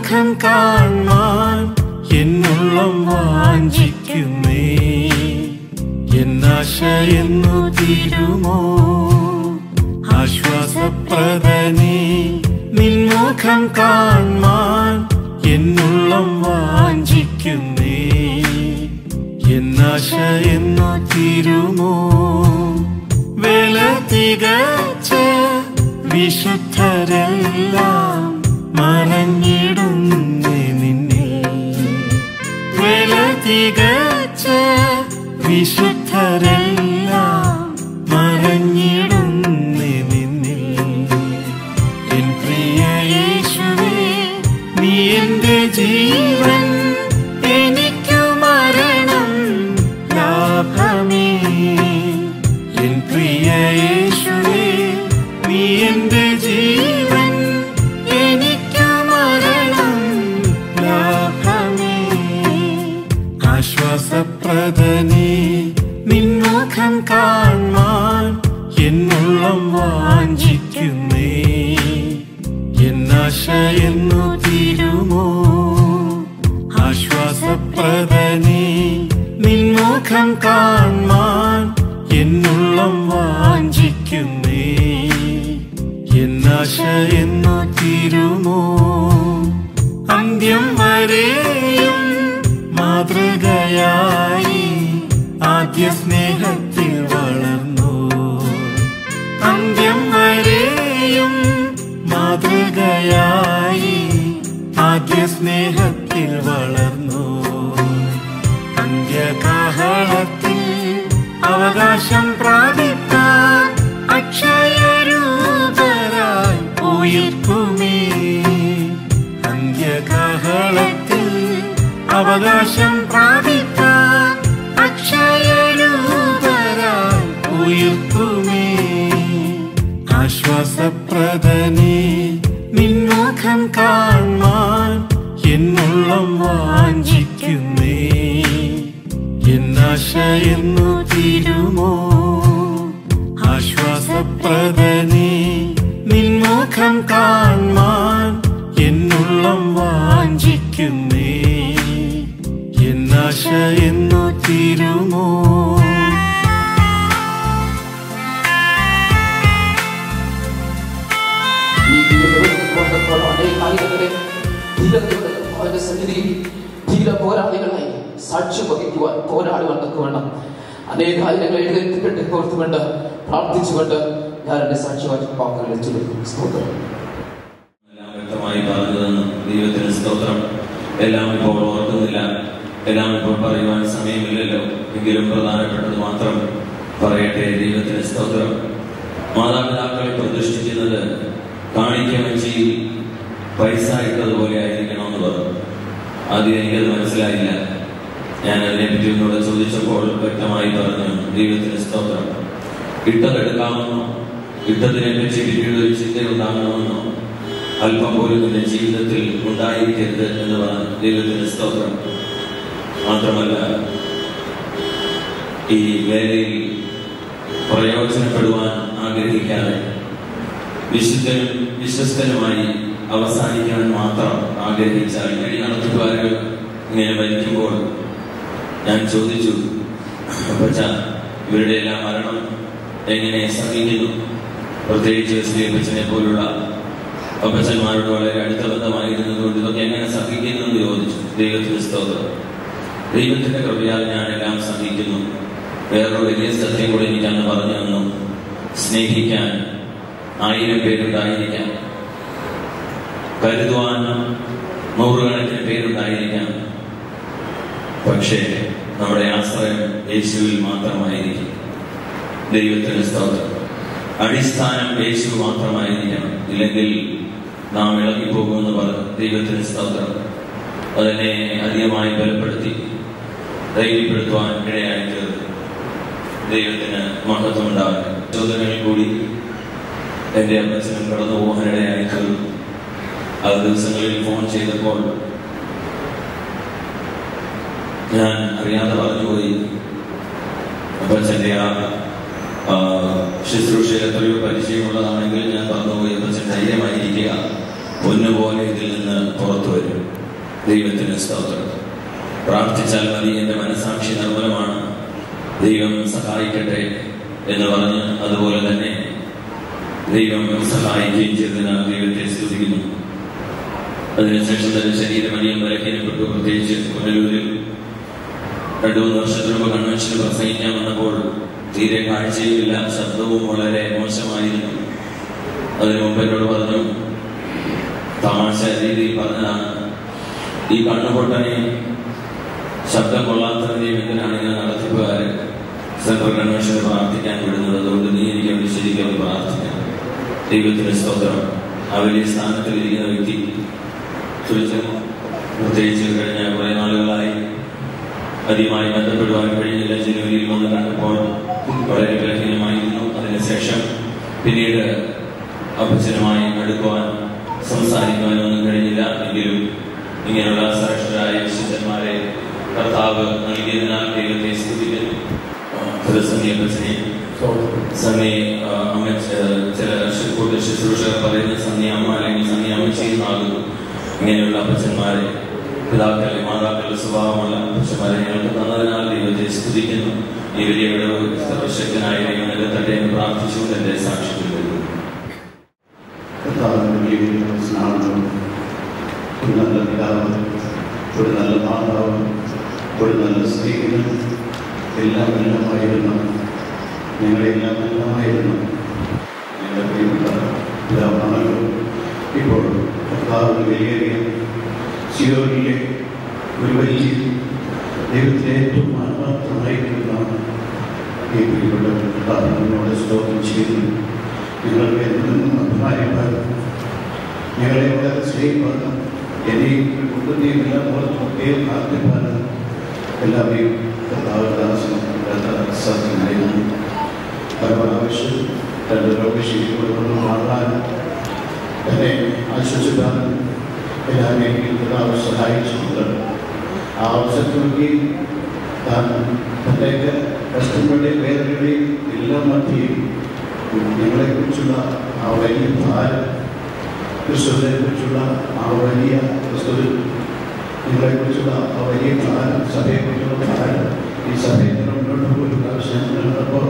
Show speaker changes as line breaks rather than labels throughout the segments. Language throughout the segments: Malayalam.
നിൻമുഖം കാണാൻ എന്നുള്ളം വാഞ്ചിക്കുന്നേ എന്നാശ എന്നു തീരുമോ ആശ്വാസപ്രദനേ നിൻമുഖം കാണാൻ എന്നുള്ളം വാഞ്ചിക്കുന്നേ എന്നാശ എന്നു തീരുമോ വേല തികച്ച വിശുദ്ധരെല്ലാം മറഞ്ഞിടുന്നേ നിന്നിൽ വേല തികച്ച വിശുദ്ധരെല്ലാം മറഞ്ഞിടുന്നേ നിന്നിൽ എൻ പ്രിയ യേശുവേ നീ എന്റെ ജീവൻ എനിക്കു മരണം ലാഭമേ എൻ പ്രിയ യേശുവേ നീ എന്റെ ജീവൻ എനിക്കു മരണം ലാഭമേ ആശ്വാസപ്രദനേ നിൻമുഖം കാണാൻ എന്നുള്ളം വാഞ്ചിക്കുന്നേ എന്നാശ എന്നു തീരുമോ ആശ്വാസപ്രദനേ നിൻമുഖം കാണാൻ എന്നുള്ളം വാഞ്ചിക്കുന്നേ എന്നാശ എന്നു തീരുമോ അന്ത്യം വരെയും മാതൃകയായി ആദ്യ സ്നേഹത്തിൽ വളർന്നു അന്ത്യം വരെയും മാതൃകയായി ആദ്യ സ്നേഹത്തിൽ വളർന്നു അന്ത്യകാഹളത്തിൽ അവകാശം പ്രാപിക്കാൻ അക്ഷയരൂപരായി ഉയർക്കുമേ അന്ത്യകാഹളത്തിൽ അവകാശം പ്രാപിക്കാൻ അക്ഷയരൂപരായി ഉയർക്കുമേ ആശ്വാസപ്രദനേ നിൻമുഖം കാണാൻ എന്നുള്ളം വാഞ്ചിക്കുന്നേ എന്നാശ എന്നു തീരുമോ ആശ്വാസപ്രദനേ നിൻമുഖം കാണാൻ എന്നുള്ളം വാഞ്ചിക്കുന്നേ എന്നാശ എന്നു തീരുമോ
ഈ ദിവസം കൊണ്ടപ്പോൾ അനേക ആളുകളെ ധീരതയുടെ അവന്റെ സന്നിധിയിൽ ധീര പോരാളികളായി സാക്ഷ്യം വഹിക്കുവാൻ പോരാടുവാൻ തക്ക വേണം അനേക ആയിരങ്ങൾ എഴുന്നേൽക്കപ്പെട്ട് ഓർത്തുകൊണ്ട് പ്രാർത്ഥിച്ചുകൊണ്ട് ഞാൻ എന്റെ സാക്ഷ്യവാക്യ വാക്കുകളെ ചൊല്ലുന്നു സ്തോത്രം
എല്ലാം വ്യക്തമായി പറഞ്ഞു തന്നു ദൈവത്തിന് സ്തോത്രം എല്ലാം ഇപ്പോൾ ഓർക്കുന്നില്ല എല്ലാം ഇപ്പോൾ പറയുവാൻ സമയമില്ലല്ലോ എങ്കിലും പ്രധാനപ്പെട്ടത് മാത്രം പറയട്ടെ ദൈവത്തിന് സ്തോത്രം മാതാപിതാക്കളെ പ്രതിഷ്ഠിക്കുന്നത് കാണിക്ക വെച്ചിയിൽ പൈസ ഇട്ടതുപോലെ ആയിരിക്കണമെന്ന് പറഞ്ഞു ആദ്യം എനിക്കത് മനസ്സിലായില്ല ഞാൻ അതിനെപ്പറ്റി ഒന്നുകൂടെ ചോദിച്ചപ്പോൾ വ്യക്തമായി പറഞ്ഞു ദൈവത്തിന് സ്തോത്രം ഇട്ടതെടുക്കാമെന്നോ ഇട്ടതിനെ പറ്റി പിന്നീട് ഒരു ചിന്തയുണ്ടാകണമെന്നോ അല്പം പോലും നിന്റെ ജീവിതത്തിൽ ഉണ്ടായിരിക്കരുത് എന്ന് പറഞ്ഞ ദൈവത്തിന് സ്തോത്രം മാത്രമല്ല ഈ വേലയിൽ പ്രയോജനപ്പെടുവാൻ ആഗ്രഹിക്കാതെ വിശുദ്ധനും വിശ്വസ്തനുമായി അവസാനിക്കാൻ മാത്രം ആഗ്രഹിച്ചാൽ വഴി നടത്തുകാരുകൾ ഇങ്ങനെ മരിക്കുമ്പോൾ ഞാൻ ചോദിച്ചു അപ്പച്ച ഇവരുടെ എല്ലാം മരണം എങ്ങനെ സഹിക്കുന്നു പ്രത്യേകിച്ച് ശ്രീപച്ചനെ പോലുള്ള അപ്പച്ചന്മാരോട് വളരെ അടുത്ത ബന്ധമായിരുന്നതുകൊണ്ട് ഇതൊക്കെ എങ്ങനെ സഹിക്കുന്നു എന്ന് ചോദിച്ചു ദൈവത്തിന് സ്തോത്രം ദൈവത്തിന്റെ കൃപയാൽ ഞാൻ എല്ലാം സഹിക്കുന്നു വേറൊരു വലിയ സത്യം കൂടി എനിക്ക് അന്ന് പറഞ്ഞു തന്നു സ്നേഹിക്കാൻ ആയിരം പേരുണ്ടായിരിക്കാം കരുതുവാൻ നൂറുകണക്കിന് പേരുണ്ടായിരിക്കാം പക്ഷേ നമ്മുടെ ആശ്രയം യേശുവിൽ മാത്രമായിരിക്കും ദൈവത്തിന് സ്തോത്രം അടിസ്ഥാനം യേശു മാത്രമായിരിക്കണം ഇല്ലെങ്കിൽ നാം ഇളകിപ്പോകുമെന്ന് പറഞ്ഞു ദൈവത്തിന് സ്തോത്രം അതിനെ അധികമായി ബലപ്പെടുത്തി ധൈര്യപ്പെടുത്തുവാൻ ഇടയായി തീർന്നു ദൈവത്തിന് മഹത്വം ഉണ്ടാകട്ടെ ചോദ്യങ്ങളിൽ കൂടി എൻ്റെ അമ്മച്ചനും കടന്നു പോകാനിടയായി തീർന്നു ആ ദിവസങ്ങളിൽ ഫോൺ ചെയ്തപ്പോൾ ഞാൻ അറിയാതെ പറഞ്ഞുപോയി അപ്പച്ചൻ്റെ ആ ആ, ശുശ്രൂഷയിൽ എത്രയോ പരിചയമുള്ളതാണെങ്കിൽ ഞാൻ പറഞ്ഞുപോയി അപ്പച്ചൻ ധൈര്യമായിരിക്കുക പൊന്നുപോലെ ഇതിൽ നിന്ന് പുറത്തു വരും ദൈവത്തിന് സ്തോത്രം പ്രാർത്ഥിച്ചാൽ മതി എൻ്റെ മനസാക്ഷി നിർമ്മലമാണ് ദൈവം സഹായിക്കട്ടെ എന്ന് പറഞ്ഞ് അതുപോലെ തന്നെ ദൈവം സഹായിക്കുകയും ചെയ്തതിനാൽ ദൈവത്തെ സ്തുതിക്കുന്നു അതിനുശേഷം തന്റെ ശരീരം അനിയം വരക്കിനപ്പെട്ടു പ്രത്യേകിച്ച് പുനലൂരിൽ രണ്ടു മൂന്ന് വർഷത്തിന് മുമ്പ് കൺവെൻഷന് പ്രസംഗിക്കാൻ വന്നപ്പോൾ തീരെ കാഴ്ചയുമില്ല ശബ്ദവും വളരെ മോശമായിരുന്നു അതിനു മുമ്പ് എന്നോട് പറഞ്ഞു തമാശ രീതിയിൽ പറഞ്ഞതാണ് ഈ കണ്ണുപൊട്ടനെ ശബ്ദം കൊള്ളാത്തവനെയും എന്തിനാണ് ഇങ്ങനെ നടത്തിപ്പുകാര് സെൻട്രൽ കൺവെൻഷന് പ്രാർത്ഥിക്കാൻ വിടുന്നത് അതുകൊണ്ട് നീ എനിക്ക് വേണ്ടി ശരിക്കും പ്രാർത്ഥിക്കണം ദൈവത്തിന്റെ സ്തോത്രം ആ വലിയ സ്ഥാനത്തിൽ ഇരിക്കുന്ന വ്യക്തി ചോദിച്ചു പ്രത്യേകിച്ച് കഴിഞ്ഞ കുറെ നാളുകളായി അധികമായി ബന്ധപ്പെടുവാൻ കഴിഞ്ഞില്ല ജനുവരിയിൽ വന്ന് കണ്ടപ്പോൾ വളരെ ബലഹീനമായിരുന്നു അതിനുശേഷം പിന്നീട് അപ്പച്ചനുമായി അടുക്കുവാൻ സംസാരിക്കുവാനൊന്നും കഴിഞ്ഞില്ല എങ്കിലും ഇങ്ങനെയുള്ള ശ്രേഷ്ഠരായ വിശുദ്ധന്മാരെ കർത്താവ് നൽകിയതിനാൽ ദൈവത്തെ സ്തുതിക്കുന്നു പ്രതിസന്ധി അപ്പച്ചനെ സന്നി അമ്മ ചില കൂടുതൽ ശുശ്രൂഷകർ പറയുന്ന സന്നി അമ്മ അല്ലെങ്കിൽ സന്നി അമ്മച്ചി എന്നാകുന്നു ഇങ്ങനെയുള്ള അപ്പച്ചന്മാരെ പിതാക്കളെ മാതാക്കളുടെ സ്വഭാവമുള്ള അപ്പച്ചന്മാരെ ഞങ്ങൾക്ക് തന്നതിനാൽ ദൈവത്തെ സ്തുതിക്കുന്നു ഈ വലിയ വിടവ് സർവശക്തനായ ദൈവം നിലത്തട്ടെ എന്ന് പ്രാർത്ഥിച്ചുകൊണ്ട് എന്റെ സാക്ഷ്യത്തിൽ വരുന്നു
കർത്താവിന്റെ ജീവിതം സ്നാനം ഒരു നല്ല പിതാവ് ഒരു നല്ല മാതാവ് ഒരു നല്ല സ്ത്രീകൾ എല്ലാം എല്ലാമായിരുന്നു ഞങ്ങളെല്ലാം എല്ലാമായിരുന്നു ഞങ്ങളുടെ പ്രിയപ്പെട്ട പിതാവാണല്ലോ ഇപ്പോൾ കർത്താവിന് വിലയേറിയ സിയോനിലെ ഒരു വലിയ ദൈവത്തിലെ ഏറ്റവും ആത്മാർത്ഥമായിരിക്കുന്ന ഈ പ്രിയപ്പെട്ട കർത്താവിനോട് സ്തോത്രം ചെയ്യുന്നു ഞങ്ങൾക്ക് എന്തെന്നും അഭിമാനിപ്പാൻ ഞങ്ങളെ വളരെ സ്നേഹിപ്പാൻ എന്നെയും കുടുംബത്തെയും എല്ലാം ഓർത്തുകയും പ്രാർത്ഥിപ്പാനും എല്ലാവരെയും കർത്താവദാസനും സാധ്യമായിരുന്നു പരമാവശ്യം രണ്ട് രോഗശീലികളോട് മാറാനും എന്നെ ആശ്വസിപ്പാനും എല്ലാവരെയും കർത്താവ് സഹായിച്ചിട്ടുണ്ട് ആ അവസരത്തിലൊക്കെയും താൻ തൻ്റെ കഷ്ടങ്ങളുടെയും വേദനയുടെയും എല്ലാം മധ്യയും ഞങ്ങളെക്കുറിച്ചുള്ള ആ വലിയ ഭാരം ക്രിസ്തുവിനെ കുറിച്ചുള്ള ആ വലിയ ക്രിസ്തുവിൽ നിങ്ങളെക്കുറിച്ചുള്ള ആ വലിയ ഭാരം സഭയെക്കുറിച്ചുള്ള ഭാരം ഈ സഭയിൽ നിന്ന് മുന്നോട്ട് പോയി പ്രാവശ്യം നിന്നപ്പോൾ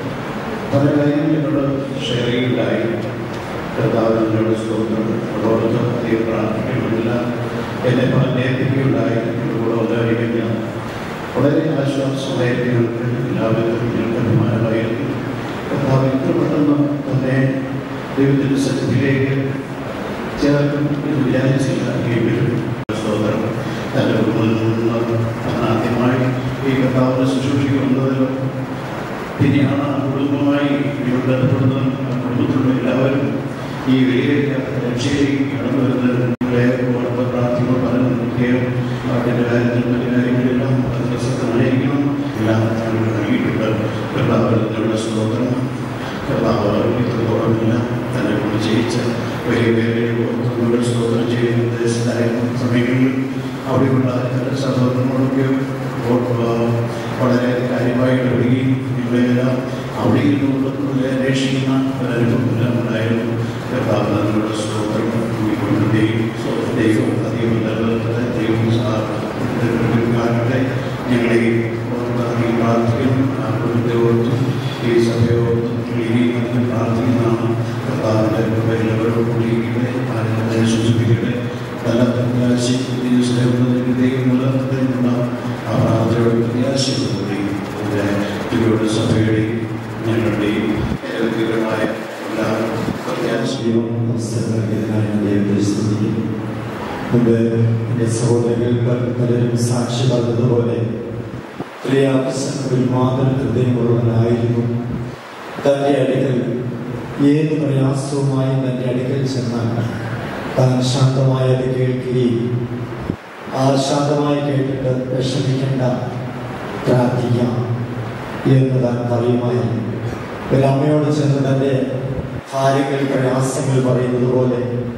പല കാര്യങ്ങളോട് ഷെയർ ചെയ്യുകയുണ്ടായി കർത്താവിനോട് സ്തോത്രം അതോടൊത്ത് അധികം പ്രാർത്ഥിക്കുന്നില്ല എന്നെ പറഞ്ഞേൽപ്പിക്കുകയുണ്ടായി എൻ്റെ കൂടെ ഉണ്ടായിരിക്കുന്ന വളരെ ആശ്വാസമായിരുന്നു ഞങ്ങൾക്ക് എല്ലാവരും ഞങ്ങൾക്ക് അഭിമാനമായിരുന്നു കർത്താവ് ഇത്ര പെട്ടെന്ന് തന്നെ ദൈവത്തിൻ്റെ സന്നിധിയിലേക്ക് ചേർക്കും എന്ന് വിചാരിച്ചില്ല എങ്കിലും സ്തോത്രം തൻ്റെ കുടുംബത്തിൽ നിന്ന് ആദ്യമായി ഈ കർത്താവിനെ ശുശ്രൂഷിക്കുന്നതിലും പിന്നെയാണ് ആ കുടുംബമായി ഇവിടെ ബന്ധപ്പെടുന്നതും ആ കുടുംബത്തിലുള്ള എല്ലാവരും ഈ വലിയ രക്ഷയിലേക്ക് കടന്നു വരുന്നത് നിങ്ങളെ ഓർത്ത് പ്രാർത്ഥിക്കുമ്പോൾ പറഞ്ഞു പ്രത്യേകം അവരുടെ കാര്യത്തിലും മറ്റു കാര്യങ്ങളിലെല്ലാം അത് പ്രസക്തമായിരിക്കണം എല്ലാം ഞങ്ങൾ നൽകിയിട്ടുണ്ട് കർത്താവിനുള്ള സ്തോത്രം കർത്താവ് ഇത്രത്തോളമില്ല തന്നെ കൊണ്ട് ചെയ്യിച്ച വലിയ വലിയ ഓർത്തുകൾ സ്തോത്രം ചെയ്യുന്ന ദേശത്തായിരുന്ന സമയങ്ങളിൽ അവിടെയുള്ള എല്ലാ സഹോദരങ്ങളൊക്കെ വളരെ കാര്യമായി ഇടപെടുകയും നിങ്ങളെല്ലാം അവിടെ ഇരുന്നുകൊണ്ട് അന്വേഷിക്കുന്ന ഒരനുഭവമെല്ലാം ഉണ്ടായിരുന്നു കർത്താവ് തങ്ങളുടെ സ്തോത്രം കൂടിക്കൊണ്ടിരുകയും ദൈവം അധികം നിലനിർത്തട്ടെ ദൈവം സഹായിക്കട്ടെ ഞങ്ങളെ അധികം പ്രാർത്ഥിക്കുന്നു ആ കുടുംബത്തെ ഓർത്തും ഈ സഭയോർത്തും ഇനിയും അധികം പ്രാർത്ഥിക്കുന്നതാണ് കർത്താവിൻ്റെ എല്ലാവരോടും കൂടിയിരിക്കട്ടെ ആരെങ്കിലും സൂചിപ്പിക്കട്ടെ നല്ല പ്രത്യാശയും ദൈവം നിലനിർത്തുന്ന ആ പ്രാർത്ഥനയോട് പ്രത്യാശയോടുകൂടി ഇവിടെ തിരുവോട് സഭയുടെയും ഞങ്ങളുടെയും ഏകീകരമായ എല്ലാ പ്രത്യാശയും
ദൈവം അവസരം നൽകിയതിനായി ഞാൻ ദൈവത്തെ സ്തുതിക്കുന്നു മുമ്പ് എൻ്റെ സഹോദരങ്ങൾ പലരും സാക്ഷി പറഞ്ഞതുപോലെ ഒരു മാതൃ ഹൃദയമുള്ളവനായിരുന്നു തൻ്റെ അടുക്കൽ ഏത് പ്രയാസവുമായും തൻ്റെ അടുക്കൽ ചെന്നാൽ താൻ ശാന്തമായി അത് കേൾക്കുകയും ആ ശാന്തമായി കേട്ടിട്ട് വിഷമിക്കേണ്ട പ്രാർത്ഥിക്കാം എന്ന് താൻ പറയുമായിരുന്നു ഒരു അമ്മയോട് ചെന്ന് തൻ്റെ കാര്യങ്ങൾ പ്രയാസങ്ങൾ പറയുന്നത് പോലെ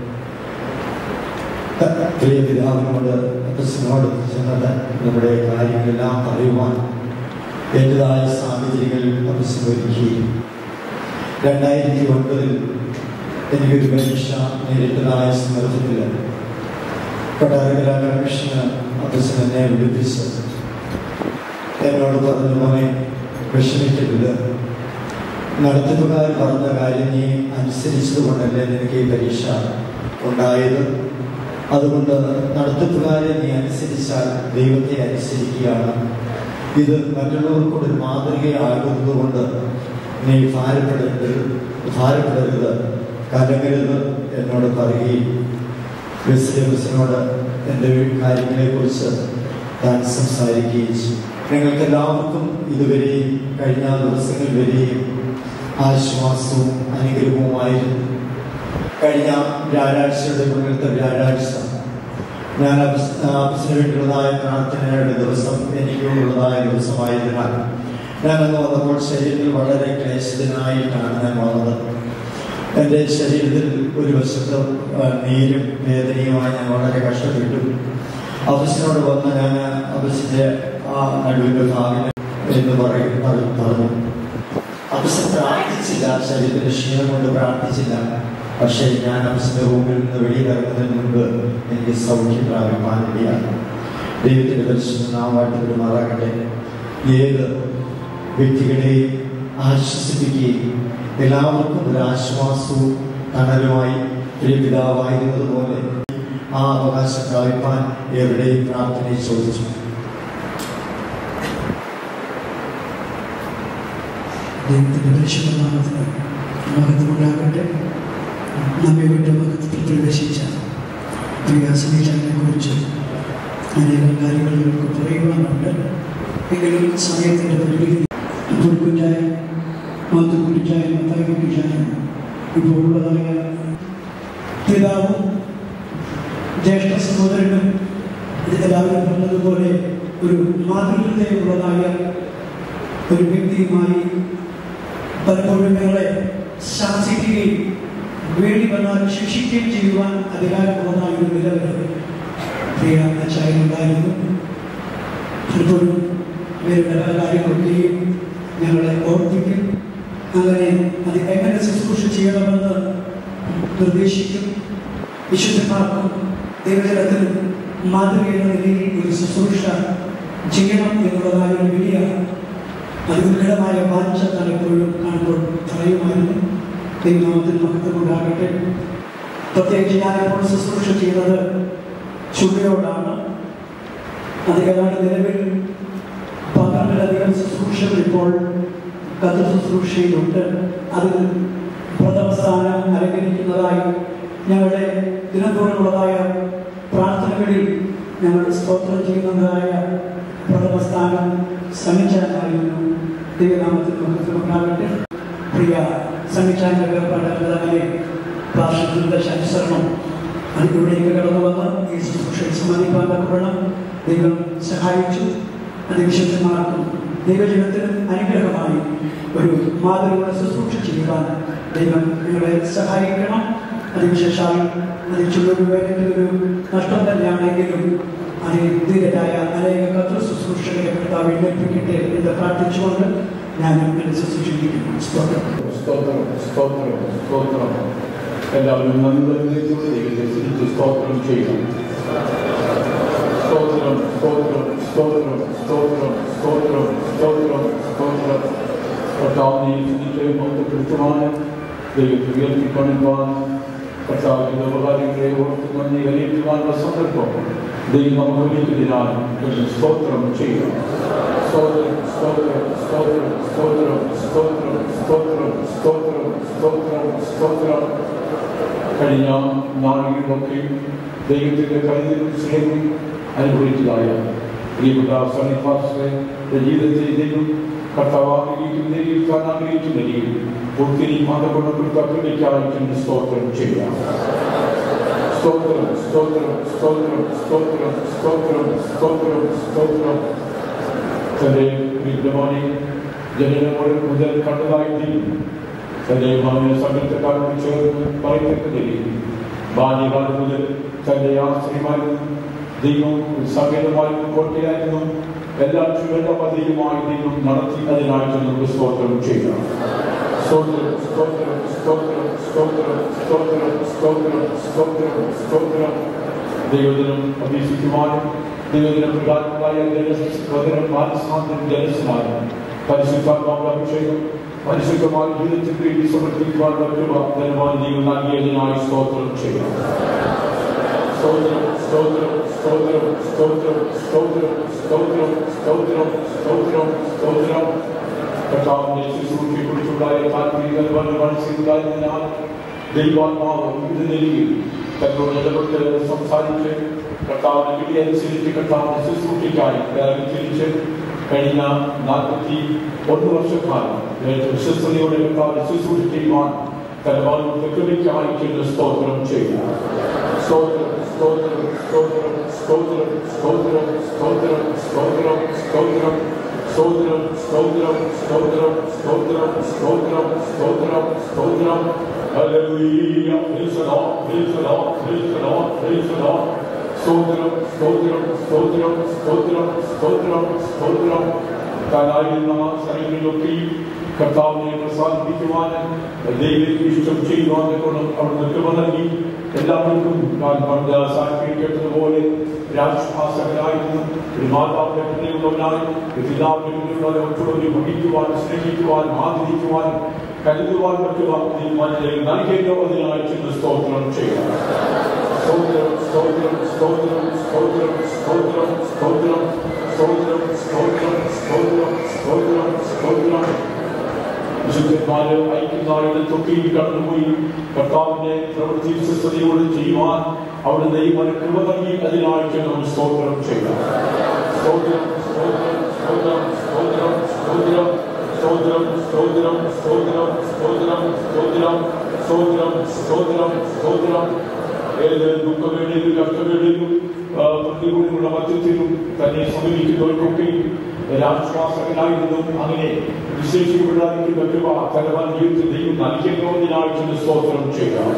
പ്രിയ പിതാവിനോട് അപ്പച്ചനോട് ചെന്നത് നമ്മുടെ കാര്യങ്ങളെല്ലാം പറയുവാൻ എൻ്റെതായ സാഹചര്യങ്ങളിൽ അപ്പച്ചൻ ഒരുക്കുകയും രണ്ടായിരത്തി ഒൻപതിൽ എനിക്കൊരു പരീക്ഷ നേരിട്ടതായ സന്ദർഭത്തിൽ കൊട്ടാരക്കര കമ്മീഷന് അപ്പച്ചൻ എന്നെ വിളിപ്പിച്ച് എന്നോട് പറഞ്ഞു മോനെ വിഷമിക്കരുത് നടത്തിപ്പുകാർ പറഞ്ഞ കാര്യം നീ അനുസരിച്ചതുകൊണ്ടല്ലേ നിനക്ക് ഈ പരീക്ഷ ഉണ്ടായത് അതുകൊണ്ട് നടത്തിപ്പുകാരെ നീ അനുസരിച്ചാൽ ദൈവത്തെ അനുസരിക്കുകയാണ് ഇത് മറ്റുള്ളവർക്കൊരു മാതൃകയാകുന്നത് കൊണ്ട് നീ ഭാരപ്പെടരുത് ഭാരപ്പെടരുത് കലങ്ങരുത് എന്നോട് പറയുകയും ബസ്സിനോട് എൻ്റെ കാര്യങ്ങളെക്കുറിച്ച് താൻ സംസാരിക്കുകയും ചെയ്തു നിങ്ങൾക്ക് എല്ലാവർക്കും ഇതുവരെയും കഴിഞ്ഞ ദിവസങ്ങൾ വരെയും ആശ്വാസവും അനുഗ്രഹവുമായിരുന്നു കഴിഞ്ഞ വ്യാഴാഴ്ചയുടെ മുന്നത്തെ വ്യാഴാഴ്ച ഞാൻ അപ്പസിന് വേണ്ടിയുള്ളതായ പ്രാർത്ഥനയുടെ ദിവസം എനിക്കുള്ളതായ ദിവസമായതിനാൽ ഞാൻ അന്ന് വന്നപ്പോൾ ശരീരത്തിൽ വളരെ ക്ലേശത്തിനായിട്ടാണ് ഞാൻ വന്നത് എൻ്റെ ശരീരത്തിൽ ഒരു വശത്ത് നീരും വേദനയുമായി ഞാൻ വളരെ കഷ്ടപ്പെട്ടു അപ്പസിനോട് വന്ന് ഞാൻ അപ്പസിൻ്റെ ആ നടുവിൻ്റെ ഭാഗം എന്ന് പറയും പറഞ്ഞു അപ്പസൻ പ്രാർത്ഥിച്ചില്ല ശരീരത്തിന്റെ ക്ഷീണം കൊണ്ട് പ്രാർത്ഥിച്ചില്ല പക്ഷേ ഞാൻ അപ്പസിന്റെ റൂമിൽ നിന്ന് വെളിയിലിറങ്ങുന്നതിന് മുൻപ് എനിക്ക് സൗഖ്യം പ്രാപിക്കാൻ ഇടയാണ് ദൈവത്തിന്റെ ദർശനം നാമായിട്ട് പെരുമാറാകട്ടെ ഏത് വ്യക്തികളെയും ആശ്വസിപ്പിക്കുകയും എല്ലാവർക്കും ഒരു ആശ്വാസവും തണലുമായി പ്രിയപിതാവായിരുന്നത് പോലെ ആ അവകാശം പ്രാപിപ്പാൻ എവിടെയും പ്രാർത്ഥനയെ ചോദിച്ചു
ദൈവത്തിൻ്റെ പരിശുദ്ധനാമത്തിന് മഹത്വമുണ്ടാകട്ടെ നമ്മെ വിട്ട് മഹത്വത്തിൽ പ്രവേശിച്ച പ്രിയ സുനീചാനെ കുറിച്ച് അനേകം കാര്യങ്ങൾ നമുക്ക് പറയുവാനുണ്ട് എങ്കിലും സമയത്തിൻ്റെ പരിമിതി പുൽക്കുറ്റായ മാത്തുക്കുട്ടിച്ചായ മത്തായിക്കുട്ടിച്ചായ ഇപ്പോൾ ഉള്ളതായ പിതാവും ജ്യേഷ്ഠ സഹോദരനും എല്ലാവരും പറഞ്ഞതുപോലെ ഒരു മാതൃകതയുള്ളതായ ഒരു വ്യക്തിയുമായി പലപ്പോഴും ഞങ്ങളെ ശാസിക്കുകയും വേണ്ടി വന്നാൽ ശിക്ഷിക്കുകയും ചെയ്യുവാൻ അധികാരമുള്ളതായ ഒരു നിലവിൽ പ്രിയ അച്ചായനുണ്ടായിരുന്നു പലപ്പോഴും ഇവരുടെ പല കാര്യങ്ങളൊക്കെയും ഞങ്ങളെ ഓർപ്പിക്കും അങ്ങനെ അത് എങ്ങനെ ശുശ്രൂഷ ചെയ്യണമെന്ന് നിർദ്ദേശിക്കും വിശുദ്ധന്മാർക്കും ദൈവജനത്തിനും മാതൃക എന്ന നിലയിൽ ഒരു ശുശ്രൂഷ ചെയ്യണം എന്നുള്ളതായ ഒരു വലിയ അതിദുർഘടമായ വാഞ്ച പലപ്പോഴും കാണുമ്പോൾ പറയുമായിരുന്നു ദൈവനാമത്തിൽ മഹത്വമുണ്ടാകട്ടെ പ്രത്യേകിച്ച് ഞാനിപ്പോൾ ശുശ്രൂഷ ചെയ്യുന്നത് ചുള്ളിയോടാണ് അത് ഏതാണ്ട് നിലവിൽ പന്ത്രണ്ടിലധികം ശുശ്രൂഷകൾ ഇപ്പോൾ കഥ ശുശ്രൂഷയിലുണ്ട് അതിൽ പ്രഥമ സ്ഥാനം അലങ്കരിക്കുന്നതായി ഞങ്ങളുടെ ദിനത്തോടുള്ളതായ പ്രാർത്ഥനകളിൽ ഞങ്ങൾ സ്തോത്രം ചെയ്യുന്നതായ പ്രഥമ സ്ഥാനം ശ്രമിച്ചാനായിരുന്നു ദൈവനാമത്തിൽ മഹത്വമുണ്ടാകട്ടെ പ്രിയ ശ്രമിച്ചാൻ്റെ വേർപാടുകളെ ഭാഷത്തിന്റെ അനുസരണം അതിലൂടെയൊക്കെ കടന്നു വന്ന് ഈ ശുശ്രൂഷയിൽ സമ്മതിപ്പാൻ തക്കവണ്ണം ദൈവം സഹായിച്ചു അത് വിശുദ്ധന്മാർക്കും ദൈവജനത്തിനും അനുഗ്രഹമായി ഒരു മാതൃകയുടെ ശുശ്രൂഷ ചെയ്യുവാൻ ദൈവം നിങ്ങളെ സഹായിക്കണം അതിനുശേഷം അതിച്ചുള്ളൊരു വേഗത്തിലൊരു നഷ്ടം തന്നെയാണെങ്കിലും അതിൽ ധീരരായ അനേക കത്ര ശുശ്രൂഷകളെ കർത്താവ് എഴുന്നേൽപ്പിക്കട്ടെ എന്ന് പ്രാർത്ഥിച്ചുകൊണ്ട് ഞാൻ എന്നെ ശുശ്രൂഷിക്കുന്നു സ്തോത്രം
സ്തോത്രം സ്തോത്രം സ്തോത്രം എല്ലാവരും നന്ദിലേക്ക് ദൈവത്തെ തിരിച്ച് സ്തോത്രം ചെയ്യണം സ്തോത്രം സ്തോത്രം സ്തോത്രം സ്തോത്രം സ്തോത്രം സ്തോത്രം സ്തോത്രം കർത്താവിനെ സ്തുതിക്കുകയും ബന്ധപ്പെടുത്തുവാൻ ദൈവത്തെ ഉയർത്തിക്കൊണ്ടുവാൻ കർത്താവിന്റെ ഉപകാരങ്ങളെ ഓർത്തുകൊണ്ട് അറിയിക്കുവാനുള്ള സന്ദർഭം ദൈവം നമുക്ക് ഒരുക്കുന്നതിനാൽ സ്തോത്രം ചെയ്യണം സ്തോത്രം സ്തോത്രം സ്തോത്രം സ്തോത്രം സ്തോത്രം സ്തോത്രം സ്തോത്രം സ്തോത്രം സ്തോത്രം കഴിഞ്ഞ നാളുകളിലൊക്കെ ദൈവത്തിന്റെ കരുതലും സ്നേഹവും അനുഭവിച്ചതായ പ്രിയപ്പെട്ട സണിഫാസിലെ ജീവിതത്തെ ദൈവം കർത്താവ് ആഗ്രഹിക്കുന്ന നിലയിൽ താൻ ആഗ്രഹിക്കുന്ന നിലയിൽ ഒത്തിരി മതഗുണപ്പെടുത്ത കൃപയ്ക്കായിട്ട് സ്തോത്രം ചെയ്യാം സ്തോത്രം സ്തോത്രം സ്തോത്രം സ്തോത്രം സ്തോത്രം സ്തോത്രം സ്തോത്രം തന്റെ വിദ്യമാനെ ജനനം മുതൽ കണ്ടതായിട്ട് തന്റെ മകനെ സംഘത്തക്കാരോട് ചേർന്ന് പറയത്തക്ക നിലയിൽ ബാല്യകാലം മുതൽ തന്റെ ആശ്രയമായിരുന്നു ദൈവം സങ്കേതമായിരുന്നു കോട്ടയായിരുന്നു എല്ലാം ചുവന്ന പതിയുമായി ദൈവം നടത്തി അതിനായിട്ട് നമുക്ക് സ്തോത്രം ചെയ്യണം സ്തോത്രം സ്തോത്രം സ്തോത്രം സ്തോത്രം സ്തോത്രം സ്തോത്രം സ്തോത്രം സ്തോത്രം ദൈവദിനം അഭ്യസിക്കുവാനും ദൈവദിനം പ്രധാനമായ വചനം മാനസാന്തരം ജനസ്നാനം പരിശുദ്ധാത്മാവിന്റെ അഭിഷേകം പരിശുദ്ധമായ ജീവിതത്തിൽ വേണ്ടി സമർപ്പിക്കുവാനുള്ള കൃപ ധനവാൻ ദൈവം നൽകിയതിനായി സ്തോത്രം ചെയ്യാം സ്തോത്രം സ്തോത്രം സ്തോത്രം സ്തോത്രം സ്തോത്രം സ്തോത്രം സ്തോത്രം സ്തോത്രം സ്തോത്രം കർത്താവിന്റെ ശുശ്രൂഷയെക്കുറിച്ചുണ്ടായ താല്പര്യം മനസ്സിലുണ്ടായതിനാൽ ദൈവാത്മാവ് വിവിധ നിലയിൽ തന്നോട് ഇടപെട്ട് സംസാരിച്ച് കർത്താവിനെ വിളിയനുസരിച്ച് കർത്താവിനെ ശുശ്രൂഷയ്ക്കായി തിരിച്ച് കഴിഞ്ഞ നാൽപ്പത്തി ഒന്ന് വർഷക്കാലം വിശ്വസ്തയോടെ കർത്താവിനെ ശുശ്രൂഷ ചെയ്യുവാൻ തന്റെ മകൾക്ക് കൃപയ്ക്കായി ചെന്ന് സ്തോത്രം ചെയ്യുക സ്തോത്രം സ്തോത്രം സ്തോത്രം സ്തോത്രം സ്തോത്രം സ്തോത്രം സ്തോത്രം സ്തോത്രം സ്തോത്രം സ്തോത്രം സ്തോത്രം സ്തോത്രം സ്തോത്രം സ്തോത്രം സ്തോത്രം Hallelujah. Praise the Lord. Praise the Lord. Praise the Lord. Praise the Lord. സ്തോത്രം സ്തോത്രം സ്തോത്രം സ്തോത്രം സ്തോത്രം സ്തോത്രം താനായിരുന്ന സ്ഥലങ്ങളിലൊക്കെ കർത്താവിനെ പ്രസാദിപ്പിക്കുവാനും ദൈവത്തെ ഇഷ്ടം ചെയ്യുവാനും കൊണ്ട് അവിടുന്ന് കൃപ നൽകി എല്ലാവർക്കും ഞാൻ പണ്ട് സാക്ഷി കേട്ടതുപോലെ രാജഭാഷകനായിരുന്നു ഒരു മാതാവിന്റെ പിന്നെയുള്ളവനായി ഒരു പിതാവിന്റെ പിന്നെയുള്ളവരെ മറ്റുള്ളവരെ ഭവിക്കുവാൻ സ്നേഹിക്കുവാൻ ആദരിക്കുവാൻ കരുതുവാൻ പറ്റുവാൻ തീരുമാനത്തെ നൽകേണ്ടതിനായി ചെന്ന് സ്തോത്രം ചെയ്യാം സ്തോത്രം സ്തോത്രം സ്തോത്രം സ്തോത്രം സ്തോത്രം സ്തോത്രം സ്തോത്രം സ്തോത്രം സ്തോത്രം സ്തോത്രം സ്തോത്രം വിശുദ്ധന്മാര് ഐക്യനാളിടത്തൊക്കെയും കടന്നുപോയി കർത്താവിന്റെ പ്രവൃത്തി വിശ്വസ്തയോട് ചെയ്യുവാൻ അവിടെ ദൈവം കൃപ നൽകി അതിനായിട്ട് നാം സ്തോത്രം ചെയ്യാം സ്തോത്രം സ്തോത്രം സ്തോത്രം സ്തോത്രം സ്തോത്രം സ്തോത്രം സ്തോത്രം സ്തോത്രം സ്തോത്രം സ്തോത്രം സ്തോത്രം സ്തോത്രം സ്തോത്രം ഏത് ദുഃഖവേളയിലും കഷ്ടവേളയിലും പ്രതികൂലങ്ങളുടെ മധ്യത്തിലും തന്നെ സമീപിക്കുന്നവർക്കൊക്കെയും രാഷ്ട്രാസകനായിരുന്നും അങ്ങനെ വിശേഷിക്കപ്പെടാതിരിക്കുന്ന കൃപ തലവാൻ ജീവിതത്തിൽ ദൈവം നൽകിയതിനായിട്ട് സ്തോത്രം ചെയ്യാം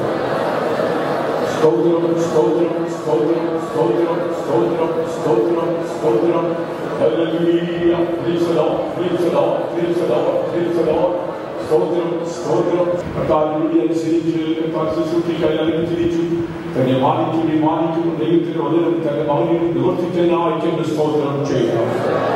സ്തോത്രം സ്തോത്രം സ്തോത്രം സ്തോത്രം സ്തോത്രം സ്തോത്രം സ്തോത്രം Hallelujah. Praise the Lord. Praise the Lord. Praise the Lord. Praise the Lord. സ്തോത്രം സ്തോത്രം കർത്താവിനുവേണ്ടി അനുസരിച്ച് കർത്താവ് ശുശ്രൂഷിക്കാൻ തിരിച്ചു തന്നെ മാനിച്ചു മാനിച്ചു ദൈവത്തിന്റെ വചനം തന്റെ മകനിൽ നിവർത്തിച്ചതിനായിട്ട് സ്തോത്രം ചെയ്യാം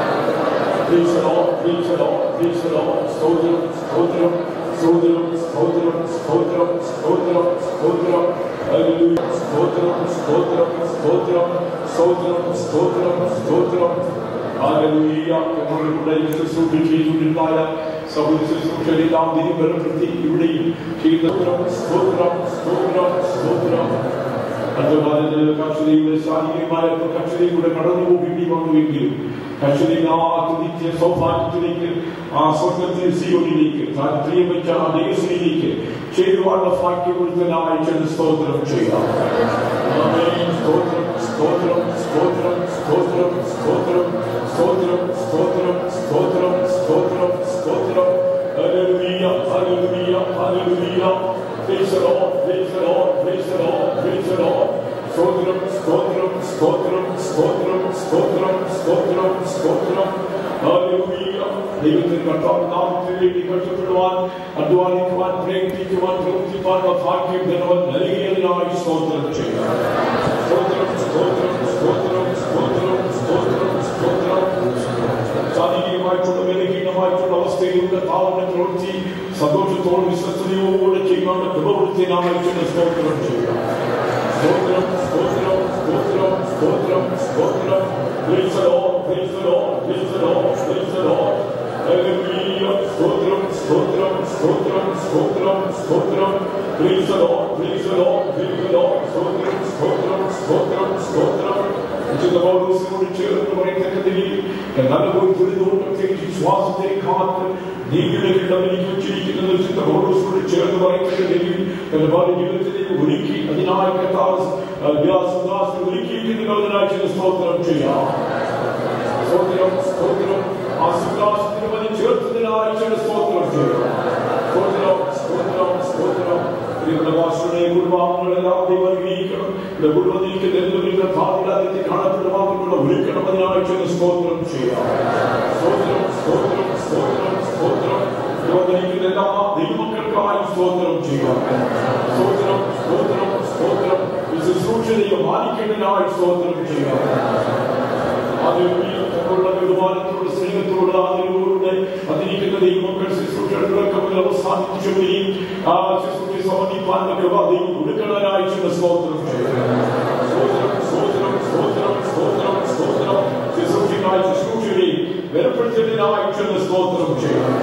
Praise the Lord, praise the Lord, praise the Lord. സ്തോത്രം സ്തോത്രം സ്തോത്രം സ്തോത്രം സ്തോത്രം സ്തോത്രം സ്തോത്രം Hallelujah. സ്തോത്രം സ്തോത്രം സ്തോത്രം സ്തോത്രം സ്തോത്രം സ്തോത്രം Hallelujah. ഞങ്ങളുടെ കൂടെ ഈ ശുശ്രൂഷ ചെയ്തുകൊണ്ടിരുന്നായ സഹോദര ശുശ്രൂഷയെല്ലാം ദൈവം ബലപ്പെടുത്തി ഇവിടെയും ചെയ്യുന്ന സ്തോത്രം സ്തോത്രം സ്തോത്രം അതുപോലെ കർഷകയുടെ ശാരീരികമായ കർഷകയുടെ കടന്നു പോകേണ്ടി വന്നുവെങ്കിലും കർഷകൻ ആ തുതിച്ച് സൗഭാഗ്യത്തിലേക്ക് ആ സ്വർഗത്തിൽ സിയോനിലേക്ക് താൻ പ്രിയം വെച്ച ആ ദൈവശ്രീയിലേക്ക് ചേരുവാനുള്ള ഭാഗ്യം കൊടുത്തനായി ചെന്ന് സ്തോത്രം ചെയ്യാം ആമേൻ. സ്തോത്രം സ്തോത്രം സ്തോത്രം സ്തോത്രം സ്തോത്രം സ്തോത്രം സ്തോത്രം സ്തോത്രം സ്തോത്രം സ്തോത്രം Hallelujah, hallelujah, hallelujah. Praise the Lord, praise the Lord, praise the Lord, praise the Lord. സ്തോത്രം സ്തോത്രം സ്തോത്രം സ്തോത്രം സ്തോത്രം സ്തോത്രം സ്തോത്രം Hallelujah. ദൈവത്തിന് കർത്താവ് നാമത്തിന് വേണ്ടി കഷ്ടപ്പെടുവാൻ അധ്വാനിക്കുവാൻ പ്രയത്നിക്കുവാൻ പ്രവർത്തിക്കുവാനുള്ള ഭാഗ്യം ധനവൻ നൽകിയതിനായി സ്തോത്രം ചെയ്യാം സ്തോത്രം സ്തോത്രം സ്തോത്രം സ്തോത്രം സ്തോത്രം സ്തോത്രം ശാരീരികമായിട്ടുള്ള ബലഹീനമായിട്ടുള്ള അവസ്ഥയിലുള്ള താവന്റെ പ്രവൃത്തി സന്തോഷത്തോടും വിശ്വസ്തയോടെ ചെയ്യുവാനുള്ള കൃപവൃത്തിനായിട്ട് സ്തോത്രം ചെയ്യുക സ്തോത്രം സ്തോത്രം സ്തോത്രം സ്തോത്രം സ്തോത്രം Praise the Lord, praise the Lord, praise the Lord, praise the Lord. Hallelujah. സ്തോത്രം സ്തോത്രം സ്തോത്രം സ്തോത്രം സ്തോത്രം Praise the Lord, praise the Lord, praise the Lord. സ്തോത്രം സ്തോത്രം സ്തോത്രം സ്തോത്രം വിശുദ്ധ പൗലോസിനോട് ചേർന്ന് പറയത്തക്കതിൽ നല്ല പോയി തൊഴിലുകൊണ്ടൊക്കെ ശ്വാസത്തെ കാത്ത് നീതിയുടെ കിടവിലേക്ക് വെച്ചിരിക്കുന്നത് വിശുദ്ധ പൗലോസിനോട് ചേർന്ന് പറയത്തക്കതിൽ തന്റെ ഭാര്യ ജീവിതത്തിലേക്ക് ഒരുക്കി അതിനായി കർത്താവ് വ്യാസദാസ് ഒരുക്കിയിരിക്കുന്നതിനായി ചില സ്തോത്രം ചെയ്യാം സ്തോത്രം സ്തോത്രം ആ സുദാസത്തിന് മതി ചേർത്തതിനായി ചില സ്തോത്രം ചെയ്യാം സ്തോത്രം സ്തോത്രം സ്തോത്രം പ്രിയപ്പെട്ട വാസുകളെ കുടുംബാംഗങ്ങളെല്ലാം ദൈവം അനുഗ്രഹിക്കണം ഇവിടെ കുടുംബത്തിലേക്ക് ദരിദ്രരുടെ ഭാവിയില്ലാതെ കാണപ്പെടുവാനുള്ള ഒരുക്കണം അതിനായി ചില സ്തോത്രം ചെയ്യാം സ്തോത്രം സ്തോത്രം സ്തോത്രം സ്തോത്രം യോജനിക്കുന്ന എല്ലാ ദൈവം അനുഗ്രഹങ്ങൾക്കായി സ്തോത്രം ചെയ്യാം സ്തോത്രം സ്തോത്രം സ്തോത്രം ഈ ശുശ്രൂഷതയെ മാനിക്കേണ്ടതിനായി സ്തോത്രം ചെയ്യാം അതിലുള്ള ബഹുമാനത്തോട് സ്നേഹത്തോട് ആദരവോടെ അതിരിക്കുന്ന ദൈവമക്കൾ ശുശ്രൂഷകളൊക്കെ മുതൽ അവസാനിപ്പിച്ചവരെയും ആ ശുശ്രൂഷ സമർപ്പിക്കാൻ കൃപ ദൈവം കൊടുക്കണനായി ചില സ്തോത്രം ചെയ്യാം സ്തോത്രം സ്തോത്രം സ്തോത്രം സ്തോത്രം സ്തോത്രം ശുശ്രൂഷയ്ക്കായി ശുശ്രൂഷകളെയും വേർപ്പെടുത്തിയതിനായി ചില സ്തോത്രം ചെയ്യാം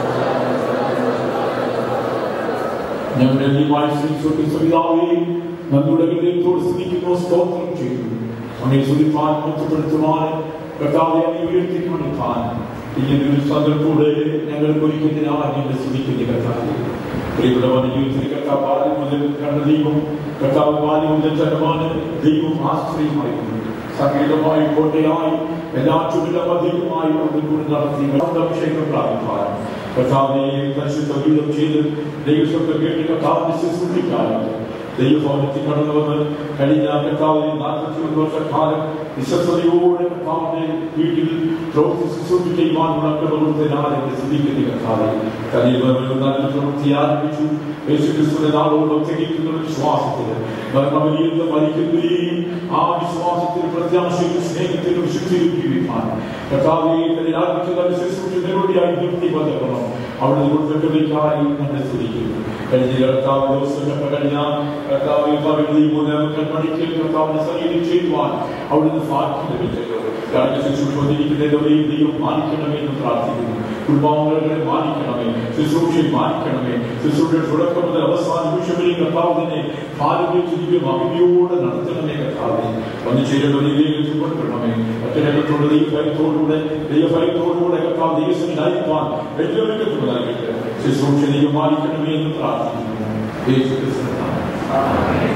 ഞങ്ങളുടെ അന്യമായി ശ്രീ സവിതാവേ നമ്മുടെ ഹൃദയത്തോട് സ്തുതിക്കുന്നു സ്തോത്രം ചെയ്യുന്നു അങ്ങേ സ്തുതിപ്പാൻ മുത്തപ്പെടുത്തുവാൻ കർത്താവെ അങ്ങ് ഉയർത്തി കാണിക്കാൻ ഇങ്ങനെ ഒരു സന്ദർഭത്തോടെ ഞങ്ങൾക്ക് ഒരിക്കലിനായി ഞങ്ങൾ സ്തുതിക്കുന്ന കർത്താവെ പ്രിയപ്പെട്ടവന്റെ ജീവിതത്തിൽ കർത്താവ് ആദ്യം മുതൽ കണ്ട ദൈവം കർത്താവ് ആദ്യം മുതൽ ചരമാണ് ദൈവം ആശ്രയമായിരുന്നു സംഗീതമായി കോട്ടയായി എല്ലാ ചുമലമധികമായി അവിടെ കൂടെ നടത്തി അഭിഷേകം പ്രാപിപ്പാൻ കർത്താവിനെ പരിശുദ്ധ ഗീതം ചെയ്ത് ദൈവശബ്ദം കേട്ട് കർത്താവിനെ ശുശ്രൂഷിക്കാറുണ്ട് ദൈവഭവനത്തിൽ കടന്നു വന്ന് കഴിഞ്ഞ കർത്താവിനെ നാൽപ്പത്തി ഒന്ന് വർഷക്കാലം വിശ്വസതയോടെ കർത്താവിന്റെ വീട്ടിൽ പ്രവൃത്തി ശുശ്രൂഷ ചെയ്യുവാനുള്ള കൃപകൊടുത്തതിനാൽ എന്നെ ശ്രദ്ധിക്കുന്ന കർത്താവെ തനിയിൽ നല്ല പ്രവൃത്തി ആരംഭിച്ചു യേശുക്രിസ്തുവിന്റെ നാളോട് ഒറ്റയ്ക്കുന്ന വിശ്വാസത്തിൽ മരണമലിയുന്ന മരിക്കുകയും ആ വിശ്വാസത്തിൽ പ്രത്യാശയും സ്നേഹത്തിലും ശുദ്ധിയും ജീവിക്കാൻ കർത്താവെ തന്നെ ആരംഭിച്ച ശുശ്രൂഷ നിരവധിയായി നിർത്തി ബന്ധപ്പെടണം അവിടെ കൊടുത്തവയ്ക്കായി എന്നെ സ്തുതിക്കുന്നു കഴിഞ്ഞ കർത്താവ് ദിവസങ്ങളൊക്കെ കഴിഞ്ഞ കർത്താവ് പറയുന്നത് ഈ മൂന്ന് കൽപ്പണിക്കൽ കർത്താവിനെ ശരീരം ചെയ്യുവാൻ അവിടുന്ന് സാധ്യത ലഭിച്ചല്ലോ കഴിഞ്ഞ ശുശ്രൂഷ വന്നിരിക്കുന്നവരെയും ദൈവം മാനിക്കണമെന്ന് പ്രാർത്ഥിക്കുന്നു കുടുംബാംഗങ്ങളെ മാനിക്കണമേ ശുശ്രൂഷയെ മാനിക്കണമേ ശുശ്രൂഷയുടെ തുടക്കം മുതൽ അവസാന നിമിഷം വരെ കർത്താവ് തന്നെ ആരോഗ്യ ദിവ്യം അഭിയോടെ നടത്തണമേ കർത്താവെ വന്നു ചേരുന്നവരെ വേഗത്തിൽ കൊണ്ടുവരണമേ അത്തരത്തോട് ദൈവഭയത്തോടുകൂടെ ദൈവഭയത്തോടുകൂടെ കർത്താവ് ദൈവസനായിരിക്കാൻ എല്ലാവർക്കും നൽകട്ടെ ശുശ്രൂഷ ദൈവം മാനിക്കണമേ എന്ന് പ്രാർത്ഥിക്കുന്നു യേശുക്രിസ്തുവിന്റെ നാമത്തിൽ.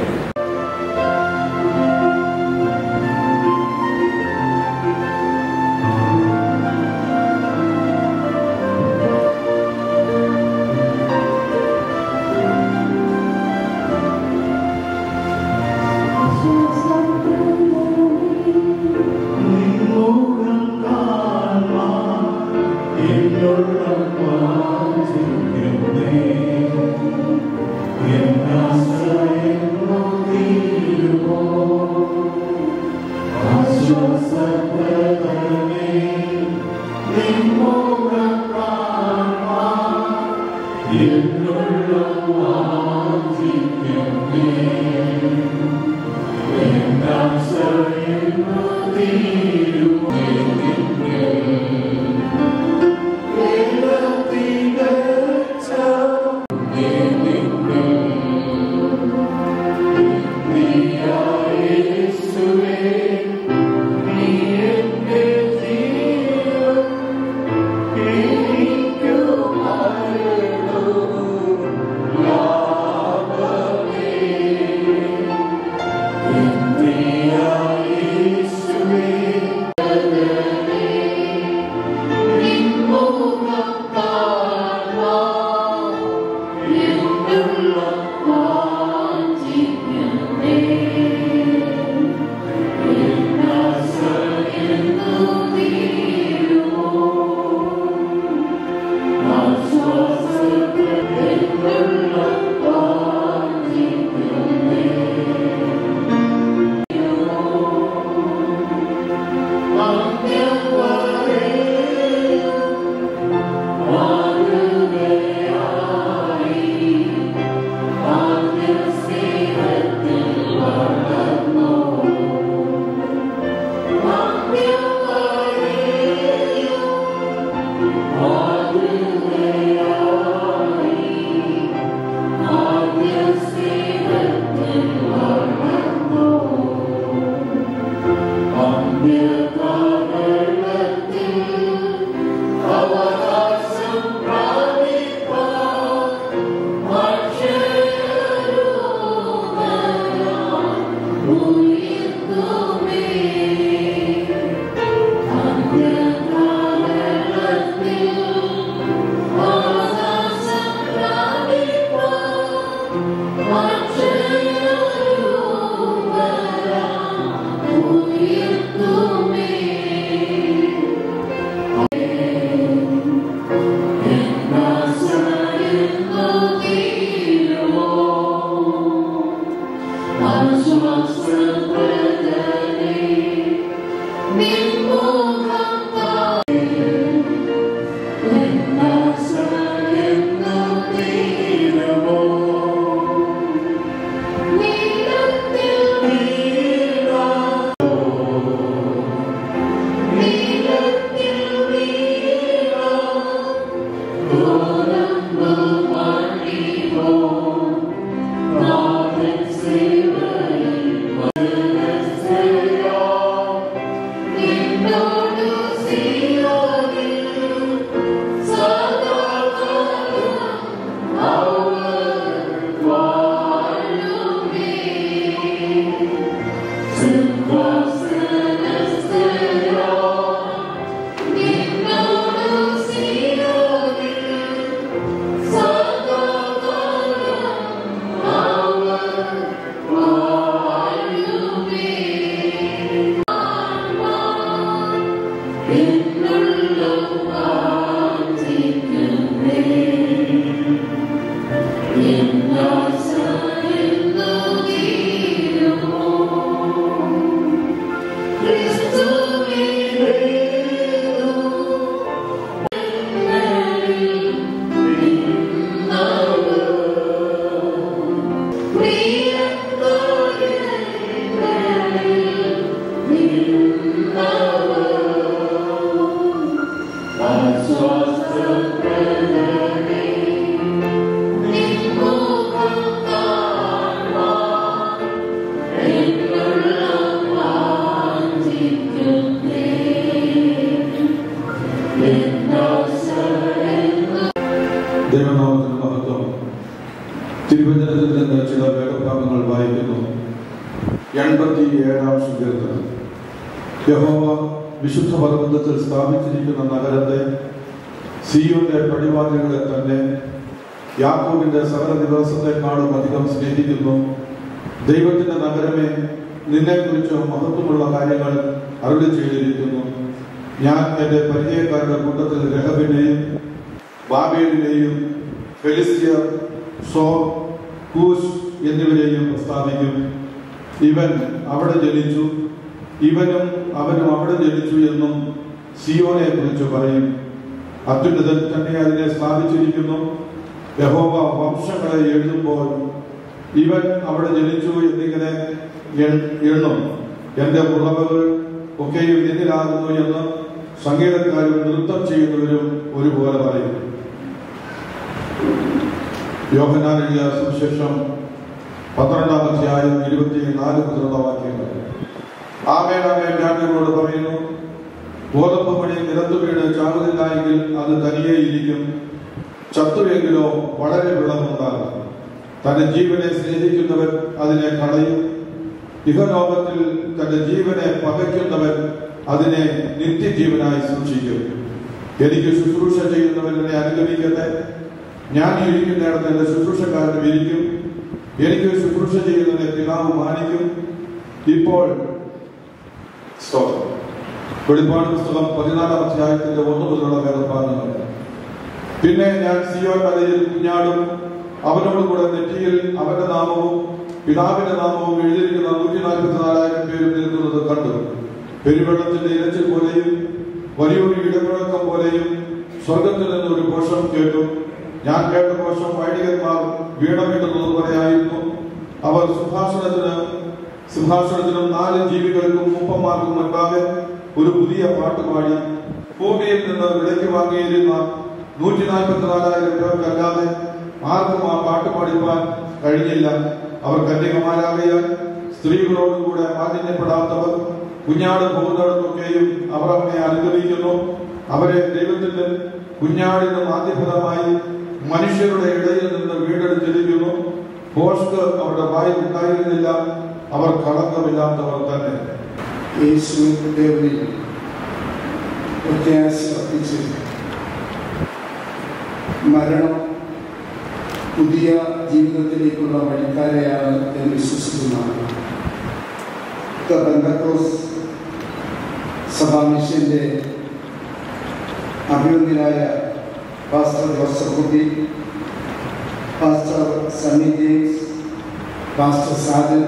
Thank you. ദൈവനാമത്തിന് മഹത്വം തിരുവചനത്തിൽ നിന്ന് ചില വേദഭാഗങ്ങൾ വായിക്കുന്നു എൺപത്തി ഏഴാം സങ്കീർത്തനം യഹോവ വിശുദ്ധ പർവ്വതത്തിൽ സ്ഥാപിച്ചിരിക്കുന്ന നഗരത്തെ സിയോന്റെ പടിവാതിലുകളെ തന്നെ യാക്കോബിന്റെ സകല ദിവസത്തെക്കാളും അധികം സ്നേഹിക്കുന്നു ദൈവത്തിന്റെ നഗരമേ നിന്നെക്കുറിച്ച് മഹത്വമുള്ള കാര്യങ്ങൾ അരുളി ചെയ്തിരിക്കുന്നു ഞാൻ എന്റെ പരിചയക്കാരുടെ കൂട്ടത്തിൽ രഹബിനെയും ബാബേലിനെയും ഫെലിസ്തീയർ സോ കൂസ് എന്നിവരെയും പ്രസ്താവിക്കും ഇവൻ അവിടെ ജനിച്ചു ഇവനും അവനും അവിടെ ജനിച്ചു എന്നും സിയോനെ കുറിച്ച് പറയും അത്യുന്നതൻ തന്നെ അതിനെ സ്ഥാപിച്ചിരിക്കുന്നു യഹോവ വംശങ്ങളെ എഴുതുമ്പോൾ ഇവൻ അവിടെ ജനിച്ചു എന്നിങ്ങനെ എൺ- എണ്ണും എന്റെ ഉറവകൾ ഒക്കെയും നിന്നിലാകുന്നു എന്ന് സംഗീതക്കാരും നൃത്തം ചെയ്യുന്നവരും ഒരുപോലെ പറയും യോഹനാൻ എഴുതിയ സുവിശേഷം പന്ത്രണ്ടാം അധ്യായം ഇരുപത്തി നാല് മുതലുള്ള വാക്യങ്ങൾ ആമേൻ ആമേൻ ഞാൻ നിങ്ങളോട് പറയുന്നു ഗോതമ്പ് മണി നിലത്തു വീണ് ചാകുന്നില്ല എങ്കിൽ അത് തനിയെ ഇരിക്കും ചത്തുവെങ്കിലോ വളരെ വിളവുണ്ടാകും തന്റെ ജീവനെ സ്നേഹിക്കുന്നവൻ അതിനെ കളയും ഇഹലോകത്തിൽ തന്റെ ജീവനെ പകയ്ക്കുന്നവൻ അതിനെ നിത്യജീവനായി സൂക്ഷിക്കും എനിക്ക് ശുശ്രൂഷ ചെയ്യുന്നവൻ എന്നെ അനുഗമിക്കട്ടെ ഞാൻ ഇരിക്കുന്നിടത്ത് എന്റെ ശുശ്രൂഷക്കാരനും ഇരിക്കും എനിക്ക് ശുശ്രൂഷ ചെയ്യുന്നതിനെ പിതാവ് മാനിക്കും ഇപ്പോൾ സ്തോത്രം വെളിപ്പാട് പുസ്തകം പതിനാലാം അധ്യായത്തിന്റെ ഒന്ന് മുതലുള്ള വേദഭാഗങ്ങൾ പിന്നെ ഞാൻ സിയോൻ മലയിൽ കുഞ്ഞാടും അവനോട് കൂടെ നെറ്റിയിൽ അവന്റെ നാമവും പിതാവിന്റെ നാമവും എഴുതിയിരിക്കുന്ന നൂറ്റി നാൽപ്പത്തി നാലായിരം പേരും നിൽക്കുന്നത് കണ്ടു പെരുവെള്ളത്തിന്റെ ഇരച്ചിൽ പോലെയും വലിയൊരു ഇടമുഴക്കം പോലെയും സ്വർഗത്തിൽ നിന്ന് ഒരു ഘോഷം കേട്ടു ഞാൻ കേട്ട ഘോഷം വൈദികന്മാർ വീണമിട്ടുന്നത് പോലെയായിരുന്നു അവർ സിംഹാസനത്തിന് സിംഹാസനത്തിനും നാല് ജീവികൾക്കും മുപ്പന്മാർക്കും മുൻപാകെ ഒരു പുതിയ പാട്ട് പാടി ഭൂമിയിൽ നിന്ന് വിലയ്ക്ക് വാങ്ങിയിരുന്ന നൂറ്റി നാൽപ്പത്തി നാലായിരം പേർക്കല്ലാതെ ആർക്കും ആ പാട്ട് പാടിപ്പാൻ കഴിഞ്ഞില്ല അവർ കന്യകമാരാകയാൽ സ്ത്രീകളോടുകൂടെ മാലിന്യപ്പെടാത്തവർ കുഞ്ഞാട് പോകുന്നിടത്തൊക്കെയും അവർ അവനെ അനുഗമിക്കുന്നു അവരെ ദൈവത്തിന്റെ കുഞ്ഞാടിന് മാധ്യഫലമായി മനുഷ്യരുടെ ഇടയിൽ നിന്ന് വീണ്ടെടുത്തിരിക്കുന്നു ഭോഷ്ക് അവരുടെ വായിൽ ഉണ്ടായിരുന്നില്ല അവർ കളങ്കമില്ലാത്തവർ തന്നെ
യേശുവിൻ്റെ പ്രത്യാശ അർപ്പിച്ച് മരണം പുതിയ ജീവിതത്തിലേക്കുള്ള വഴിക്കാരെയാണ് ഞാൻ വിശ്വസിക്കുന്നത് ദ ബന്ധക്രോസ് സഭാ മിഷന്റെ അഭിനന്ദനായ pastor Joseph Kutty pastor Sunny James pastor Sajan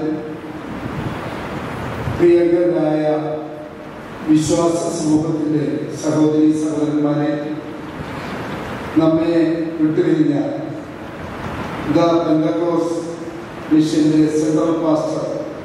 പ്രിയങ്കരായ വിശ്വാസ സമൂഹത്തിൻ്റെ സഹോദരി സഹോദരന്മാരെ നമ്മെ വിട്ടുപിരിഞ്ഞ ദ പെന്തക്കോസ് മിഷന്റെ സെൻട്രൽ പാസ്റ്റർ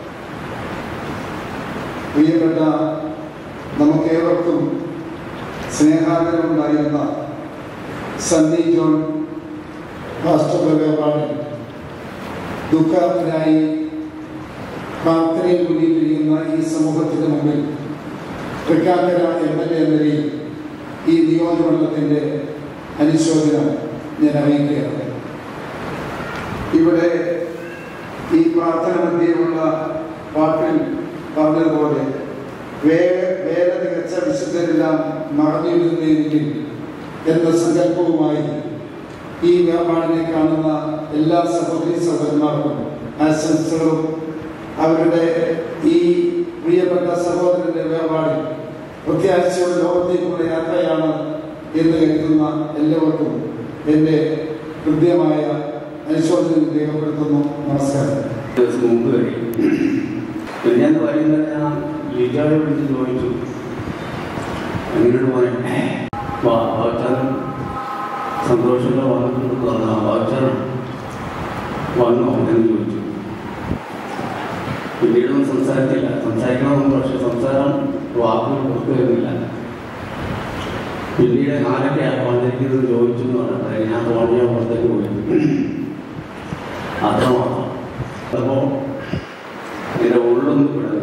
പ്രിയപ്പെട്ട നമുക്കേവർക്കും സ്നേഹാദരവുണ്ടായിരുന്ന സണ്ണി ജോൺ പാസ്റ്റർ വേർപാടിൽ ദുഃഖത്തിനായി പ്രാർത്ഥനയിൽ മുന്നിലിരിക്കുന്ന ഈ സമൂഹത്തിന് മുമ്പിൽ തൃക്കാക്കര എം എൽ എ എന്ന നിലയിൽ ഈ നിയോജകമണ്ഡലത്തിൻ്റെ അനുശോചനം ഞാൻ അറിയിക്കുകയാണ് ഇവിടെ ഈ പ്രാർത്ഥന മധ്യയുള്ള പാട്ടിൽ പറഞ്ഞതുപോലെ വേല വേല തികച്ച വിശുദ്ധരെല്ലാം മറഞ്ഞിരുന്നെങ്കിൽ എന്ന സങ്കല്പവുമായി ഈ വ്യാപാടിനെ കാണുന്ന എല്ലാ സഹോദരി സഹോദരന്മാർക്കും ആശംസകളും അവരുടെ ഈ പ്രിയപ്പെട്ട സഹോദരന്റെ വ്യാപാടി പ്രത്യാശയുടെ ലോകത്തേക്കുള്ള യാത്രയാണ് എന്ന് കരുതുന്ന എല്ലാവർക്കും എൻ്റെ ഹൃദ്യമായ അനുശോചനം രേഖപ്പെടുത്തുന്നു നമസ്കാരം
ദിവസം മുമ്പ് കഴിയും ഞാൻ പറയുന്നത് ഞാൻ ലിജാടെ വിളിച്ച് ചോദിച്ചു അങ്ങനെയോട് പറയാൻ വാച്ചാനം സന്തോഷങ്ങൾ വന്നിട്ടുണ്ടെന്ന് പറഞ്ഞ വാച്ചാനം വന്നോ എന്ന് ചോദിച്ചു പിന്നീടൊന്നും സംസാരിച്ചില്ല സംസാരിക്കണമെന്ന് പക്ഷെ സംസാരം വാക്കുകൾ പുറത്തു വരുന്നില്ല പിന്നീട് ആരൊക്കെയാണ് വന്നിരിക്കുന്നത് ചോദിച്ചു എന്ന് പറഞ്ഞത് ഞാൻ തോന്നിയ പുറത്തേക്ക് പോയി അത്രമാത്രം അപ്പോൾ എൻ്റെ ഉള്ളൊന്നും വിടുന്നു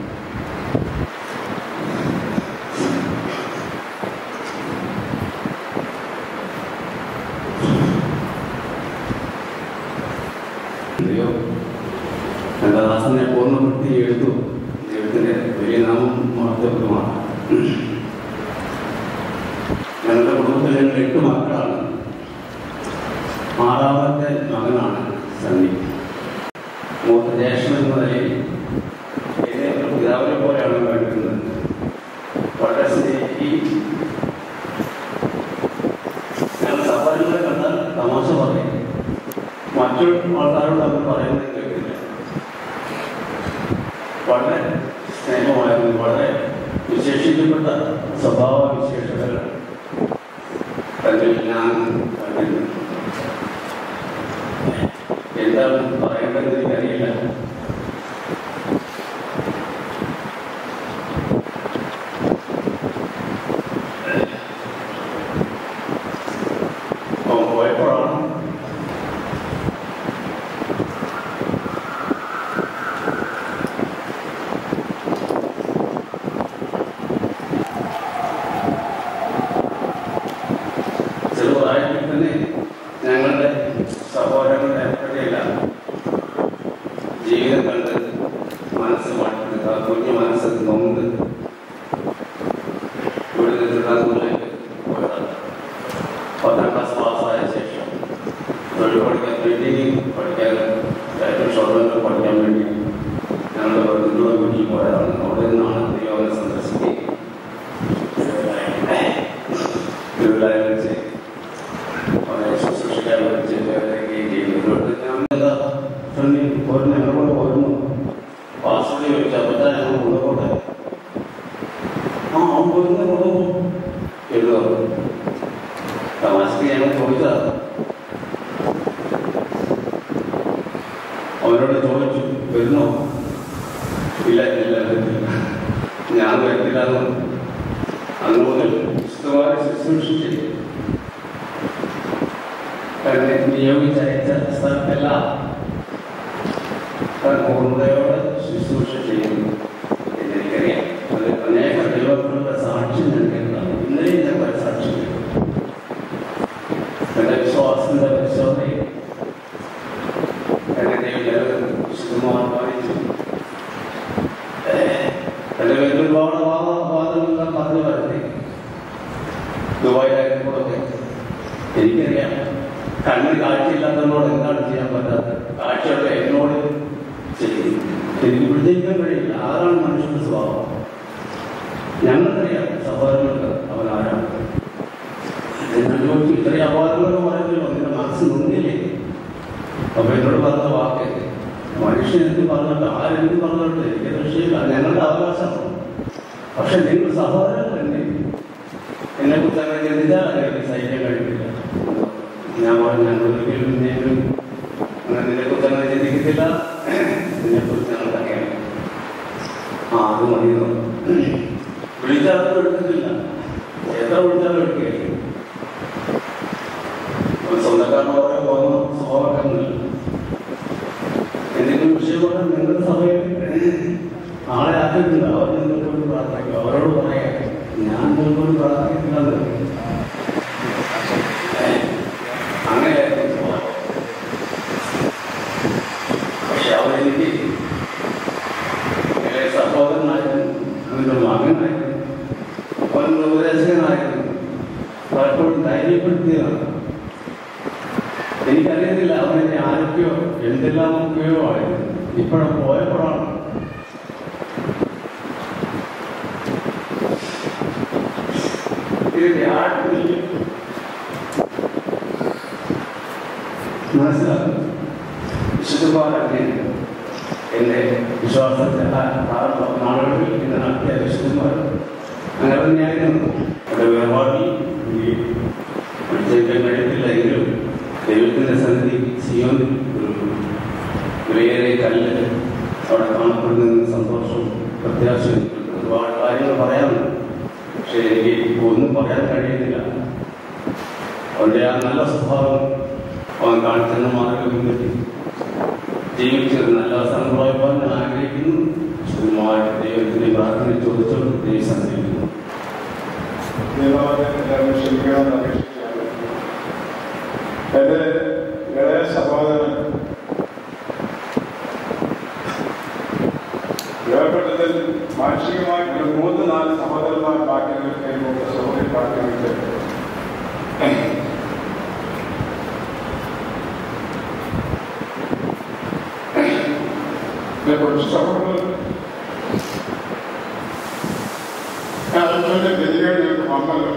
അയ്യോ എൻ്റെ ദാസനെ പൂർണ്ണപ്പെടുത്തി എടുത്തു ദൈവത്തിൻ്റെ വലിയ നാമം മഹത്വപ്രദമാണ് ഞങ്ങളുടെ കുടുംബത്തിൽ ഞങ്ങൾ എട്ട് മക്കളാണ് ആറാമത്തെ മകനാണ് സണ്ണി മൂത്ത ജ്യേഷ്ഠൻ എന്ന നിലയിൽ എന്നെ ഒരു പിതാവിനെ പോലെയാണ് വേണ്ടുന്നത് വളരെ സ്നേഹിക്കുകയും ഞങ്ങൾ സഹോദരങ്ങളെ കണ്ടാൽ തമാശ പറയും മറ്റു ആൾക്കാരോട് അവർ പറയുന്നത് കേൾക്കില്ല വളരെ സ്നേഹമായിരുന്നു വളരെ വിശേഷിക്കപ്പെട്ട സ്വഭാവ വിശേഷതകൾ അതിൽ ഞാൻ കണ്ടിരുന്നു എന്താണ് പറയേണ്ടത് എനിക്കറിയില്ല അവൻ പോയപ്പോഴാണ് ചെറുതായിട്ട് തന്നെ ഞങ്ങളുടെ സഹോദരങ്ങളുടെ എപ്പോഴെല്ലാം ജീവിതം കണ്ട് മനസ്സ് മടുത്ത് ആ കുഞ്ഞു മനസ്സ് നൊന്ത് ഇവിടെ നിന്ന് തിരുവനന്തപുരത്തേക്ക് പോയതാണ് പത്താം ക്ലാസ് പാസ്സായ ശേഷം തൊഴിൽ പഠിക്കാൻ വേണ്ടി പഠിക്കാൻ ഏറ്റവും ഷോർട്ട് പഠിക്കാൻ വേണ്ടി ഞങ്ങളുടെ ബന്ധുക്കളുടെ വീട്ടിൽ പോയതാണ് അവിടെ നിന്നാണ് ദൈവനെ സന്ദർശിക്കുകയും തിരുവല്ലായ വെച്ച് അവരെ ശുശ്രൂഷിക്കാൻ വെച്ച് വരികയും ചെയ്യുന്നു ഞാൻ എന്താ ഫ്രണ്ട് ഒരു ഞങ്ങളോട് പോരുന്നു പാസ്വേഡ് ചോദിച്ചു അപ്പം ഞങ്ങൾ കൊണ്ടുപോട്ടെ ആ അവൻ പോരുന്ന കൊണ്ടുപോകും എഴുതുക തമാശക്ക് ഞങ്ങൾ ചോദിച്ചതാണ് അവനോട് ചോദിച്ചു വരുന്നോ ഇല്ല ഇല്ല വരുന്നില്ല ഞാൻ വരുന്നില്ല എന്ന് അന്ന് മുതൽ വിശുദ്ധമായി ശുശ്രൂഷിച്ച് തന്നെ നിയോഗിച്ചയച്ച സ്ഥലത്തെല്ലാം താൻ പൂർണ്ണതയോടെ ശുശ്രൂഷ ചെയ്യുന്നു എന്നെനിക്കറിയാം അത് അനേക ദൈവങ്ങളുടെ സാക്ഷ്യം നൽകുന്നതാണ് ഇന്നലെയും ഞാൻ ഒരു സാക്ഷ്യം നൽകുന്നു. എൻ്റെ വിശ്വാസത്തിന്റെ പരിശോധനയിൽ എന്നെ ദൈവം നിലനിർത്തി വിശുദ്ധമായി വായിച്ചു എൻ്റെ പേരിൽ ഒരുപാട് വാദ വാദങ്ങളെല്ലാം പറഞ്ഞു വരുത്തി ദുബായിലായിരുന്നപ്പോഴൊക്കെ എനിക്കറിയാം കണ്ണിന് കാഴ്ചയില്ലാത്തവരോട് എന്താണ് ചെയ്യാൻ പറ്റാത്തത് കാഴ്ചയുള്ള എന്നോട് ചെയ്യും എനിക്ക് പിടിച്ചിരിക്കാൻ കഴിയില്ല ആരാണ് മനുഷ്യന്റെ സ്വഭാവം ഞങ്ങൾക്കറിയാം സഹോദരങ്ങൾക്ക് അവൻ ആരാണ് എന്നോട് ചോദിച്ചു ഇത്രയും അപവാദങ്ങളൊക്കെ പറയുന്നല്ലോ നിന്റെ മനസ്സ് നൊന്നില്ലേ അപ്പൊ എന്നോട് പറഞ്ഞ വാക്ക് മനുഷ്യൻ എന്ത് പറഞ്ഞിട്ട് ആരെന്ത് പറഞ്ഞിട്ട് എനിക്ക് വിഷയമില്ല ഞങ്ങളുടെ അവകാശമാണ് പക്ഷെ നിങ്ങൾ സഹോദരൻ തന്നെ എന്നെ കുറിച്ച് അങ്ങനെ ചിന്തിച്ചാൽ എനിക്ക് സഹിക്കാൻ കഴിയില്ല ഞാൻ പറഞ്ഞു ഞങ്ങൾ ഒരിക്കലും നിന്നെയും അങ്ങനെ നിന്നെ കുറിച്ച് അങ്ങനെ ചിന്തിക്കത്തില്ല നിന്നെ കുറിച്ച് ഞങ്ങൾക്കറിയാം ആ അത് മതി എന്ന് പറഞ്ഞു. വിളിച്ചാലും എടുക്കുന്നില്ല എത്ര വിളിച്ചാലും എടുക്കുകയില്ല ഒരു സ്വന്തക്കാരനോടെ പോകുന്ന സ്വഭാവമൊന്നുമില്ല എന്തെങ്കിലും വിഷയം പറഞ്ഞാൽ നിങ്ങളുടെ സഭയിൽ ആളെ ആക്കിയിട്ടുണ്ട് അവർ നിങ്ങൾക്ക് വേണ്ടി പ്രാർത്ഥിക്കും അവരോട് പറയാം ഞാൻ നിങ്ങൾക്ക് വേണ്ടി പ്രാർത്ഥിക്കുന്നില്ലെന്ന് അങ്ങനെയായിരുന്നു സ്വഭാവം പക്ഷെ അവരെനിക്ക് എന്റെ സഹോദരനായിരുന്നു അവന്റെ മകനായിരുന്നു അവന്റെ ഉപദേശകനായിരുന്നു പലപ്പോഴും ധൈര്യപ്പെടുത്തിയതാണ് എനിക്കറിയത്തില്ല അവനെ ആരൊക്കെയോ എന്തെല്ലാം ഒക്കെയോ ആയിരുന്നു ഇപ്പോഴും പോയപ്പോഴാണ് ഇതിന്റെ ആഴത്തിൽ മനസ്സിലാക്കും വിശുദ്ധന്മാരൊക്കെ എന്റെ വിശ്വാസത്തെ പ്രാരംഭ നാളുകളിൽ ഇന്ന് നടത്തിയ വിശുദ്ധന്മാർ അങ്ങനെ തന്നെയായിരുന്നു എന്റെ വേർപാടിൽ പിടിച്ചേക്കാൻ കഴിയത്തില്ല എങ്കിലും ദൈവത്തിന്റെ സന്നിധി സിയോനിൽ ഒരു വിലയേറിയ കല്ല് അവിടെ കാണപ്പെടുന്നതിന് സന്തോഷവും പ്രത്യാശയും ഒരുപാട് കാര്യങ്ങൾ പറയാനുണ്ട് പക്ഷേ എനിക്ക് ഒന്നും പറയാൻ കഴിയുന്നില്ല അവൻ്റെ ആ നല്ല സ്വഭാവം അവൻ കാണിച്ചെന്ന് മാർഗം പിൻപറ്റി ജീവിച്ചത് നല്ല അവസരം പോയപ്പോൾ ഞാൻ ആഗ്രഹിക്കുന്നു ശുദ്ധമായിട്ട് ദൈവത്തിനെ പ്രാർത്ഥന ചോദിച്ചോണ്ട് ദൈവം സന്ദർഭിക്കുന്നു
എല്ലാവരും ക്ഷമിക്കണമെന്ന് അപേക്ഷിക്കുകയാണ് എൻ്റെ ഇളയ സഹോദരൻ ലോകപ്പെട്ടതിൽ മാനുഷികമായി ഒരു മൂന്ന് നാല് സഹോദരന്മാർ ബാക്കിയുള്ളവർക്ക് മൂന്ന് സഹോദരി ബാക്കിയുള്ളവർക്ക് കുറച്ച് സഹോദരൻ കാലത്തിന്റെ ഗതികൾ ഞങ്ങൾക്ക് വന്നല്ലോ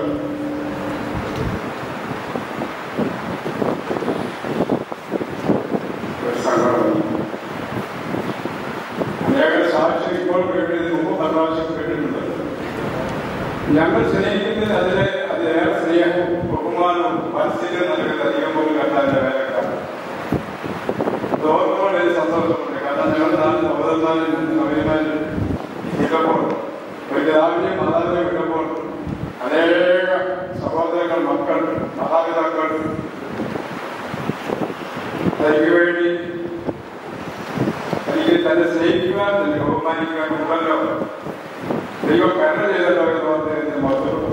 ഒരു സങ്കടം അനേക സാക്ഷ്യം ഇപ്പോൾ കേട്ടതിന് മുമ്പ് പല പ്രാവശ്യം കേട്ടിട്ടുണ്ട് ഞങ്ങൾ സ്നേഹിക്കുന്നത് അതിലെ അതിലേറെ സ്നേഹവും ബഹുമാനവും മനസ്സിന് നൽകുന്നത് അധികം പോലും കണ്ടാന്റെ വേലക്കാണ് ഓർമ്മയോടെ എനിക്ക് സന്തോഷമുണ്ട് കാരണം ഞങ്ങൾ നാല് സഹോദരന്മാരിൽ സമയമാരിൽ വിട്ടപ്പോൾ ഒരു പിതാവിനെയും മാതാവിനെ വിട്ടപ്പോൾ അനേക സഹോദരങ്ങൾ മക്കൾ മാതാപിതാക്കൾ തനിക്ക് വേണ്ടി തനിക്ക് തന്നെ സ്നേഹിക്കുവാൻ തന്നെ ബഹുമാനിക്കുവാൻ ഉണ്ടല്ലോ ദൈവം കരുണ ചെയ്തല്ലോ എന്ന് അദ്ദേഹത്തിന് മഹത്വം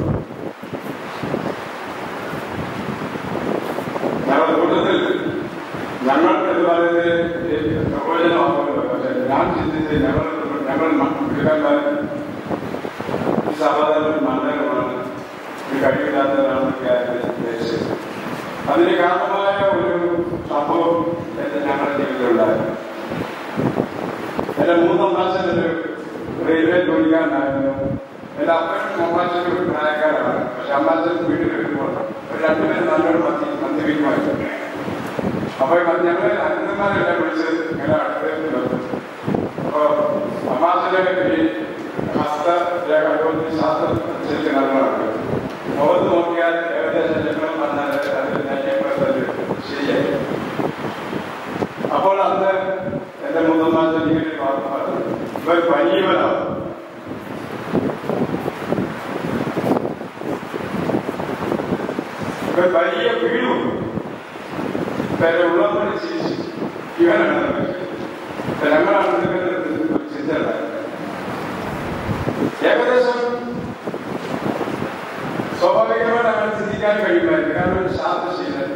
ഞങ്ങളുടെ കൂട്ടത്തിൽ ഞങ്ങൾ എന്ന് പറയുന്നത് പ്രയോജനമാകുമല്ലോ പക്ഷെ ഞാൻ ചിന്തിച്ച് ഞങ്ങൾ ഞങ്ങൾ വീട്ടുകാരന്മാർ ഈ സഹോദരൻ മണ്ഡലമാണ് ഇത് കഴിവില്ലാത്തവരാണ് കാര്യത്തിൽ ഉദ്ദേശിച്ചത് അതിന് കാരണമായ ഒരു സംഭവം എന്റെ ഞങ്ങളുടെ ജീവിതത്തിലുണ്ടായിരുന്നു എന്റെ മൂന്നാം ക്ലാസ്സിൽ ഒരു റെയിൽവേ ജോലിക്കാരനായിരുന്നു എന്റെ അപ്പനും അമ്മാച്ചനും ഒരു പ്രായക്കാരാണ് പക്ഷെ അമ്മാച്ചൻ വീട്ടിൽ വരുമ്പോൾ ഒരു രണ്ടുപേരും നല്ലൊരു മന്തി മദ്യപിക്കുമായിരുന്നു അപ്പൊ ഞങ്ങൾ അനന്തന്മാരെല്ലാം വിളിച്ച് ഇങ്ങനെ അടുത്ത് അപ്പൊ അമ്മാച്ചന്റെ ഈ ഹസ്ത രേഖ ശാസ്ത്രം അനുസരിച്ച് നല്ലതാണ് മുഖത്ത് നോക്കിയാൽ ഏകദേശം ലക്ഷണം വന്നാൽ അതിൽ നയ്യപ്പെട്ടത് ശരിയായി അപ്പോൾ അന്ന് എന്റെ മുതന്മാച്ച ഇങ്ങനെ ഒരു വാർത്ത പറഞ്ഞു ഇവർ പനിയവനാണ് ഇവർ വലിയ വീണു പേരെ ഉള്ളപ്പോൾ ചിരിച്ചു ഇവനാണ് ഞങ്ങളാണ് ഇതൊക്കെ ചിന്തയുണ്ടായത് ഏകദേശം സ്വാഭാവികമായിട്ട് അങ്ങനെ ചിന്തിക്കാൻ കഴിയുമായിരുന്നു കാരണം ഒരു ശാന്തശീലൻ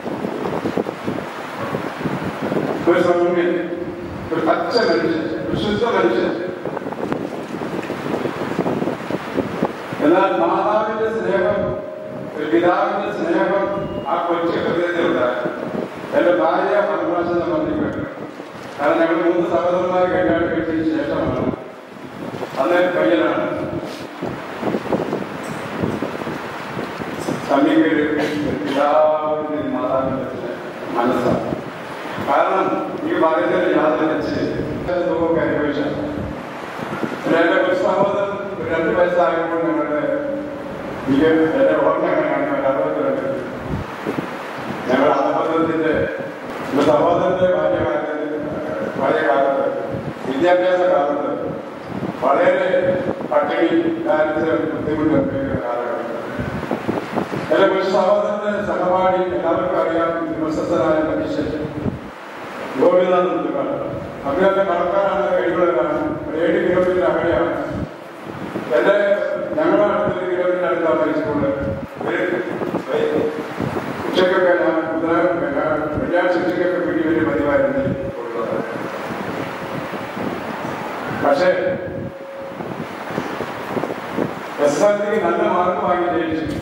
ഒരു സൗമ്യൻ ഒരു പച്ച മനുഷ്യൻ ഒരു ശുദ്ധ മനുഷ്യൻ എന്നാൽ മാതാവിന്റെ സ്നേഹം ഒരു പിതാവിന്റെ സ്നേഹം ആ കൊച്ചു ഹൃദയത്തിലുണ്ടായിരുന്നു എന്റെ ഭാര്യ പരമാശം സംബന്ധിക്കും കാരണം ഞങ്ങൾ മൂന്ന് സഹോദരന്മാർ കല്യാണം കഴിച്ചതിന് ശേഷമാണ് അന്ന് പയ്യനാണ് സമീപൊരു പിതാവിന്റെ മാതാവിന്റെ മനസ്സാണ് കാരണം ഈ പറയുന്നതിന് യാതൊരു വെച്ച് ദുഃഖമൊക്കെ അനുഭവിച്ച എന്റെ ഒരു സഹോദരൻ ഒരു രണ്ട് വയസ്സായപ്പോൾ ഞങ്ങളുടെ എനിക്ക് എന്റെ ഓർമ്മ എങ്ങനെയാണ് ഒരു അറുപത്തിരണ്ട് ഞങ്ങളുടെ അധപതത്തിന്റെ ഒരു സഹോദരന്റെ ബാല്യകാലത്ത് പഴയ കാലത്ത് വിദ്യാഭ്യാസ കാലത്ത് വളരെ പട്ടിണി ദാരിദ്ര്യം ബുദ്ധിമുട്ട് അനുഭവിക്കുന്ന കാലഘട്ടം എന്റെ ഒരു സഹോദരന്റെ സഹപാഠി എല്ലാവർക്കും അറിയാം വിമർശനായ മനുഷ്യൻ ഗോപിനാഥ് മുത്തുക്കാട് അദ്ദേഹത്തെ കടക്കാരാണ് കഴിവുള്ളവരാണ് ഒരു ഏഴ് കിലോമീറ്റർ അകലെയാണ് എന്റെ ഞങ്ങളുടെ അടുത്തൊരു കിലോമീറ്റർ അടുത്താണ് ഹൈസ്കൂള് ഒരു ഉച്ചക്കൊക്കെ ഞാൻ ബുധനാഴ്ച വെള്ളിയാഴ്ച ഉച്ചക്കൊക്കെ വീട്ടിൽ വലിയ പതിവായിരുന്നു ഉള്ളത് പക്ഷേ എസ് എൽ സിക്ക് നല്ല മാർക്ക് വാങ്ങി ജയിച്ചു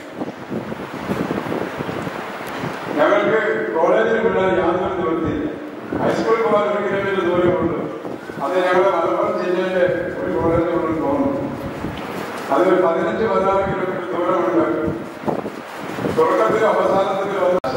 ഞങ്ങൾക്ക് കോളേജിൽ വിടാൻ യാതൊരു നിവൃത്തിയില്ല ഹൈസ്കൂളിൽ പോകാൻ ഒരു കിലോമീറ്റർ ദൂരമുണ്ട് അത് ഞങ്ങളുടെ മലപ്പുറം ജില്ലയിലെ ഒരു കോളേജിലുണ്ടെന്ന് തോന്നുന്നു അതൊരു പതിനഞ്ച് പതിനാറ് കിലോമീറ്റർ ദൂരമുണ്ട് തുടക്കത്തിലും അവസാനത്തിലും ഒന്ന്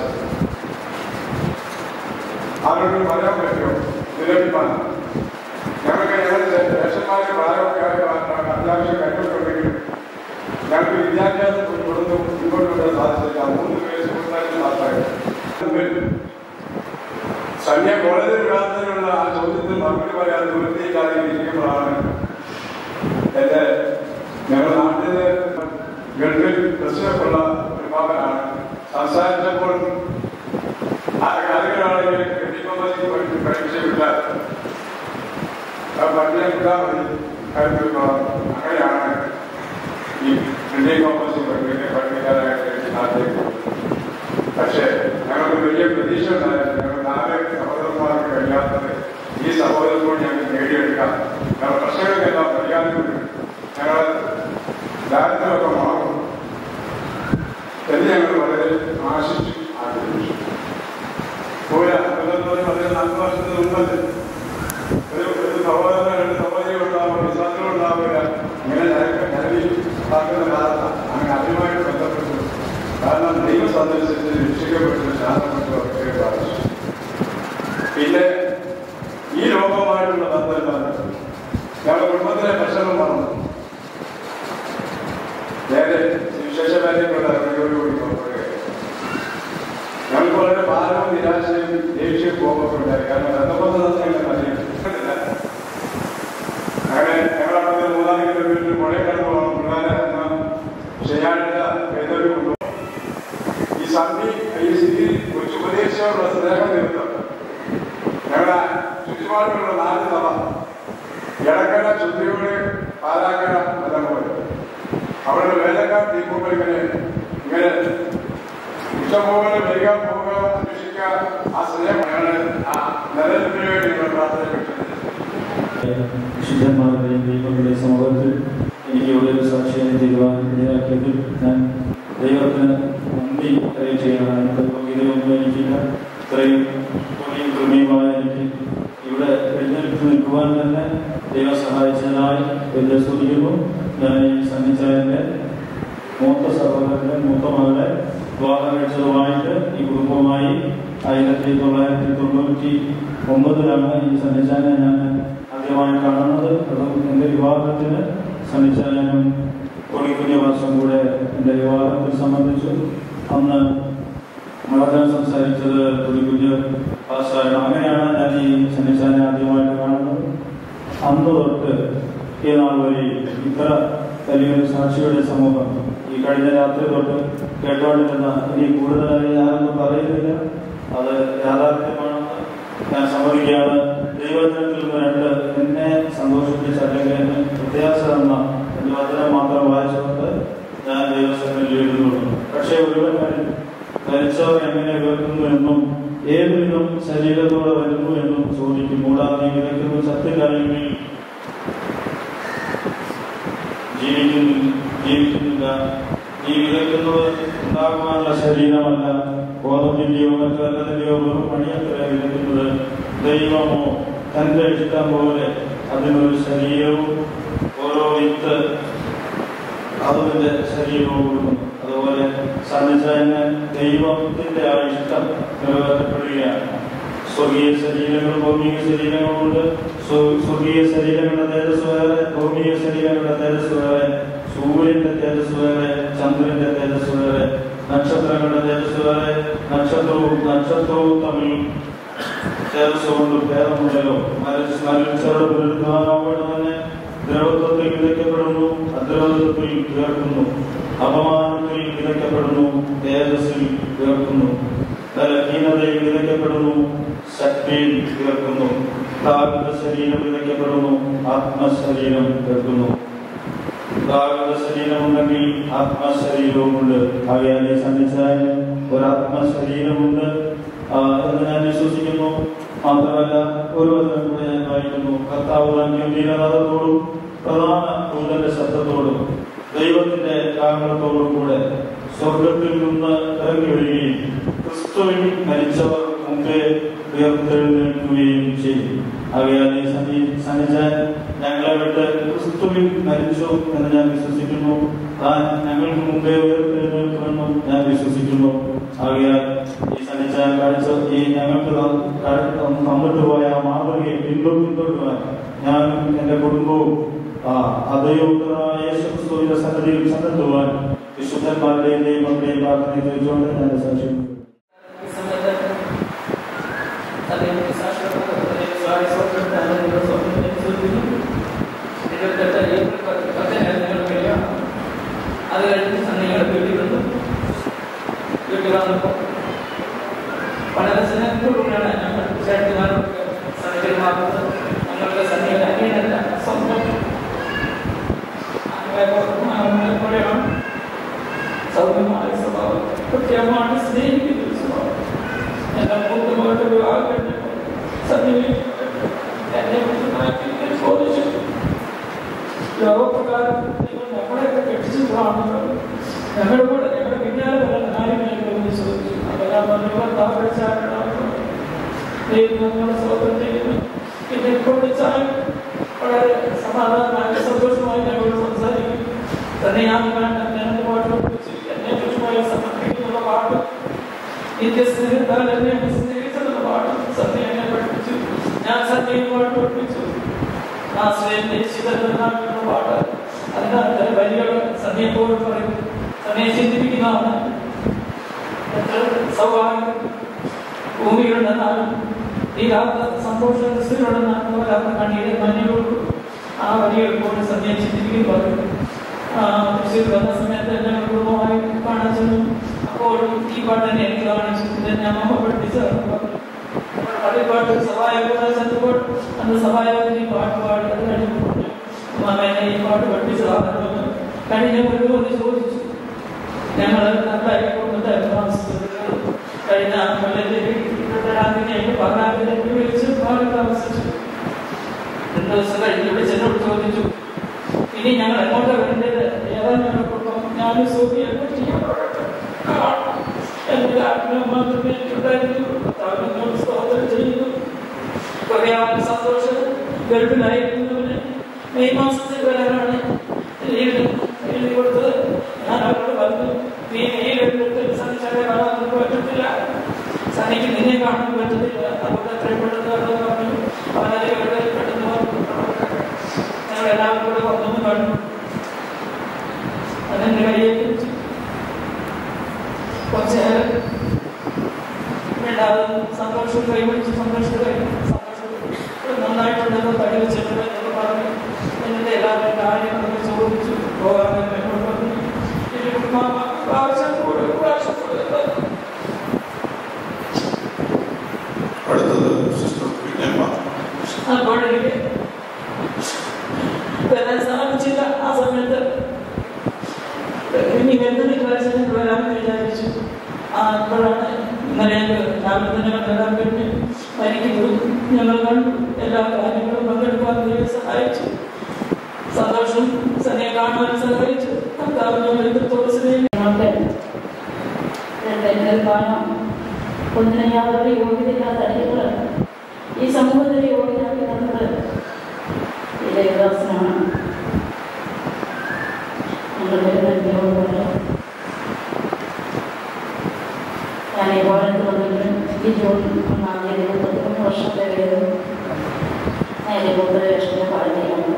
ആരോട് പറയാൻ പറ്റുമോ നിലവിപ്പാണ് ഞങ്ങൾക്ക് ഞങ്ങളുടെ ജ്യേഷ്ഠന്മാരുടെ പ്രായമൊക്കെ അത്യാവശ്യം കഴിവുണ്ടെങ്കിലും ഞങ്ങൾക്ക് വിദ്യാഭ്യാസം തുടർന്ന് മുന്നോട്ട് വരാൻ സാധിച്ചില്ല മൂന്ന് പേര് സുഹൃത്തായിട്ട് മാത്രമായിട്ട് സന്ധ്യ കോളേജിൽ വിടാത്തതിനുള്ള ആ ചോദ്യത്തിന്
ചോദ്യത്തിന് മറുപടി പറയാൻ നിവൃത്തിയില്ലാതെ ഇരിക്കുമ്പോഴാണ് എൻ്റെ ഞങ്ങളുടെ നാട്ടിൽ ഗൾഫിൽ പ്രശ്നമൊക്കെയുള്ള ഒരു മകനാണ് സംസാരിച്ചപ്പോൾ ആളുകളാണെങ്കിൽ കെട്ടിക്കൊമ്പതി പഠിപ്പിച്ച് വിട്ടാൽ ആ പട്ടിയെ വിട്ടാൽ മതി കരുതിക്കോളാം അങ്ങനെയാണ് ഈ ഇന്ത്യൻ കോൺഗ്രസ് പഠിപ്പിക്കാനായിട്ട് നാട്ടിലേക്ക് പക്ഷേ ഞങ്ങൾക്ക് വലിയ പ്രതീക്ഷ ഉണ്ടായിരുന്നു ഞങ്ങൾ നാല് സഹോദരന്മാർക്ക് കഴിയാത്തത് ഈ സഹോദരത്തോട് ഞങ്ങൾ നേടിയെടുക്കാം ഞങ്ങളുടെ പ്രശ്നങ്ങൾക്കെല്ലാം പരിഹാരം കിട്ടും ഞങ്ങൾ ദാരിദ്ര്യമൊക്കെ മാറും എന്ന് ഞങ്ങൾ വളരെ ആശിച്ചു ആഗ്രഹിച്ചു പോയ അമ്പലത്തോടെ വളരെ നാല് വർഷത്തിന് മുമ്പ് ഒരു ഒരു സഹോദരൻ രണ്ട് സഹോദരികൾ ഉണ്ടാവുക വിശ്വാസികൾ ഉണ്ടാവില്ല ഇങ്ങനെ നിരക്ക് നിലവിൽ ആക്കുന്ന കാലത്താണ് അങ്ങനെ അതുമായിട്ട് ബന്ധപ്പെട്ടു കാരണം ദൈവം സന്ദർശിച്ച് രക്ഷിക്കപ്പെട്ടു ശാന്തപ്പെട്ടു ഒക്കെ ബാധിച്ചു പിന്നെ ഈ രോഗമായിട്ടുള്ള ബന്ധം എന്താണ് ഞങ്ങളുടെ കുടുംബത്തിലെ പ്രശ്നം വന്നു നേരെ സുവിശേഷ കാര്യങ്ങളുടെ അറിവോടുകൂടി പുറപ്പെടുകയാണ് ഞങ്ങൾക്ക് വളരെ ഭാരവും നിരാശയും ദേഷ്യവും കോപമൊക്കെ ഉണ്ടായി കാരണം ബന്ധപ്പെട്ട ഞങ്ങൾക്ക് അറിയാം അങ്ങനെ ഞങ്ങളവിടെ മൂന്നാല് കിലോമീറ്റർ പുഴയെ കടന്നു പോകണം പിള്ളേരെ ശനിയാഴ്ച വേദന കൊണ്ടുപോകും ഈ സന്ധി ഈ സ്ഥിതി കൊച്ചു ഉപദേശിയോടുള്ള സ്നേഹം നിമിത്തം ഞങ്ങളുടെ ചുറ്റുപാടുകളുള്ള നാല് സഭ ഇടക്കര ചുറ്റിയോട് പാലാക്കര മലമുറ അവരുടെ വേലക്കാർ ദീപങ്ങൾ ഇങ്ങനെ ഇങ്ങനെ ഇഷ്ടംപോലെ വരിക പോവുക അന്വേഷിക്കുക ആ സ്നേഹം ഞങ്ങള് ആ നിലനിൽപ്പിന് വേണ്ടി ഞങ്ങൾ പ്രാർത്ഥനപ്പെട്ടത്
വിശുദ്ധന്മാരുടെയും ദൈവങ്ങളുടെ സമൂഹത്തിൽ എനിക്ക് ഇവിടെ ഒരു സാക്ഷിയായി തീരുവാൻ ഇടയാക്കിയതിൽ ഞാൻ ദൈവത്തിന് നന്ദി അറിയിക്കുകയാണ് എനിക്ക് ഇതൊന്നും എനിക്കില്ല ഇത്രയും പുണ്യം കൃമയുമായ എനിക്ക് ഇവിടെ എഴുന്നേൽപ്പ് നിൽക്കുവാൻ തന്നെ ദൈവം സഹായിച്ചതിനായി എന്നെ സ്തുതിക്കുന്നു ഞാൻ ഈ സന്നിധാനത്തെ മൂത്ത സഹോദരന്റെ മൂത്ത മകളെ വിവാഹം കഴിച്ചതുമായിട്ട് ഈ കുടുംബവുമായി ആയിരത്തി തൊള്ളായിരത്തി തൊണ്ണൂറ്റി ഒമ്പതിലാണ് ഈ സന്നിധാനം ഞാൻ ആദ്യമായി കാണുന്നത് അതും എൻ്റെ വിവാഹത്തിന് സന്നിധാനം കൊടിക്കുഞ്ഞ വർഷം കൂടെ എൻ്റെ വിവാഹത്തെ സംബന്ധിച്ചു അന്ന് വളരെ സംസാരിച്ചത് കൊടിക്കുഞ്ഞ് പാസ്സായിരുന്നു അങ്ങനെയാണ് ഞാൻ ഈ സന്നിധാനം ആദ്യമായിട്ട് കാണുന്നത് അന്ന് തൊട്ട് ഈ നാൾ വരെ ഇത്ര വലിയൊരു സാക്ഷിയുടെ സമൂഹം ഈ കഴിഞ്ഞ രാത്രി തൊട്ട് കേട്ടോണ്ടിരുന്ന ഇനി കൂടുതലായി ഞാനൊന്നും പറയുന്നില്ല അത് യാഥാർത്ഥ്യമാണെന്ന് ഞാൻ സമ്മതിക്കുകയാണ് ദൈവത്തിൽ നിന്ന് രണ്ട് എന്നെ സന്തോഷിപ്പിച്ച അല്ലെങ്കിൽ എന്നെ പ്രത്യാശ തന്ന ഒരു വചനം മാത്രം വായിച്ചുകൊണ്ട് ഞാൻ ദൈവസഭയിൽ എഴുതുന്നുള്ളൂ പക്ഷേ ഒരുവൻ കാര്യം മരിച്ചവർ എങ്ങനെ ഉയർത്തുന്നു എന്നും ഏതൊരിനും ശരീരത്തോടെ വരുന്നു എന്നും ചോദിക്കും കൂടാതെ നീ വിതയ്ക്കുന്നു സത്യകാര്യങ്ങളിൽ ജീവിക്കുന്നു ജീവിക്കുന്നില്ല നീ വിതയ്ക്കുന്നത് ഉണ്ടാകുവാനുള്ള ശരീരമല്ല ഗോതമ്പിന്റെയോ മറ്റു വല്ലതിന്റെയോ വെറും പണിയത്ര വിതയ്ക്കുന്നത് ദൈവമോ തന്റെ ഇഷ്ടം പോലെ അതിനൊരു ശരീരവും ഓരോ വിത്ത് അതിന്റെ ശരീരവും കൊടുക്കുന്നു അതുപോലെ സന്നിധാന ദൈവത്തിന്റെ ആ ഇഷ്ടം നിറവേറ്റപ്പെടുകയാണ് സ്വർഗീയ ശരീരങ്ങൾ ഭൗമിക ശരീരങ്ങളുണ്ട് സ്വ- സ്വർഗീയ ശരീരങ്ങളുടെ തേജസ് വേറെ ഭൗമിക ശരീരങ്ങളുടെ തേജസ് വേറെ സൂര്യന്റെ തേജസ് വേറെ ചന്ദ്രന്റെ തേജസ് വേറെ നക്ഷത്രങ്ങളുടെ തേജസ് വേറെ നക്ഷത്രവും നക്ഷത്രവും തമ്മിൽ തേജസ് കൊണ്ട് ഭേദമുണ്ടല്ലോ മരിച്ച മരിച്ചവരുടെ പുനരുദ്ധാനോടെ തന്നെ ദ്രവത്വത്തിൽ വിതയ്ക്കപ്പെടുന്നു അദ്രവത്വത്തിൽ ഉയർത്തുന്നു അപമാനത്തിൽ വിതയ്ക്കപ്പെടുന്നു തേജസ്സിൽ ഉയർത്തുന്നു ബലഹീനതയിൽ വിതയ്ക്കപ്പെടുന്നു ശക്തിയിൽ ഉയർത്തുന്നു പ്രാകൃത ശരീരം വിതയ്ക്കപ്പെടുന്നു ആത്മശരീരം ഉയർത്തുന്നു പ്രാകൃത ശരീരമുണ്ടെങ്കിൽ ആത്മശരീരവുമുണ്ട് ആകയാൽ ഈ സന്നിധാന ഒരു ആത്മശരീരമുണ്ട് ആ, എന്ന് ഞാൻ വിശ്വസിക്കുന്നു മാത്രമല്ല ഒരു വചനം കൂടെ ഞാൻ വായിക്കുന്നു കർത്താവ് ഗംഭീരനാഥത്തോടും പ്രധാന ദൂതന്റെ ശബ്ദത്തോടും ദൈവത്തിന്റെ കാരണത്തോടും കൂടെ സ്വർഗത്തിൽ നിന്ന് ഇറങ്ങി വരികയും ക്രിസ്തുവിൽ മരിച്ചവർ മുമ്പേ ഉയർത്തെഴുന്നേൽക്കുകയും ചെയ്യും ആകയാൽ ഈ സന്നി സന്നിധാൻ ഞങ്ങളെ വിട്ട് ക്രിസ്തുവിൽ മരിച്ചു എന്ന് ഞാൻ വിശ്വസിക്കുന്നു താൻ ഞങ്ങൾക്ക് മുമ്പേ ഉയർത്തെഴുന്നേൽക്കുമെന്നും ഞാൻ വിശ്വസിക്കുന്നു ആകയാൽ ഈ സന്നിധാനം കാഴ്ച ഈ ഞങ്ങൾക്ക് ത- കാ- തന്നിട്ട് പോയ ആ മാതൃകയെ പിന്തും പിന്തുടരുവാൻ ഞാനും എന്റെ കുടുംബവും ആ അതയോത്തരായ യേശുക്രിസ്തുവിന്റെ സന്നദ്ധിയിൽ ചെന്നെത്തുവാൻ വിശുദ്ധന്മാരുടെയും ദൈവങ്ങളുടെയും പ്രാർത്ഥന ചോദിച്ചുകൊണ്ട് ഞാൻ സാക്ഷ്യം
സമയത്ത് അദ്ദേഹം സാക്ഷ്യപ്പെടുത്തുന്നതിനെ സ്വാഗതം
അത് കഴിഞ്ഞ് ഞങ്ങളുടെ വീട്ടിൽ വന്നു വീട്ടിൽ വന്നപ്പോൾ വളരെ സ്നേഹത്തോടുകൂടിയാണ് ഞങ്ങൾ ചേട്ടന്മാരൊക്കെ സഹചര്യമാക്കുന്നത് ഞങ്ങളുടെ സന്നിധിയിൽ അനിയനല്ല സ്വന്തം അങ്ങനെയാണ് സൗമ്യമായ സ്വഭാവം കൃത്യമാണ് സ്നേഹിക്കുന്ന ഒരു സ്വഭാവം എന്റെ മൂത്തമായിട്ട് വിവാഹം കഴിഞ്ഞപ്പോൾ സന്നിധി എന്നെ വിളിച്ച് ചോദിച്ചു ലോകപ്രകാരം നിങ്ങൾ നമ്മളെയൊക്കെ കെട്ടിച്ചു കാണുന്നത് ഞങ്ങളുടെ കൂടെ ഞങ്ങളുടെ പിന്നാലെ വല്ല കാര്യങ്ങളൊക്കെ ഒന്ന് ചോദിച്ചു അതെല്ലാം പറഞ്ഞപ്പോൾ താ പഠിച്ചാലാണ് ദൈവം നമ്മളെ സ്വന്തം ചെയ്യുന്നു പിന്നെ ഇപ്പോൾ വിളിച്ചാൽ വളരെ സമാധാനമായി സന്തോഷമായി ഞങ്ങളോട് സംസാരിക്കും തന്നെ ഞാൻ വേണ്ട ഞാനൊരു പാട്ട് പഠിപ്പിച്ചു എന്നെ കുറിച്ചുമായ സമർപ്പിക്കുന്നുള്ള പാട്ട് നിത്യ സ്നേഹത്താൽ എന്നെ സ്നേഹിച്ചെന്നുള്ള പാട്ട് സത്യം എന്നെ പഠിപ്പിച്ചു ഞാൻ സത്യം പാട്ട് പഠിപ്പിച്ചു ആ സ്വയം നിശ്ചിതെന്ന പാട്ട് അതിനകത്ത് വരികൾ സന്ധ്യപ്പോഴും പറയും സമയം ചിന്തിപ്പിക്കുന്നതാണ് എത്ര സൗഭാഗ്യം ഭൂമിയിലുണ്ടെന്നാലും തീരാത്ത സന്തോഷ ക്രിസ്തുവിലുണ്ടെന്നാണ് വരാത്ത കണ്ണീര് മഞ്ഞോട് ആ വരികൾ പോലും സന്ധ്യ ചിന്തിപ്പിക്കും പറയും തൃശ്ശൂർ വന്ന സമയത്ത് ഞങ്ങൾ കുടുംബമായി കാണാൻ ചെന്നു അപ്പോഴും ഈ പാട്ട് തന്നെ എനിക്ക് കാണിച്ചു ഇത് ഞാൻ അമ്മ പഠിപ്പിച്ചതാണ് പള്ളിപ്പാട്ട് സഹായകൂടെ ചെന്നപ്പോൾ അന്ന് സഹായത്തിന് ഈ പാട്ട് പാടി അത് കഴിഞ്ഞപ്പോൾ അമ്മേനെ ഈ പാട്ട് പഠിപ്പിച്ചതാണ് കഴിഞ്ഞ ഒരു ഒന്ന് ചോദിച്ചു ഞങ്ങൾ നന്നായി കുടുംബത്തെ താമസിച്ചത് കഴിഞ്ഞ കൊല്ലത്തിൽ പതിനാറിലേക്ക് വിളിച്ച് മാറി താമസിച്ചു രണ്ട് ദിവസം കഴിഞ്ഞ് ഇവിടെ ചെന്നോട് ചോദിച്ചു ഇനി ഞങ്ങൾ എങ്ങോട്ടാ വരേണ്ടത് ഏതാ ഞങ്ങളുടെ കുടുംബം ഞാനും സോഫിയെ പറ്റി എന്റെ ആഗ്രഹം മാത്രമേ എനിക്കുണ്ടായിരുന്നുള്ളൂ താങ്കൾ സ്തോത്രം ചെയ്യുന്നു കുറെ ആൾ സന്തോഷം ഗൾഫിലായിരുന്നവന് മെയ് മാസത്തിൽ വരാനാണ് ലീവ് എഴുതി കൊടുത്തത് ഞാൻ അവരോട് പറഞ്ഞു നീ മെയ്യിൽ എടുത്തിട്ട് സന്നിച്ചാലെ കാണാൻ പറ്റത്തില്ല സന്നിക്ക് നിന്നെ കാണാൻ പറ്റത്തില്ല അതുകൊണ്ട് എത്രയും പെട്ടെന്ന് വരണമെന്ന് പറഞ്ഞു അവനത് വളരെ പെട്ടെന്ന് വന്നു ഞങ്ങൾ എല്ലാവരും കൂടെ വന്നു കണ്ടു അതെന്റെ കയ്യെ പിടിച്ചു കുറച്ച് നേരം രണ്ടാമത് സന്തോഷം കൈപിടിച്ച് സന്തോഷത്തോടെ സന്തോഷത്തോടെ നന്നായിട്ടുണ്ടെന്ന് തടി വെച്ചിട്ടുണ്ട് എന്ന് പറഞ്ഞു എന്നിട്ട് എല്ലാവരും കാര്യങ്ങളൊക്കെ ചോദിച്ചു പോകാൻ എന്നോട് പറഞ്ഞു ഇനി മാമ പ്രാവശ്യം കൂടെ പ്രാവശ്യം കൂടെ
അടുത്തത് സിസ്റ്റർ പിന്നെമ്മ
അപ്പോഴെനിക്ക് വരാൻ സാധിച്ചില്ല ആ സമയത്ത് ഇനി വരുന്ന ക്ലാസ്സിൽ വരാമെന്ന് വിചാരിച്ചു ആ അപ്പോഴാണ് ഇന്നലെ രാവിലെ തന്നെ വരാൻ കഴിഞ്ഞ് മരിക്കുന്നത് ഞങ്ങൾ കണ്ടു എല്ലാ കാര്യങ്ങളും പങ്കെടുക്കാൻ ദൈവം സഹായിച്ചു സന്തോഷം സനയെ കാണുവാൻ സഹായിച്ചു കർത്താവ് ഞങ്ങൾ എത്രത്തോളം സ്നേഹിക്കും
കാണാം ഒന്നിനെ യാതൊരു യോഗ്യതയില്ലാത്ത അടികൾ ഈ സമൂഹത്തിൽ യോഗ്യരാക്കി തന്നത് ഈ ദേവദാസനാണ് ഞങ്ങളുടെ നന്ദിയോട് പറയാം ഞാൻ ഈ കോളേജിൽ വന്നിട്ട് ഈ ജൂൺ ഒന്നാം തീയതി മുപ്പത്തിമൂന്ന് വർഷത്തെ വേദം നേരെ ഗോപുരലക്ഷ്മിയെ പാടുകയാണ്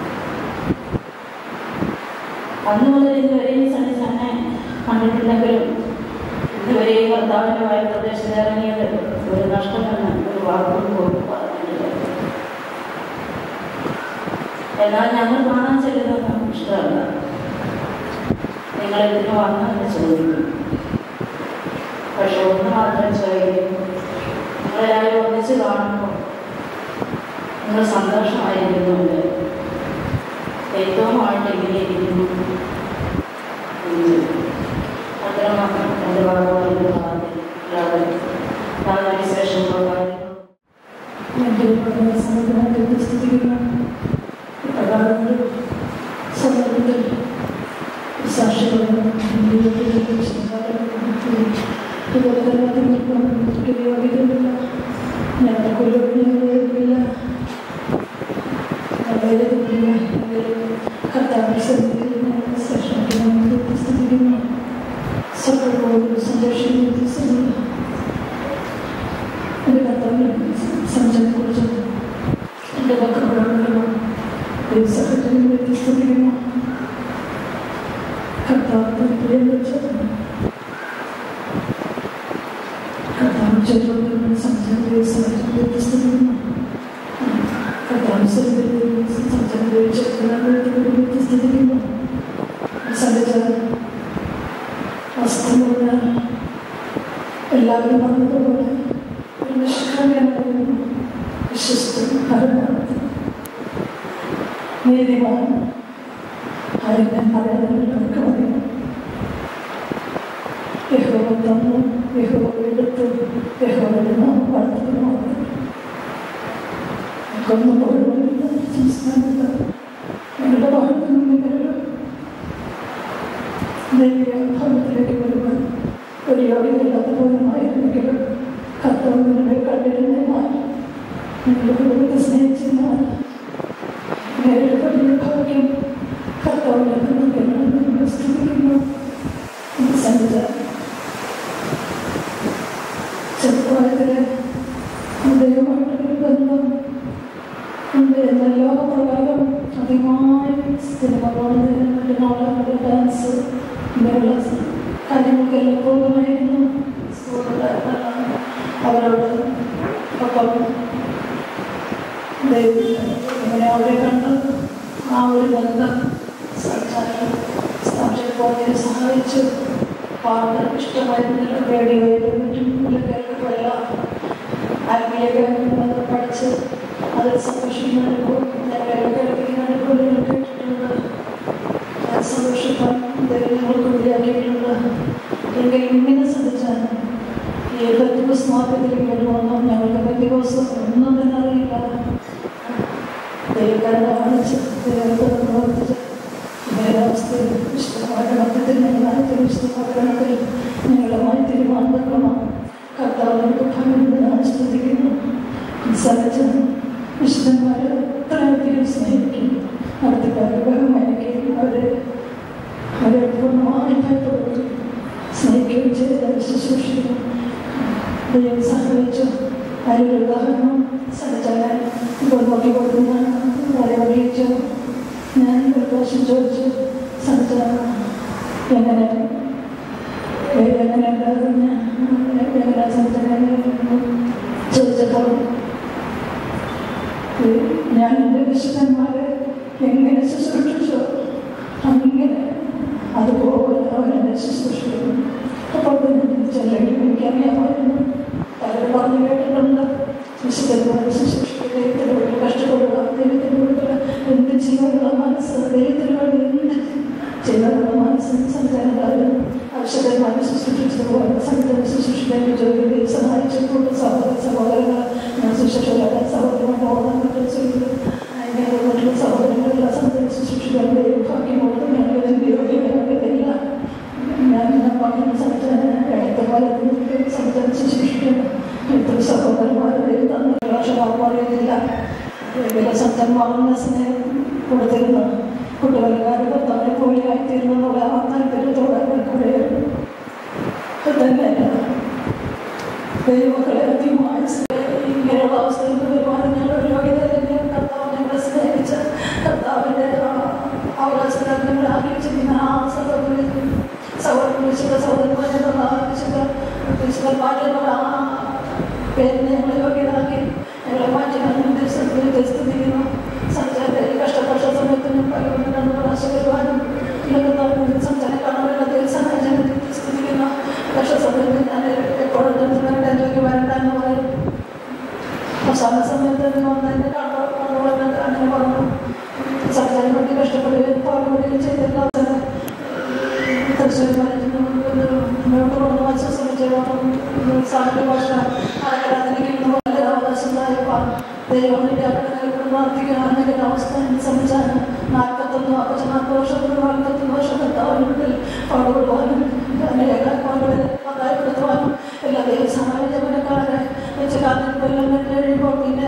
അന്ന് മുതൽ ഇന്ന് വരെ ഈ സണ്ണി തന്നെ കണ്ടിട്ടുണ്ടെങ്കിലും ഇതുവരെ ഈ കർത്താവിനുമായ പ്രദേശത്ത് ഇറങ്ങിയത് ഒരു നഷ്ടമെന്ന് ഒരു വാക്കും പോലും പറഞ്ഞിട്ടില്ല എന്നാൽ ഞങ്ങൾ കാണാൻ ചെല്ലുന്നത് ഇഷ്ടമല്ല നിങ്ങൾ ഇതിന് വന്നെന്ന് ചോദിക്കും പക്ഷെ ഒന്ന് മാത്രം ചോദിക്കും നിങ്ങളെല്ലാവരും ഒന്നിച്ച് കാണുമ്പോൾ നിങ്ങൾ സന്തോഷമായിരിക്കുന്നുണ്ട് ഏറ്റവുമായിട്ട് ഇങ്ങനെ ഇരിക്കുന്നു എന്ന് ചോദിക്കും. അത്രമാത്രം എൻ്റെ ഭാഗമായിരുന്നു ആദ്യം എല്ലാവരും ഞാൻ വിശേഷങ്ങളോ കാര്യങ്ങളോ
എൻ്റെ സമുദായത്തെ സ്ഥിതിക്കുന്ന പ്രകാരങ്ങൾ സമൂഹത്തിൽ സാക്ഷികളും യോഗ്യതയില്ല ഞങ്ങളുടെ കുലവില്ല കർത്താവ് സ്ഥിതിക്കുന്നു സർവ്വവും സന്തോഷിക്കുന്നു എൻ്റെ കർത്താവിനെ സംജനെക്കുറിച്ച് എൻ്റെ വാക്കുകളാണല്ലോ ദൈവസഹചര്യം വ്യത്യസ്തതയുമോ കർത്താവ് പ്രിയം വെച്ചത് കർത്താവ് ചെറുപ്പം സംജന ദൈവസഹചര്യം വ്യത്യസ്തതയുമോ കർത്താവ് സംജന വ്യത്യസ്തതയുമോ സന്ധ്യ സഹിച്ച വസ്തുത എല്ലാവരും പറഞ്ഞതുപോലെ ഒരു നിഷ്കളങ്കനായിരുന്നു വിശ്വസ്തൻ പരമാർത്ഥം നീതിമാൻ അതിനെ പറയാതെ നമുക്ക് മതി യഹോവ തന്നു യഹോവ എടുത്തു യഹോവയുടെ നാം വളർത്തുന്നു കൊന്നുപോയി സംസ്ഥാനത്ത് ഞങ്ങളുടെ ഭാഗത്തു നിന്ന് ദൈവിക ഭവനത്തിലേക്ക് വരുവാൻ ഒരു യോഗ്യതയില്ലാത്ത പോലുമായിരുന്നെങ്കിലും കർത്തവ്യങ്ങളെ കണ്ടിരുന്നതിനാൽ ഞങ്ങളുടെ കുടുംബത്തെ സ്നേഹിച്ചതിനാൽ നേരിട്ട് വലിയ ഭാഗ്യം കർത്താവിനെ നമ്മൾ സ്തുതിക്കുന്നു സഞ്ച ചെറുപ്രായത്തിലെ ദൈവമായിട്ടൊരു ബന്ധം ഉണ്ട് എന്നല്ലോ പ്രകാരം അധികമായി സിനിമ കാണുന്നതിന് മറ്റു നോളങ്ങൾ ഡാൻസ് ഇങ്ങനെയുള്ള കാര്യങ്ങൾക്കെല്ലാം പോകുമായിരുന്നു സ്കൂളുണ്ടായിരുന്നതാണ് അവരോട് ഒപ്പം ഇങ്ങനെ അവരെ കണ്ട് ആ ഒരു ബന്ധം സ്ഥാപിച്ചപ്പോൾ സഹായിച്ചു പാട്ട് ഇഷ്ടമായിരുന്നില്ല റേഡിയോയിലും മറ്റും കേൾക്കുമ്പോഴെല്ലാം ആത്മീയ കാര്യങ്ങൾ പഠിച്ച് അതിൽ സന്തോഷിക്കുന്നതിപ്പോൾ ഞങ്ങളെ കേൾപ്പിക്കുന്നതിപ്പോൾ കേട്ടിട്ടുണ്ട് ഞാൻ സന്തോഷിക്കാൻ ഞങ്ങൾക്ക് വഴിയാക്കിയിട്ടുണ്ട് എങ്കിൽ ഇങ്ങനെ ശ്രദ്ധിച്ചാൽ ഈ ബന്ധുബസ് മാർക്കറ്റിലേക്ക് വരുവാണോ ഞങ്ങൾക്ക് ബന്ധുബസ് ഒന്നും തന്നെ അറിയില്ല ദൈവക്കാരനെ കാണിച്ച് ദൈവത്തെ പ്രവർത്തിച്ച് ഇങ്ങനെ അവസ്ഥയിൽ വിശുദ്ധമായ മധ്യത്തിൽ ഞങ്ങളായിട്ട് വിശുദ്ധമാക്കണത്തിൽ ഞങ്ങളുമായി തീരുമാനമാണ് കർത്താവിനോട് ഭയങ്കര സ്തുതിക്കുന്നു സഹിച്ച് വിശുദ്ധന്മാരെ എത്രയധികം സ്നേഹിക്കുന്നു നടത്തിക്കാരെ ബഹുമാനിക്കുകയും അവരെ അവരെ പൂർണ്ണമായി ഭയപ്പെടുകയും സ്നേഹിക്കുകയും ചെയ്ത് ശുശ്രൂഷിക്കുന്നു ദൈവം സഹായിച്ചു അതിലൊരു ഉദാഹരണം സഹിച്ചാൽ ഇപ്പോൾ നോക്കിക്കൊണ്ട് ഞാൻ വളരെ അറിയിച്ചു ഞാൻ ഒരു പ്രാവശ്യം ചോദിച്ചു സഹിച്ച എങ്ങനെ എങ്ങനെ ഉണ്ടാകുന്ന എങ്ങനെ സഹിച്ചാൽ ചോദിച്ചപ്പോൾ ഞാൻ എൻ്റെ വിശുദ്ധന്മാരെ എങ്ങനെ ശുശ്രൂഷിച്ചോ അങ്ങനെ അതുപോലെ അവരെന്നെ ശുശ്രൂഷിക്കുന്നു അപ്പോൾ ചെല്ലെങ്കിൽ എനിക്കറിയാമായിരുന്നു പലരും പറഞ്ഞു കേട്ടിട്ടുണ്ട് വിശുദ്ധന്മാരെ ശുശ്രൂഷിക്കുക ദൈവത്തിന് വേണ്ടി കഷ്ടപ്പെടുക ദൈവത്തിന് വേണ്ടി എന്ത് ചെയ്യാനുള്ള മനസ്സ് ദൈവത്തിന് വേണ്ടി എന്ത് ചെയ്യാനുള്ള മനസ്സ് സഞ്ചാരക്കാരും അക്ഷരന്മാരെ ശുശ്രൂഷിച്ചതുപോലെ സംഘടന ശുശ്രൂഷിക്കാൻ ജോലി സഹായിച്ചിട്ടുണ്ട് സഹോദര സഹോദരങ്ങൾ ഞാൻ ശുശ്രൂഷകളെ സഹോദരങ്ങളുടെ ഓർമ്മ ചെയ്തു അതിനെ മറ്റുള്ള സഹോദരങ്ങളെല്ലാം സംഘടന ശുശ്രൂഷിക്കാൻ ഭാഗ്യം കൊടുത്ത് ഞങ്ങൾ എന്ത് യോഗ്യതയില്ല ഞാൻ പറഞ്ഞു സംഘടന അടുത്ത കാലത്ത് സംഘടന ശുശ്രൂഷിക്കുന്നു എത്ര സഹോദരന്മാരെ തന്നെ ഭാഷമാറിയില്ല വില സംഘന്മാരുടെ സ്നേഹം കൊടുത്തിരുന്നു കുട്ടികളുകാരുടെ ഭർത്താവിനെ പോലെ ആയിത്തീരുന്നുള്ള ആ താല്പര്യത്തോടെ കൂടെയായിരുന്നു തന്നെ ദൈവമക്കളെ അധികമായി ഇങ്ങനെയുള്ള അവസ്ഥയിൽ വരുവാനും ഞങ്ങൾ യോഗ്യതയിലെ കർത്താവ് ഞങ്ങളെ സ്നേഹിച്ച് കർത്താവിൻ്റെ അവകാശത്തിൽ ഞങ്ങളെ ആഗ്രഹിച്ചിരിക്കുന്ന ആ സഹോദരി സഹോദരൻ വിശുദ്ധ സഹോദരന്മാരെന്നുള്ള വിശുദ്ധ വിശുദ്ധന്മാരെന്നുള്ള ആ പേരിനെ ഞങ്ങളെ യോഗ്യരാക്കി ഞങ്ങളെ മാറ്റി സ്തുതിക്കുന്നു സഞ്ചാര കഷ്ടപ്പെട്ട സമയത്ത് പലവരും രണ്ട് പ്രാവശ്യം വരുവാനും ഇല്ലെങ്കിൽ സഞ്ചാരം കാണാനുള്ള സഹായം സ്തുതിക്കുന്നു കഷ്ടസമയത്ത് ഞാൻ എപ്പോഴും യോഗ്യ വരണ്ടെന്ന് പറയും അവസാന സമയത്ത് വന്നതിൻ്റെ കണ്ടോളം അങ്ങനെ പറഞ്ഞു സഞ്ചാരം വേണ്ടി കഷ്ടപ്പെടുകയും പാടുപെടുകയും ചെയ്തിരുന്ന തൃശ്ശൂർ മുന്നോട്ട് കൊണ്ടുപോകാൻ ശ്രമിച്ചു സാഹിത്യ ഭാഷ ആരാധനയ്ക്ക് വളരെ അവകാശമുണ്ടായപ്പോൾ ദൈവത്തിന്റെ അകടങ്ങളിൽ പ്രാർത്ഥിക്കുന്ന അവസ്ഥ ശ്രമിച്ചാണ് നാൽപ്പത്തൊന്ന് വർഷം നാൽപ്പത് വർഷത്തിൽ നാൽപ്പത്തൊന്ന് വർഷത്തിൽ പാടുപെടുവാനും അനേകാത്മാക്കളെ സഹായപ്പെടുത്തുവാനും എല്ലാ ദൈവ സഹായ ജമനക്കാരെ വെച്ച് കാത്തിരി കൊല്ലം കഴിയുമ്പോൾ പിന്നെ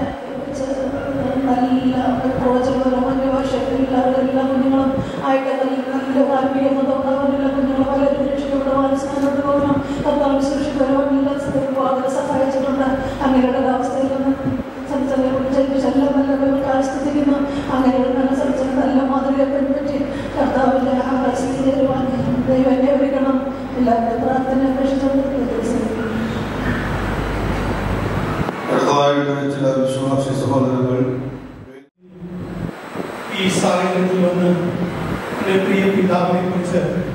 നല്ല പ്രോജനങ്ങളും മറ്റു ഭാഷയിലുള്ള എല്ലാ കുഞ്ഞുങ്ങളും ആയിട്ട് നല്ല താല്പര്യമുണ്ടാവാൻ എല്ലാ കുഞ്ഞുങ്ങളും പലരും രക്ഷിക്കപ്പെടുവാനും സ്നാനോട്ട് പോകണം കർത്താവ് സൂക്ഷിക്കുവാനും എല്ലാ വളരെ സഹായിച്ചിട്ടുണ്ട് അങ്ങനെയുള്ള അവസ്ഥയിൽ നിന്ന് എല്ലാം നല്ല കാഴ്ചത്തിരിക്കുന്നു അങ്ങനെയുള്ള നല്ല സത്യം നല്ല മാതൃകയെ പിൻപറ്റി കർത്താവിൻ്റെ ആ വയസ്സിൽ ചേരുവാൻ ദൈവം എന്നെ വിളിക്കണം എല്ലാവരുടെ പ്രാർത്ഥന അപേക്ഷിച്ചുകൊണ്ട്
അടുത്തതായിട്ട് ചില വിശ്വാസി സഹോദരങ്ങൾ
ഈ സാഹചര്യത്തിൽ വന്ന് എൻ്റെ പ്രിയ പിതാവിനെ കുറിച്ച്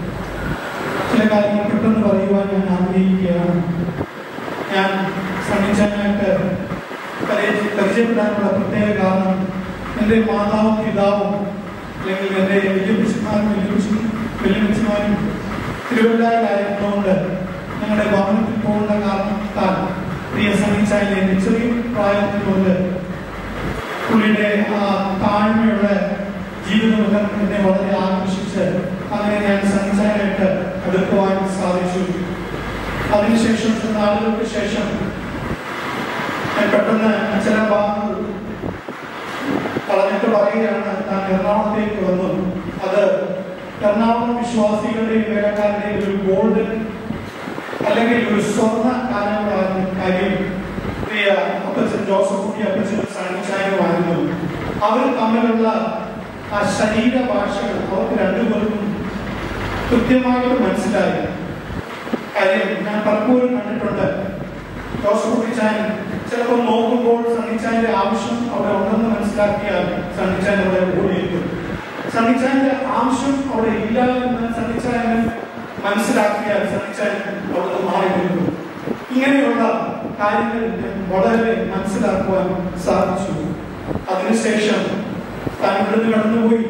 ചില കാര്യങ്ങൾ പെട്ടെന്ന് പറയുവാൻ ഞാൻ ആഗ്രഹിക്കുകയാണ് ഞാൻ ശ്രമിച്ചാനായിട്ട് പരിചയ- പരിചയപ്പെടാനുള്ള പ്രത്യേക കാരണം എൻ്റെ മാതാവും പിതാവും അല്ലെങ്കിൽ എൻ്റെ വലിയപ്പച്ചന്മാരും വലിയപ്പച്ചനും വലിയപ്പച്ചന്മാരും തിരുവല്ലായിലായിരുന്നതുകൊണ്ട് ഞങ്ങളുടെ ഭവനത്തിൽ പോകുന്ന കാരണത്താൽ പ്രിയ സമിച്ചായാലും എൻ്റെ ചെറിയ പ്രായത്തിൽ കൊണ്ട് പുള്ളിയുടെ ആ താഴ്മയുള്ള ജീവിതമെല്ലാം എന്നെ വളരെ ആകർഷിച്ച് അങ്ങനെ ഞാൻ സഞ്ചാരമായിട്ട് അടുക്കുവാൻ സാധിച്ചു അതിനുശേഷം ചില നാളുകൾക്ക് ശേഷം ഞാൻ പെട്ടെന്ന് ചില ഭാഗങ്ങൾ പറഞ്ഞിട്ട് പറയുകയാണ് താൻ എറണാകുളത്തേക്ക് വന്നു അത് എറണാകുളം വിശ്വാസികളുടെയും വേലക്കാരുടെയും ഒരു ഗോൾഡൻ അല്ലെങ്കിൽ ഒരു സ്വർണ്ണ കാലങ്ങളായിരുന്നു കാര്യം പ്രിയ അപ്പച്ചൻ ജോസഫ് കുട്ടി അപ്പച്ചൻ സാന്നിധ്യമായിരുന്നു അവർ തമ്മിലുള്ള ആ ശരീര ഭാഷകൾ അവർക്ക് രണ്ടുപേർക്കും കൃത്യമായിട്ട് മനസ്സിലായി കാര്യം ഞാൻ പലപ്പോഴും കണ്ടിട്ടുണ്ട് ജോസഫ് കുട്ടിച്ചാൻ ചിലപ്പോൾ നോക്കുമ്പോൾ സണ്ണിച്ചാന്റെ ആവശ്യം അവിടെ ഉണ്ടെന്ന് മനസ്സിലാക്കിയാൽ സണ്ണിച്ചാൻ അവിടെ ഓടിയിരിക്കും സണ്ണിച്ചാന്റെ ആവശ്യം അവിടെ ഇല്ല എന്ന് സണ്ണിച്ചാൻ മനസ്സിലാക്കിയാൽ സണ്ണിച്ചാൻ അവിടെ മാറി നിൽക്കും ഇങ്ങനെയുള്ള കാര്യങ്ങൾ ഞാൻ വളരെ മനസ്സിലാക്കുവാൻ സാധിച്ചു അതിനുശേഷം താൻ ഇവിടുന്ന് കടന്നുപോയി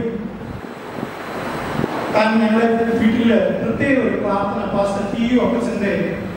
താൻ ഞങ്ങളെ വീട്ടില് പ്രത്യേക ഒരു പ്രാർത്ഥന പാസ്റ്റർ ടി യു അപ്പച്ചന്റെ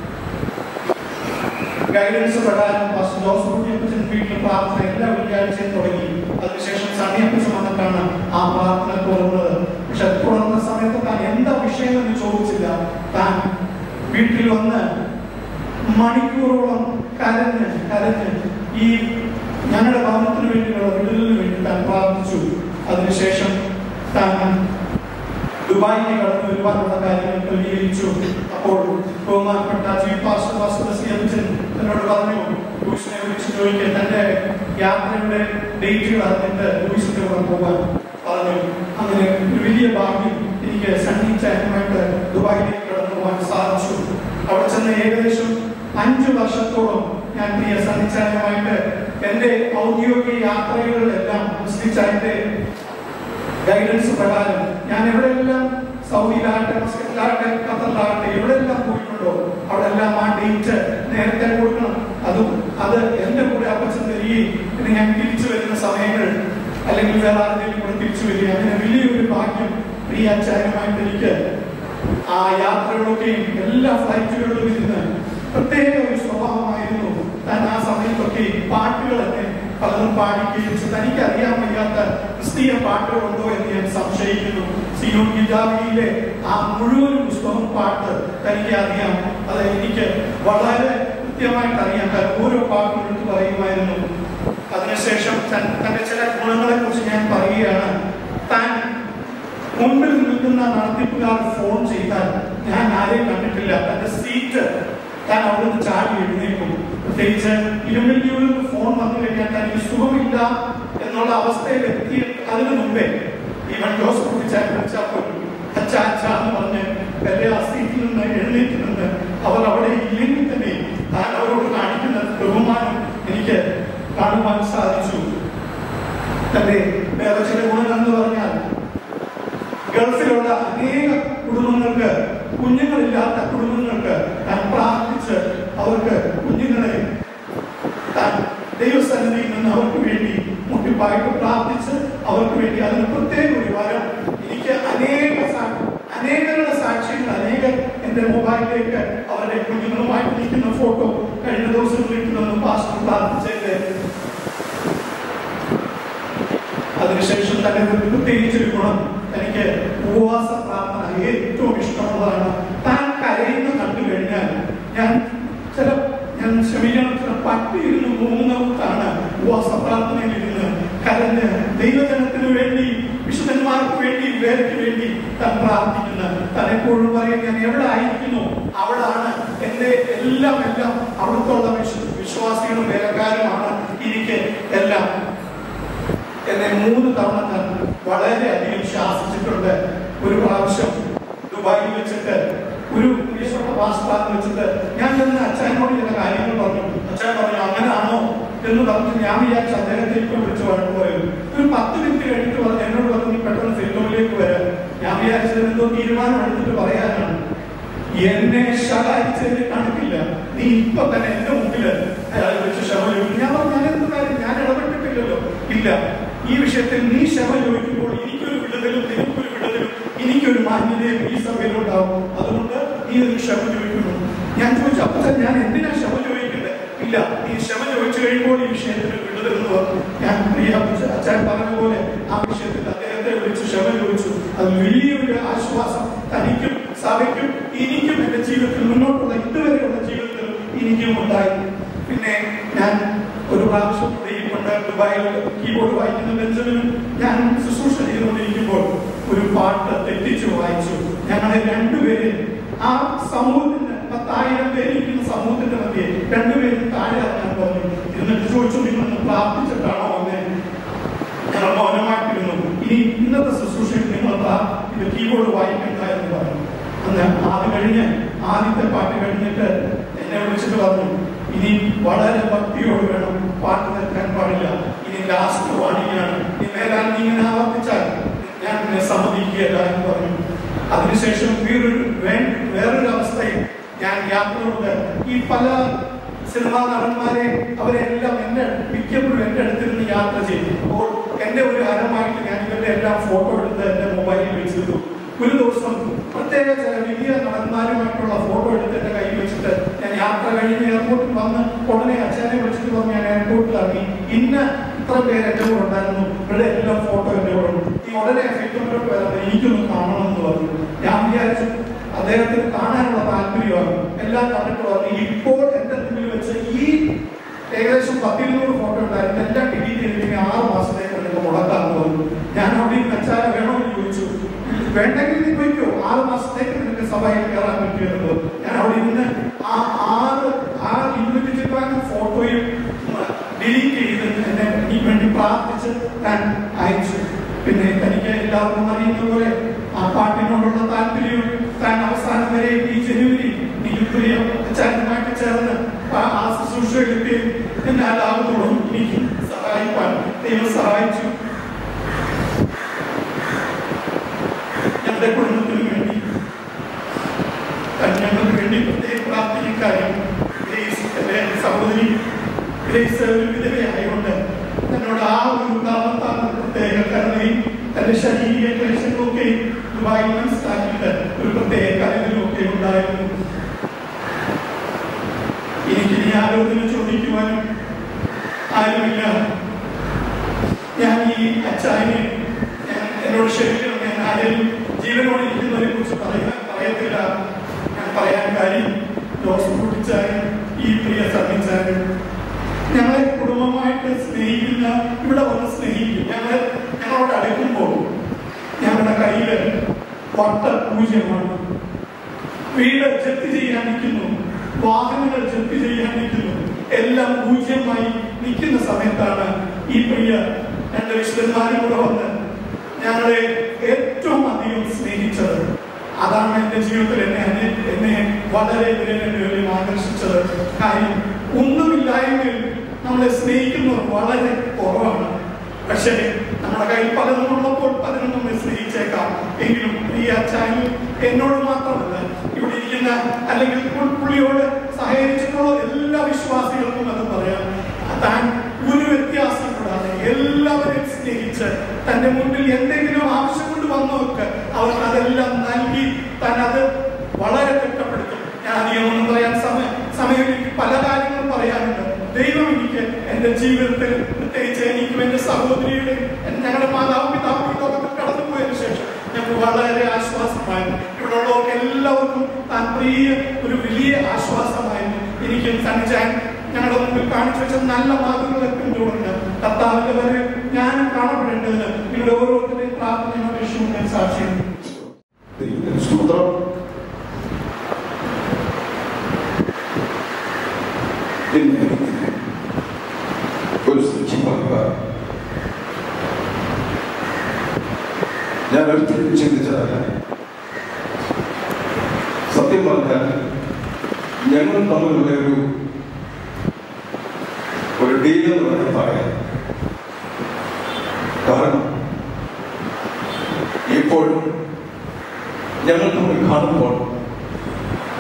ഗൈഡൻസ് പ്രകാരം പാസ്റ്റർ ജോസഫ് കുട്ടി അപ്പച്ചൻ വീട്ടിൽ പ്രാർത്ഥന എല്ലാ വെള്ളിയാഴ്ചയും തുടങ്ങി അതിനുശേഷം സണ്ണി അപ്പച്ചൻ വന്നിട്ടാണ് ആ പ്രാർത്ഥന തുറന്നത് പക്ഷെ തുറന്ന സമയത്ത് താൻ എന്താ വിഷയം എന്ന് ചോദിച്ചില്ല താൻ വീട്ടിൽ വന്ന് മണിക്കൂറോളം കരഞ്ഞ് കരഞ്ഞ് ഈ ഞങ്ങളുടെ ഭവനത്തിന് വേണ്ടിയുള്ള വിടുതലിന് വേണ്ടി താൻ പ്രാർത്ഥിച്ചു അതിനുശേഷം താൻ ദുബായിലേക്ക് കടന്നു വരുവാനുള്ള കാര്യങ്ങൾ ക്രമീകരിച്ചു അപ്പോൾ ബഹുമാനപ്പെട്ട ചീഫ് പാസ്റ്റർ പാസ്റ്റർ സി അച്ഛൻ എന്നോട് പറഞ്ഞു ലൂയിസിനെ വിളിച്ച് ചോദിക്കാൻ തന്റെ യാത്രയുടെ ഡേറ്റുകൾ അറിഞ്ഞിട്ട് ലൂയിസിന്റെ കൂടെ പോകാൻ പറഞ്ഞു അങ്ങനെ ഒരു വലിയ ഭാഗ്യം എനിക്ക് സണ്ണിച്ചാനുമായിട്ട് ദുബായിലേക്ക് കടന്നു പോകാൻ സാധിച്ചു അവിടെ ചെന്ന് ഏകദേശം അഞ്ചു വർഷത്തോളം ഞാൻ പ്രിയ സണ്ണിച്ചാനുമായിട്ട് എന്റെ ഔദ്യോഗിക യാത്രകളിലെല്ലാം മുസ്ലിച്ചാന്റെ ഗൈഡൻസ് പ്രകാരം ഞാൻ എവിടെയെല്ലാം സൗദിയിലാകട്ടെ മസ്കറ്റിലാകട്ടെ ഖത്തറിലാകട്ടെ എവിടെയെല്ലാം പോയിട്ടുണ്ടോ അവിടെ എല്ലാം ആ ഡേറ്റ് നേരത്തെ കൊടുക്കണം അതും അത് എന്റെ കൂടെ അപ്പച്ചൻ തരികയും പിന്നെ ഞാൻ തിരിച്ചു വരുന്ന സമയങ്ങൾ അല്ലെങ്കിൽ വേറെ ആരുടെയും കൂടെ തിരിച്ചു വരിക അങ്ങനെ വലിയൊരു ഭാഗ്യം പ്രിയ അച്ചാര്യമായിട്ട് എനിക്ക് ആ യാത്രകളൊക്കെയും എല്ലാ ഫ്ലൈറ്റുകളിലും ഇരുന്ന് പ്രത്യേക ഒരു സ്വഭാവമായിരുന്നു താൻ ആ സമയത്തൊക്കെ പാട്ടുകൾ തന്നെ പലതും പാടിക്കുകയും ചെയ്തു. തനിക്ക് അറിയാൻ വയ്യാത്ത ക്രിസ്തീയ പാട്ടുകളുണ്ടോ എന്ന് ഞാൻ സംശയിക്കുന്നു സിയോൺ ഗിജാബിയിലെ ആ മുഴുവൻ പുസ്തകം പാട്ട് തനിക്ക് അറിയാം അത് എനിക്ക് വളരെ കൃത്യമായിട്ട് അറിയാം കാരണം ഓരോ പാട്ടും എടുത്ത് പറയുമായിരുന്നു അതിനുശേഷം തൻ- തന്റെ ചില ഗുണങ്ങളെ കുറിച്ച് ഞാൻ പറയുകയാണ് താൻ മുമ്പിൽ നിൽക്കുന്ന നടത്തിപ്പുകാർ ഫോൺ ചെയ്താൽ ഞാൻ ആരെയും കണ്ടിട്ടില്ല തന്റെ സീറ്റ് താൻ അവിടുന്ന് ചാടി എഴുന്നേക്കും പ്രത്യേകിച്ച് ഇരുമ്പല്ലിയൂരിൽ നിന്ന് ഫോൺ വന്നു കഴിഞ്ഞാൽ തനിക്ക് സുഖമില്ല എന്നുള്ള അവസ്ഥയിൽ എത്തി അതിനു മുമ്പേ ഇവൻ ജോസഫ് കുട്ടിച്ചാൻ വിളിച്ചാൽ പോലും അച്ഛ അച്ഛ എന്ന് പറഞ്ഞ് എന്റെ ആ സീറ്റിൽ നിന്ന് എഴുന്നേറ്റ് നിന്ന് അവർ അവിടെ ഇല്ലെങ്കിൽ തന്നെ താൻ അവരോട് കാണിക്കുന്ന ബഹുമാനം എനിക്ക് കാണുവാൻ സാധിച്ചു തന്റെ വേറെ ചില ഗുണങ്ങൾ എന്ന് പറഞ്ഞാൽ ഗൾഫിലുള്ള അനേക കുടുംബങ്ങൾക്ക് കുഞ്ഞുങ്ങളില്ലാത്ത കുടുംബങ്ങൾക്ക് താൻ പ്രാർത്ഥിച്ച് അവർക്ക് കുഞ്ഞുങ്ങളെ താൻ ദൈവസന്നിധിയിൽ നിന്ന് അവർക്ക് വേണ്ടി മുട്ടിപ്പായിട്ട് പ്രാർത്ഥിച്ച് അവർക്ക് വേണ്ടി അതിന് പ്രത്യേക ഒരു വരം എനിക്ക് അനേക സാ- അനേകരുടെ സാക്ഷ്യങ്ങൾ അനേകം എന്റെ മൊബൈലിലേക്ക് അവരുടെ കുഞ്ഞുങ്ങളുമായിട്ട് നിൽക്കുന്ന ഫോട്ടോ കഴിഞ്ഞ ദിവസം നിൽക്കുന്ന പാസ്റ്റർ പ്രാർത്ഥിച്ചതിന്റെ അതിനുശേഷം തന്നെ ഒരു പ്രത്യേകിച്ചൊരു ഗുണം എനിക്ക് ഉപവാസ പ്രാർത്ഥന ഏറ്റവും ഇഷ്ടമുള്ളതാണ് താൻ കരയുന്ന കണ്ടു കഴിഞ്ഞാൽ ഞാൻ ചില ഞാൻ ക്ഷമിക്കണം ചില പട്ടിയിരുന്ന് മൂന്നവർത്താണ് ഉപവാസ പ്രാർത്ഥനയിൽ ഇരുന്ന് കരഞ്ഞ് ദൈവജനത്തിന് വേണ്ടി വിശുദ്ധന്മാർക്ക് വേണ്ടി വേലയ്ക്ക് വേണ്ടി താൻ പ്രാർത്ഥിക്കുന്ന താൻ എപ്പോഴും പറയും ഞാൻ എവിടെ ആയിരിക്കുന്നു അവിടാണ് എന്റെ എല്ലാം എല്ലാം അവിടുത്തുള്ള വിശ്വ വിശ്വാസികളും വേലക്കാരുമാണ് എനിക്ക് എല്ലാം എന്നെ മൂന്ന് തവണ താൻ വളരെയധികം ശാസിച്ചിട്ടുണ്ട് ഒരു പ്രാവശ്യം ദുബായിൽ വെച്ചിട്ട് ഒരു ഈശ്വര വാസ്താന്ന് വെച്ചിട്ട് ഞാൻ ചെന്ന് അച്ഛനോട് ചില കാര്യങ്ങൾ പറഞ്ഞു അച്ഛൻ പറഞ്ഞു അങ്ങനാണോ എന്ന് പറഞ്ഞ് ഞാൻ വിചാരിച്ച അദ്ദേഹത്തെ ഇപ്പൊ വിളിച്ച് വഴക്ക് പറയും ഒരു പത്ത് മിനിറ്റ് കഴിഞ്ഞിട്ട് പറഞ്ഞു എന്നോട് പറഞ്ഞു നീ പെട്ടെന്ന് ഫിൽമോയിലേക്ക് വരാം ഞാൻ വിചാരിച്ചത് എന്തോ തീരുമാനം എടുത്തിട്ട് പറയാനാണ് എന്നെ ശകാരിച്ചതിന് കണക്കില്ല നീ ഇപ്പൊ തന്നെ എന്റെ മുമ്പിൽ അയാൾ വെച്ച് ക്ഷമ ചോദിക്കും ഞാൻ പറഞ്ഞു ഞാൻ എന്ത് കാര്യം ഞാൻ ഇടപെട്ടിട്ടില്ലല്ലോ ഇല്ല ഈ വിഷയത്തിൽ നീ ക്ഷമ ചോദിക്കുമ്പോൾ എനിക്കൊരു വിടുതലും നിനക്കൊരു വിടുതലും എനിക്കൊരു മാന്യതയും ഈ സഭയിൽ ഉണ്ടാവും അതുകൊണ്ട് നീ ഒരു ക്ഷമ ചോദിക്കുന്നു ഞാൻ ചോദിച്ചു അപ്പൊ ഞാൻ എന്തിനാ ക്ഷമ ചോദിക്കുന്നത് ഇല്ല നീ ക്ഷമ ചോദിച്ചു കഴിയുമ്പോൾ ഈ വിഷയത്തിൽ വിടുതൽ എന്ന് പറഞ്ഞു ഞാൻ പ്രിയ അച്ഛൻ പറഞ്ഞ പോലെ ആ വിഷയത്തിൽ അദ്ദേഹത്തെ വിളിച്ച് ക്ഷമ ചോദിച്ചു അത് വലിയൊരു ആശ്വാസം തനിക്കും സഭയ്ക്കും എനിക്കും എന്റെ ജീവിതത്തിൽ മുന്നോട്ടുള്ള ഇതുവരെയുള്ള ജീവിതത്തിൽ എനിക്കും ഉണ്ടായി പിന്നെ ഞാൻ ഒരു പ്രാവശ്യം കൂടി ഈ കൊണ്ട് ദുബായിൽ കീബോർഡ് വായിക്കുന്ന ബെഞ്ചമിനും ഞാൻ ശുശ്രൂഷ ചെയ്തുകൊണ്ടിരിക്കുമ്പോൾ ഒരു പാട്ട് തെറ്റിച്ചു വായിച്ചു ഞങ്ങളെ രണ്ടുപേരും ആ സമൂഹത്തിന് പത്തായിരം പേര് ഇരിക്കുന്ന സമൂഹത്തിന്റെ മധ്യേ രണ്ടുപേരും താഴെ ഇറങ്ങാൻ പറഞ്ഞു എന്നിട്ട് ചോദിച്ചു നിങ്ങളൊന്ന് പ്രാർത്ഥിച്ചിട്ടാണോ വന്നേ ഞങ്ങൾ മൗനമായിട്ടിരുന്നു ഇനി ഇന്നത്തെ ശുശ്രൂഷയിൽ നിങ്ങൾ പ്രാ- ഇത് കീബോർഡ് വായിക്കണ്ട എന്ന് പറഞ്ഞു അന്ന് ആദ്യം കഴിഞ്ഞ് ആദ്യത്തെ പാട്ട് കഴിഞ്ഞിട്ട് എന്നെ വിളിച്ചിട്ട് പറഞ്ഞു ഇനി വളരെ ഭക്തിയോട് വേണം പാട്ട് നിൽക്കാൻ പാടില്ല ഇനി ലാസ്റ്റ് വാണിയാണ് ഇനി മേലാൽ നീ ഇങ്ങനെ ആവർത്തിച്ചാൽ ഞാൻ നിന്നെ സമ്മതിക്കുകയല്ല എന്ന് പറഞ്ഞു അതിനുശേഷം വേറൊരു വേ- വേറൊരു അവസ്ഥയിൽ ഞാൻ യാത്രയുണ്ട് ഈ പല സിനിമാ നടന്മാരെ അവരെല്ലാം എന്നെ മിക്കപ്പോഴും എന്റെ അടുത്തിരുന്ന് യാത്ര ചെയ്തു അപ്പോൾ എന്റെ ഒരു ഹരമായിട്ട് ഞാൻ ഇവരുടെ എല്ലാം ഫോട്ടോ എടുത്ത് എന്റെ മൊബൈലിൽ വെച്ചിരുന്നു ഒരു ദിവസം പ്രത്യേക ചില വലിയ നടന്മാരുമായിട്ടുള്ള ഫോട്ടോ എടുത്ത് എന്റെ കയ്യിൽ വെച്ചിട്ട് ഞാൻ യാത്ര കഴിഞ്ഞ് എയർപോർട്ടിൽ വന്ന് ഉടനെ അച്ഛനെ വിളിച്ചിട്ട് പറഞ്ഞു ഞാൻ എയർപോർട്ടിൽ ഇറങ്ങി ഇന്ന ഇത്ര പേര് എന്റെ കൂടെ ഉണ്ടായിരുന്നു ഇവരുടെ എല്ലാം ഫോട്ടോ എന്റെ കൂടെ ഉണ്ട് ഈ ഉടനെ ഫിറ്റോട്ട് വരുന്നത് എനിക്കൊന്ന് കാണണം എന്ന് പറഞ്ഞു ഞാൻ വിചാരിച്ചു അദ്ദേഹത്തിന് കാണാനുള്ള താല്പര്യമാണ് എല്ലാം കണ്ടിട്ട് പറഞ്ഞു ഇപ്പോൾ എന്റെ മുന്നിൽ വെച്ച് ഈ ഏകദേശം പത്തിരുന്നൂറ് ഫോട്ടോ ഉണ്ടായിരുന്നു എല്ലാം ഡിലീറ്റ് ചെയ്തിട്ട് ആറ് മാസത്തേക്ക് നിങ്ങൾ മുടക്കാന്ന് പറഞ്ഞു ഞാൻ അവിടെ വെച്ചാൽ വേണമെന്ന് ചോദിച്ചു വേണ്ടെങ്കിൽ നീ പോയിക്കോ ആറ് മാസത്തേക്ക് നിനക്ക് സഭയിൽ കയറാൻ പറ്റുമെന്നത് ഞാൻ അവിടെ ഇരുന്ന് ആ ആറ് ആ ഇരുന്നൂറ്റി ചിത്രാനും ഫോട്ടോയും ഡിലീറ്റ് ചെയ്ത് എന്നെ എനിക്ക് വേണ്ടി പ്രാർത്ഥിച്ച് ഞാൻ അയച്ചു പിന്നെ തനിക്ക് എല്ലാവർക്കും അറിയുന്ന പോലെ ആ പാട്ടിനോടുള്ള താല്പര്യവും താൻ അവസാനം വരെ ഈ ജനുവരി നികുപ്രിയ അച്ചാനുമായിട്ട് ചേർന്ന് ആ ആ ശുശ്രൂഷയിലെത്തുകയും എന്നെ എല്ലാവരോടും എനിക്ക് സഹായിക്കാൻ ദൈവം സഹായിച്ചു ഞങ്ങളുടെ കുടുംബത്തിന് വേണ്ടി ഞങ്ങൾക്ക് വേണ്ടി പ്രത്യേകം പ്രാർത്ഥിക്കുന്ന കാര്യം ഗ്രേസ് എന്റെ സഹോദരി ഗ്രേസ് ഒരു വിധവയായതുകൊണ്ട് എന്നോട് ആ ഒരു കാരണത്താൽ പ്രത്യേക കരുണയും തന്റെ ശരീര ക്ലേശങ്ങളൊക്കെ ദുബായിൽ മനസ്സിലാക്കിയിട്ട് ഒരു പ്രത്യേക കരുതലൊക്കെ ഉണ്ടായിരുന്നു എനിക്കിനി ആരോഗ്യം ചോദിക്കുവാനും ആരുമില്ല ഞാൻ ഈ അച്ചായനെ ഞാൻ എന്നോട് ക്ഷമിക്കണം ഞാൻ ആരെയും ജീവനോട് ഇരിക്കുന്നവരെ കുറിച്ച് പറയാൻ പറയത്തില്ല ഞാൻ പറയാൻ കാര്യം ജോസ് കുട്ടിച്ചാനും ഈ പ്രിയ സഹിച്ചാനും ഞങ്ങളെ കുടുംബമായിട്ട് സ്നേഹിക്കുന്ന ഇവിടെ വന്ന് സ്നേഹിക്കും ഞങ്ങൾ ഞങ്ങളോട് അടുക്കുമ്പോൾ ഞങ്ങളുടെ കയ്യില് വട്ട പൂജ്യമാണ് വീട് ജപ്തി ചെയ്യാൻ നിൽക്കുന്നു വാഹനങ്ങൾ ജപ്തി ചെയ്യാൻ നിൽക്കുന്നു എല്ലാം പൂജ്യമായി നിൽക്കുന്ന സമയത്താണ് ഈ പ്രിയ രണ്ട് വിശുദ്ധന്മാരും കൂടെ വന്ന് ഞങ്ങളെ ഏറ്റവും അധികം സ്നേഹിച്ചത് അതാണ് എന്റെ ജീവിതത്തിൽ എന്നെ അനെ- എന്നെ വളരെ വിരലും ആകർഷിച്ചത് കാര്യം ഒന്നുമില്ലായെങ്കിൽ നമ്മളെ സ്നേഹിക്കുന്നവർ വളരെ കുറവാണ് പക്ഷേ നമ്മുടെ കയ്യിൽ പലതും ഉള്ളപ്പോൾ പലരും നമ്മെ സ്നേഹിച്ചേക്കാം എങ്കിലും ഈ അച്ചായൻ എന്നോട് മാത്രമല്ല ഇവിടെ ഇരിക്കുന്ന അല്ലെങ്കിൽ പുൾ- പുള്ളിയോട് സഹകരിച്ചിട്ടുള്ള എല്ലാ വിശ്വാസികൾക്കും അത് പറയാം താൻ ഒരു വ്യത്യാസം കൂടാതെ എല്ലാവരെയും സ്നേഹിച്ച് തന്റെ മുന്നിൽ എന്തെങ്കിലും ആവശ്യം കൊണ്ട് വന്നവർക്ക് അവർക്ക് അതെല്ലാം നൽകി താൻ അത് വളരെ തിട്ടപ്പെടുത്തും ഞാൻ അധികം ഒന്നും പറയാൻ സമയം സമയം എനിക്ക് പല കാര്യങ്ങളും പറയാനുണ്ട് ദൈവം എനിക്ക് എന്റെ ജീവിതത്തിൽ പ്രത്യേകിച്ച് എനിക്കും എന്റെ സഹോദരിയുടെ ഞങ്ങളുടെ മാതാവും പിതാവും ഇതൊക്കെ കടന്നുപോയതിനു ശേഷം ഞങ്ങൾക്ക് വളരെ ആശ്വാസമായിരുന്നു ഇവിടെ ഉള്ളവർക്ക് എല്ലാവർക്കും താൻ പ്രിയ ഒരു വലിയ ആശ്വാസമായിരുന്നു എനിക്ക് സഞ്ചാൻ ഞങ്ങളുടെ മുമ്പിൽ കാണിച്ചു വെച്ച നല്ല മാതൃകളൊക്കെ പിന്തുടർന്ന് കർത്താവിന്റെ വരെ ഞാനും കാണപ്പെടേണ്ടതിന് നിങ്ങളുടെ ഓരോരുത്തരുടെയും പ്രാർത്ഥനയും അപേക്ഷയും ഞാൻ സാക്ഷിയും
സ്തോത്രം പിന്നെ ഒരു സാക്ഷി പറയുക ഞാൻ ഒരിക്കലും ചിന്തിച്ചതല്ല സത്യം പറഞ്ഞാൽ ഞങ്ങൾ തമ്മിലുള്ള ഒരു ഒരു ഡീൽ എന്ന് വേണമെങ്കിൽ പറയാം കാരണം എപ്പോഴും ഞങ്ങൾ തമ്മിൽ കാണുമ്പോൾ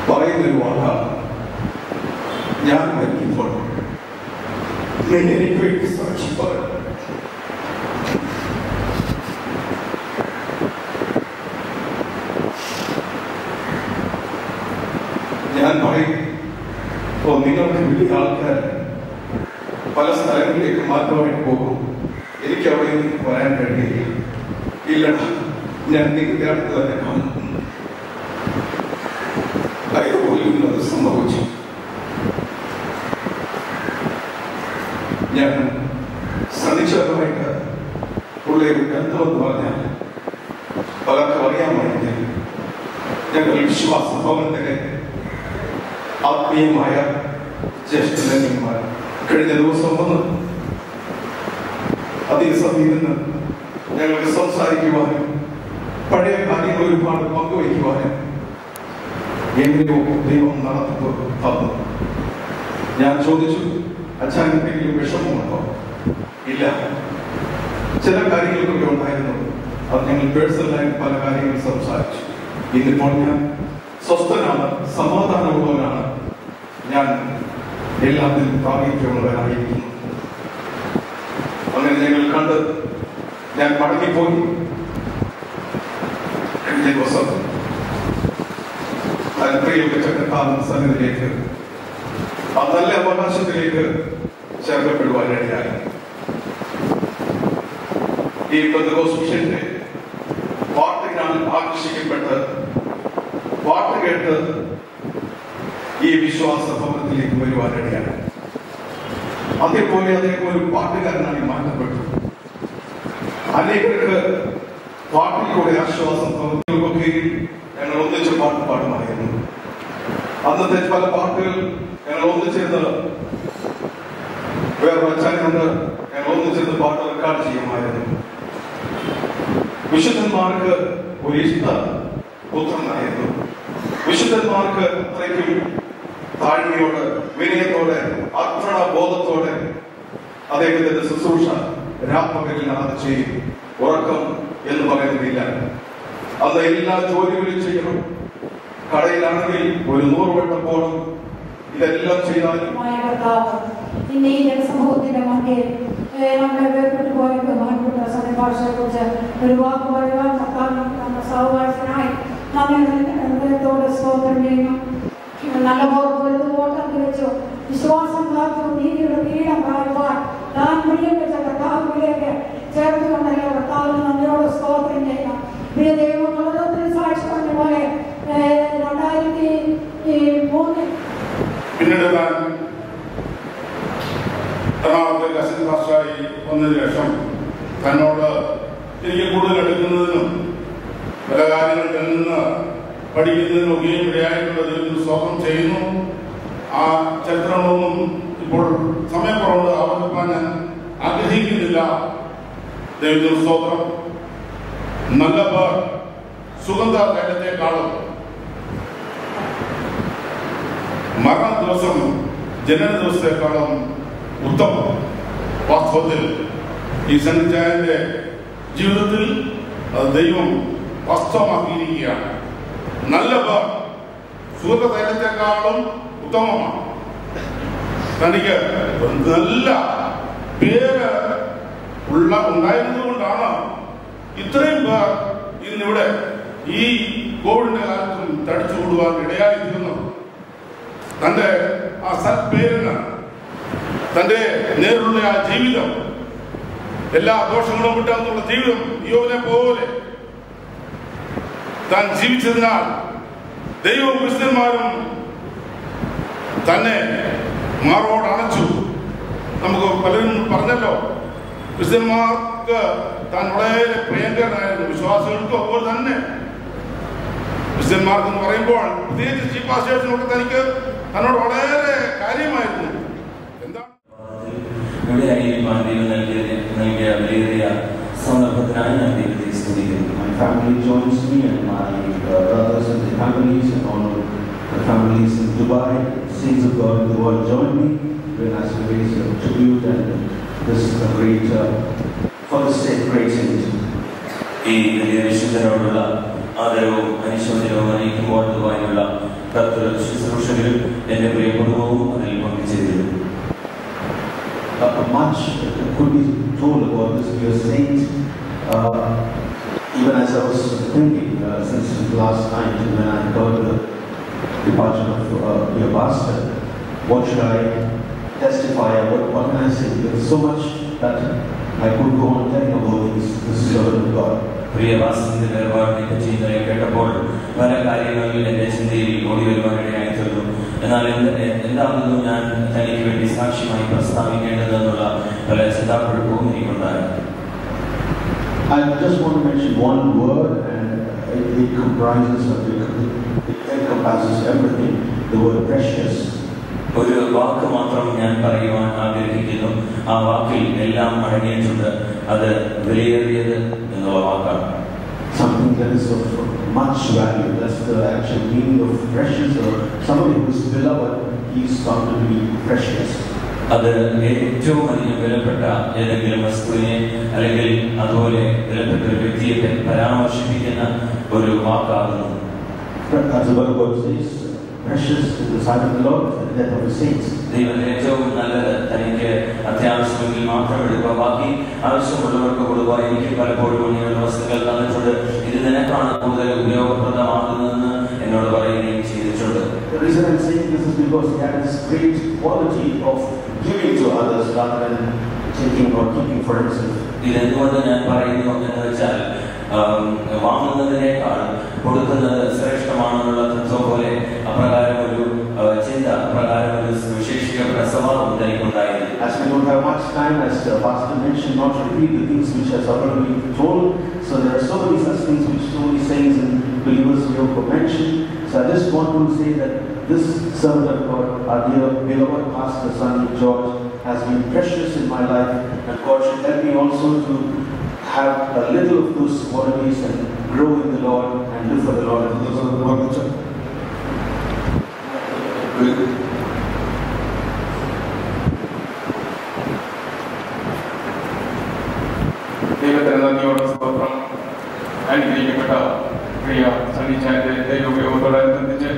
പറയുന്നൊരു വാക്കാണ് ഞാൻ മരിക്കുമ്പോൾ നീ എനിക്ക് വേണ്ടി സാക്ഷി പറ ഞാൻ പറയും ഓ നിങ്ങൾക്ക് വലിയ ആൾക്കാർ പല സ്ഥലങ്ങളിലേക്ക് മാറ്റമായിട്ട് പോകും എനിക്ക് അവിടെ നിന്ന് വരാൻ കഴിയില്ല ഇല്ലടാ ഞാൻ നിങ്ങളുടെ അടുത്ത് തന്നെ കാണും അതുപോലെ ഇന്നത് സംഭവിച്ചു ഞാൻ സന്നിശ്ചിതമായിട്ട് ഉള്ള ഒരു ബന്ധമെന്ന് പറഞ്ഞാൽ പലർക്കും അറിയാമായിരിക്കും ഞങ്ങൾ വിശ്വാസ ഭവനത്തിലെ ആത്മീയമായ ജ്യേഷ്ഠന്മാർ കഴിഞ്ഞ ദിവസം വന്ന് അതേ സമയം നിന്ന് ഞങ്ങൾക്ക് സംസാരിക്കുവാനും പഴയ കാര്യങ്ങൾ ഒരുപാട് പങ്കുവയ്ക്കുവാനും എങ്ങനെയോ ദൈവം നടത്തി തന്നു ഞാൻ ചോദിച്ചു അച്ഛൻ എന്തെങ്കിലും വിഷമമുണ്ടോ ഇല്ല ചില കാര്യങ്ങളൊക്കെ ഉണ്ടായിരുന്നു അത് ഞങ്ങൾ പേഴ്സണലായി പല കാര്യങ്ങൾ സംസാരിച്ചു ഇന്നിപ്പോൾ ഞാൻ സ്വസ്ഥനാണ് സമാധാനമുള്ളവനാണ് ഞാൻ എല്ലാത്തിനും പ്രാപിക്കുള്ളവനായിരിക്കുന്നു അങ്ങനെ ഞങ്ങൾ കണ്ട് ഞാൻ മടങ്ങിപ്പോയി കഴിഞ്ഞ ദിവസം പ്രിയപ്പെട്ട ചക്രകാലം സന്നിധിയിലേക്ക് ആ നല്ല അവകാശത്തിലേക്ക് ചേർക്കപ്പെടുവാനിടയായി ഈ ബന്ധുഗോസ്മിഷന്റെ പാട്ടിനാണ് ആകർഷിക്കപ്പെട്ട് പാട്ട് കേട്ട് ഈ വിശ്വാസ ഭവനത്തിലേക്ക് വരുവാനിടയാണ് അതേപോലെ അദ്ദേഹം ഒരു പാട്ടുകാരനായി മാറ്റപ്പെട്ടു അനേകർക്ക് പാട്ടിലൂടെ ആശ്വാസം ഭവനങ്ങൾക്കൊക്കെയും ഞങ്ങൾ ഒന്നിച്ച് പാട്ട് പാടുമായിരുന്നു അന്നത്തെ പല പാട്ടുകൾ ഞങ്ങൾ ഒന്നിച്ചിരുന്ന് വേറെ അച്ഛനുണ്ട് ഞങ്ങൾ ഒന്നിച്ചിരുന്ന് പാട്ട് റെക്കോർഡ് ചെയ്യുമായിരുന്നു വിശുദ്ധന്മാർക്ക് ഒരു ഇഷ്ട പുത്രനായിരുന്നു വിശുദ്ധന്മാർക്ക് അത്രയ്ക്കും താഴ്മയോടെ വിനയത്തോടെ അർപ്പണ ബോധത്തോടെ അദ്ദേഹത്തിന്റെ ശുശ്രൂഷ രാപ്പകലില്ലാതെ ചെയ്യും ഉറക്കം എന്ന് പറയുന്നതില്ല അന്ന് എല്ലാ ജോലികളും ചെയ്യണം കടയിലാണെങ്കിൽ ഒരു നൂറ് വട്ടം പോകണം ഇതെല്ലാം ചെയ്താലും
മായ കർത്താവ് ഇന്ന് ഈ ജനസമൂഹത്തിന്റെ മധ്യേ ഏഹ് നമ്മളെ വേർപെട്ടു പോയ ബഹുമാനപ്പെട്ട സന്യഭാഷയെ കുറിച്ച് ഒരു വാക്ക് പറയുവാൻ കർത്താവ് നമ്മുടെ സഹവാസനായി നന്ദി ഹൃദയത്തോടെ സ്തോത്രം ചെയ്യുന്നു നല്ല ബോധം ഓട്ടം തിരിച്ചു വിശ്വാസം കാത്തു നീതിയുടെ കിരീടം പ്രാപിപ്പാൻ താൻ പ്രിയപ്പെട്ട കർത്താവിലേക്ക് ചേർത്തുകൊണ്ടല്ലോ കർത്താവിന് നന്ദിയോട് സ്തോത്രം ചെയ്യണം പ്രിയ ദൈവം ഓരോരുത്തരും സാക്ഷി പറഞ്ഞ പോലെ ഏഹ് രണ്ടായിരത്തി ഈ മൂന്നിൽ
പിന്നീട് താൻ എറണാകുളത്തെ കസിൻ മാസ്റ്ററായി വന്നതിന് ശേഷം തന്നോട് എനിക്ക് കൂടുതൽ എടുക്കുന്നതിനും പല കാര്യങ്ങളിൽ നിന്ന് പഠിക്കുന്നതിനും ഒക്കെയും ഇടയായിട്ടുള്ള ദൈവത്തിന് സ്വാഗതം ചെയ്യുന്നു ആ ചരിത്രങ്ങളൊന്നും ഇപ്പോൾ സമയക്കുറവുണ്ട് ആവർത്തിക്കാൻ ഞാൻ ആഗ്രഹിക്കുന്നില്ല ദൈവത്തിന് സ്തോത്രം നല്ല പേർ സുഗന്ധ തൈലത്തെക്കാളും മരണ ദിവസം ജനന ദിവസത്തെക്കാളും ഉത്തമം വാസ്തവത്തിൽ ഈ സന്നിധാനന്റെ ജീവിതത്തിൽ അത് ദൈവം വാസ്തവമാക്കിയിരിക്കുകയാണ് നല്ല പേർ സുഗന്ധ തൈലത്തെക്കാളും ഉത്തമമാണ് തനിക്ക് നല്ല പേര് ഉള്ള ഉണ്ടായിരുന്നതുകൊണ്ടാണ് ഇത്രയും പേർ ഇന്നിവിടെ ഈ കോവിഡിന്റെ കാലത്തും തടിച്ചു കൂടുവാൻ ഇടയായിത്തീരുന്നത് തന്റെ ആ സത്പേരിന് തന്റെ നേരിലുള്ള ആ ജീവിതം എല്ലാ ദോഷങ്ങളും വിട്ടാന്നുള്ള ജീവിതം യോനെ പോലെ താൻ ജീവിച്ചതിനാൽ ദൈവവും ക്രിസ്ത്യന്മാരും തന്നെ മാറോട് അണച്ചു നമുക്ക് പലരും പറഞ്ഞല്ലോ ക്രിസ്ത്യന്മാർക്ക് താൻ വളരെ പ്രിയങ്കരനായിരുന്നു വിശ്വാസികൾക്കും അതുപോലെ തന്നെ ക്രിസ്ത്യന്മാർക്ക് എന്ന് പറയുമ്പോൾ പ്രത്യേകിച്ച് ചീഫ് പാസ്റ്റേഴ്സിനൊക്കെ തനിക്ക് തന്നോട് വളരെ കാര്യമായിരുന്നു
ഇവിടെ ആയിരിക്കാൻ ദൈവം നൽകിയ നൽകിയ വിലയേറിയ സന്ദർഭത്തിനായി ഞാൻ ദൈവത്തെ സ്തുതിക്കുന്നു
My family joins me and my uh, brothers and the families and all the families in Dubai, saints of God in the world join me when I raise a tribute and this is a great, uh, for the sake great saint.
ഈ വലിയ വിശുദ്ധനോടുള്ള ആദരവും അനുശോചനവും അറിയിക്കുമ്പോൾ ദുബായിലുള്ള കർത്തൃ ശുശ്രൂഷകരും എൻ്റെ പ്രിയ കുടുംബവും അതിൽ പങ്കുചേരുന്നു
uh, much could be told about this dear saint. Uh, even as I was thinking uh, since last night when I heard the departure of uh, your pastor, what should I testify? What, what can I say? There's so much that I could go on telling about this, this servant of God.
പ്രിയവാസത്തിന്റെ വേർപാടിനെ പറ്റി ഇന്നലെ കേട്ടപ്പോൾ പല കാര്യങ്ങളിൽ എൻ്റെ ചിന്തയിൽ ഓടി വരുവാനിടയായി തീർന്നു എന്നാൽ എന്ത് എന്താകുന്നു ഞാൻ തനിക്ക് വേണ്ടി സാക്ഷ്യമായി പ്രസ്താവിക്കേണ്ടതെന്നുള്ള പല ചിന്താക്കുഴപ്പവും എനിക്കുണ്ടായി
I just want to mention one word and it, it comprises of it, it encompasses everything. The word precious.
ഒരു വാക്ക് മാത്രം ഞാൻ പറയുവാൻ ആഗ്രഹിക്കുന്നു ആ വാക്കിൽ എല്ലാം അടങ്ങിയിട്ടുണ്ട് അത് വിലയേറിയത് എന്നുള്ള വാക്കാണ്
Something that is of much value. That's the actual meaning of precious or somebody who is beloved, he is found to be precious.
അത് ഏറ്റവും അധികം വിലപ്പെട്ട ഏതെങ്കിലും വസ്തുവിനെ അല്ലെങ്കിൽ അതുപോലെ വിലപ്പെട്ട ഒരു വ്യക്തിയെ പ- പരാമർശിപ്പിക്കുന്ന ഒരു വാക്കാകുന്നു
As the word of God says, precious in the sight of the Lord and the death of his saints.
ദൈവം ഏറ്റവും നല്ലത് തനിക്ക് അത്യാവശ്യമെങ്കിൽ മാത്രം എടുക്കുക ബാക്കി ആവശ്യമുള്ളവർക്ക് കൊടുക്കുക എനിക്ക് പലപ്പോഴും ഇങ്ങനെയുള്ള വസ്തുക്കൾ തന്നിട്ടുണ്ട് ഇത് നിനക്കാണ് കൂടുതൽ ഉപയോഗപ്രദമാകുന്നതെന്ന് എന്നോട് പറയുകയും ചെയ്തിട്ടുണ്ട്
The reason I'm saying this is because he had this great quality of giving to others rather than taking or keeping for himself.
ഇതെന്തുകൊണ്ട് ഞാൻ പറയുന്നു എന്ന് വെച്ചാൽ ആം, വാങ്ങുന്നതിനേക്കാൾ കൊടുക്കുന്നത് ശ്രേഷ്ഠമാണെന്നുള്ള തത്വം പോലെ അപ്രകാരം ഒരു ആ, ചിന്ത അപ്രകാരം ഒരു വിശേഷിക്കപ്പെട്ട സ്വഭാവം തനിക്കുണ്ടായിരുന്നു
As we don't have much time, as the pastor mentioned, not to repeat the things which has already been told. So there are so many such things which so many saints and believers we have mentioned. So I just want to say that this servant of God, our dear beloved pastor son George, has been precious in my life, and God should help me also to have a little of those qualities and grow in the Lord and live for the Lord.
ദൈവത്തിന് നന്ദിയോടെ സ്തോത്രം അനുഗ്രഹിക്കപ്പെട്ട പ്രിയ സണ്ണിച്ചാന്റെ ദൈവോപയോഗത്തോടനുബന്ധിച്ച്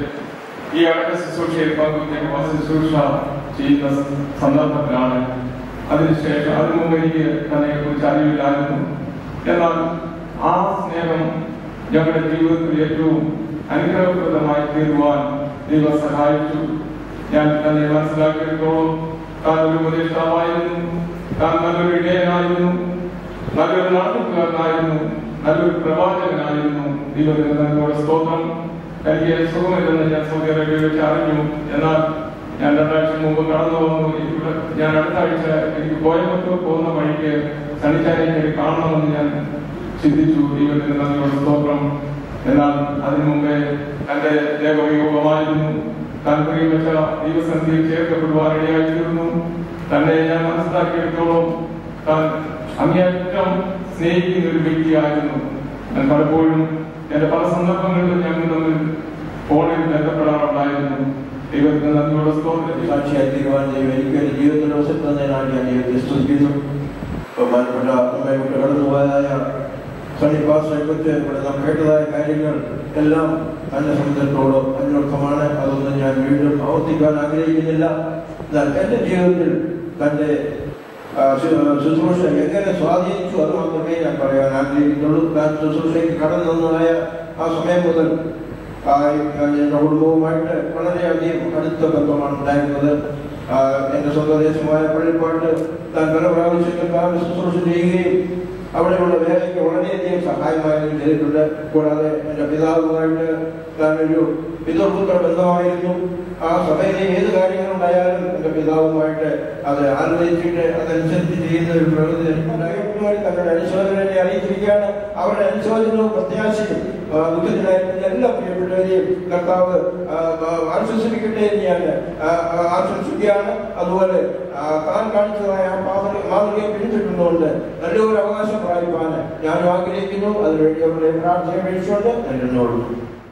ഈ അടക്ക ശുശ്രൂഷയിൽ പങ്കുവയ്ക്കുന്ന ശുശ്രൂഷ ചെയ്യുന്ന സന്ദർഭത്തിലാണ് അതിനുശേഷം അതിനു മുമ്പ് എനിക്ക് തന്നെ കുറിച്ച് അറിവില്ലായിരുന്നു എന്നാൽ ആ സ്നേഹം ഞങ്ങളുടെ ജീവിതത്തിൽ ഏറ്റവും അനുഗ്രഹപ്രദമായി തീരുവാൻ ദൈവം സഹായിച്ചു ഞാൻ തന്നെ മനസ്സിലാക്കിയിടത്തോളം താൻ ഒരു ഉപദേഷ്ടാവായിരുന്നു താൻ നല്ലൊരു ഇടയനായിരുന്നു നല്ലൊരു നടത്തുകാരനായിരുന്നു നല്ലൊരു പ്രവാചകനായിരുന്നു ദൈവത്തിന് നന്ദിയോടെ സ്തോത്രം എനിക്ക് സുഖമില്ലെന്ന് ഞാൻ സൗദി അറേബ്യയിൽ വെച്ച് അറിഞ്ഞു എന്നാൽ ഞാൻ രണ്ടാഴ്ച മുമ്പ് കടന്നു വന്നു ഇവിടെ ഞാൻ അടുത്ത ആഴ്ച എനിക്ക് കോയമ്പത്തൂർ പോകുന്ന വഴിക്ക് സണിച്ചാനെ കാണണമെന്ന് ഞാൻ ചിന്തിച്ചു ദൈവത്തിന് നന്ദിയോടെ സ്തോത്രം എന്നാൽ അതിനു മുമ്പേ തന്റെ ദേവയോഗമായിരുന്നു താൻ പ്രിയപ്പെട്ട ദൈവസന്ധിയിൽ ചേർക്കപ്പെടുവാൻ ഇടയായിത്തീർന്നു തന്നെ ഞാൻ മനസ്സിലാക്കിയെടുത്തോളം താൻ അങ്ങേയറ്റം സ്നേഹിക്കുന്ന ഒരു വ്യക്തിയായിരുന്നു ഞാൻ പലപ്പോഴും എന്റെ പല സന്ദർഭങ്ങളിലും ഞങ്ങൾ തമ്മിൽ ഫോണിൽ ബന്ധപ്പെടാറുണ്ടായിരുന്നു ദൈവത്തിന് നന്ദിയോടെ സ്തോത്രം
സാക്ഷിയായി തീരുവാൻ ദൈവം എനിക്ക് ഒരു ജീവിതത്തിൽ അവസരം തന്നതിനാണ് ഞാൻ ദൈവത്തെ സ്തുതിക്കുന്നു ബഹുമാനപ്പെട്ട നമ്മെ വിട്ട് കടന്നുപോയതായ സണ്ണി പാസ്റ്ററെ കുറിച്ച് ഇവിടെ നാം കേട്ടതായ കാര്യങ്ങൾ എല്ലാം എന്നെ സംബന്ധിച്ചിടത്തോളം അന്വർത്ഥമാണ് അതൊന്നും ഞാൻ വീണ്ടും ആവർത്തിക്കാൻ ആഗ്രഹിക്കുന്നില്ല എന്നാൽ എൻ്റെ ജീവിതത്തിൽ തൻ്റെ ആ, ശു- ശുശ്രൂഷ എങ്ങനെ സ്വാധീനിച്ചു അത് മാത്രമേ ഞാൻ പറയാൻ ആഗ്രഹിക്കുന്നുള്ളൂ താൻ ശുശ്രൂഷയ്ക്ക് കടന്നു വന്നതായ ആ സമയം മുതൽ ആ, എൻ്റെ കുടുംബവുമായിട്ട് വളരെയധികം അടുത്ത ബന്ധമാണ് ഉണ്ടായിരുന്നത് ആ, എൻ്റെ സ്വന്തം ദേശമായ പള്ളിപ്പാട്ട് താൻ പല പ്രാവശ്യത്തിൽ താൻ ശുശ്രൂഷ ചെയ്യുകയും അവിടെയുള്ള വേലയ്ക്ക് വളരെയധികം സഹായമായും ചെയ്തിട്ടുണ്ട് കൂടാതെ എൻ്റെ പിതാവുമായിട്ട് താൻ ഒരു പിതൃപുത്ര ബന്ധമായിരുന്നു ആ സഭയിലെ ഏത് കാര്യങ്ങളുണ്ടായാലും എൻ്റെ പിതാവുമായിട്ട് അത് ആലോചിച്ചിട്ട് അതനുസരിച്ച് ചെയ്യുന്ന ഒരു പ്രകൃതി എനിക്കുണ്ടായിട്ടുള്ളവർ തങ്ങളുടെ അനുശോചനം എന്നെ അറിയിച്ചിരിക്കുകയാണ് അവരുടെ അനുശോചനവും പ്രത്യാശയും ആ, ദുഃഖത്തിലായിരുന്ന എല്ലാ പ്രിയപ്പെട്ടവരെയും കർത്താവ് ആ, ആ, ആശ്വസിപ്പിക്കട്ടെ എന്ന് ഞാൻ ആ, ആ, ആശംസിക്കുകയാണ് അതുപോലെ ആ, താൻ കാണിച്ചതായ ആ മാതൃക മാതൃകയെ പിന്തുടർന്നുകൊണ്ട് നല്ലൊരു അവകാശം പ്രാപിപ്പാൻ ഞാൻ ആഗ്രഹിക്കുന്നു അതിനുവേണ്ടി അവരുടെ പ്രാർത്ഥന കഴിച്ചുകൊണ്ട് നന്ദിയോടും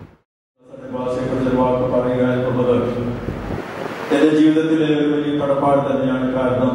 ഭാഷയെക്കുറിച്ച് ഒരു വാക്ക് പറയുക എന്നുള്ളത് എന്റെ ജീവിതത്തിലെ ഒരു വലിയ കടപ്പാട് തന്നെയാണ് കാരണം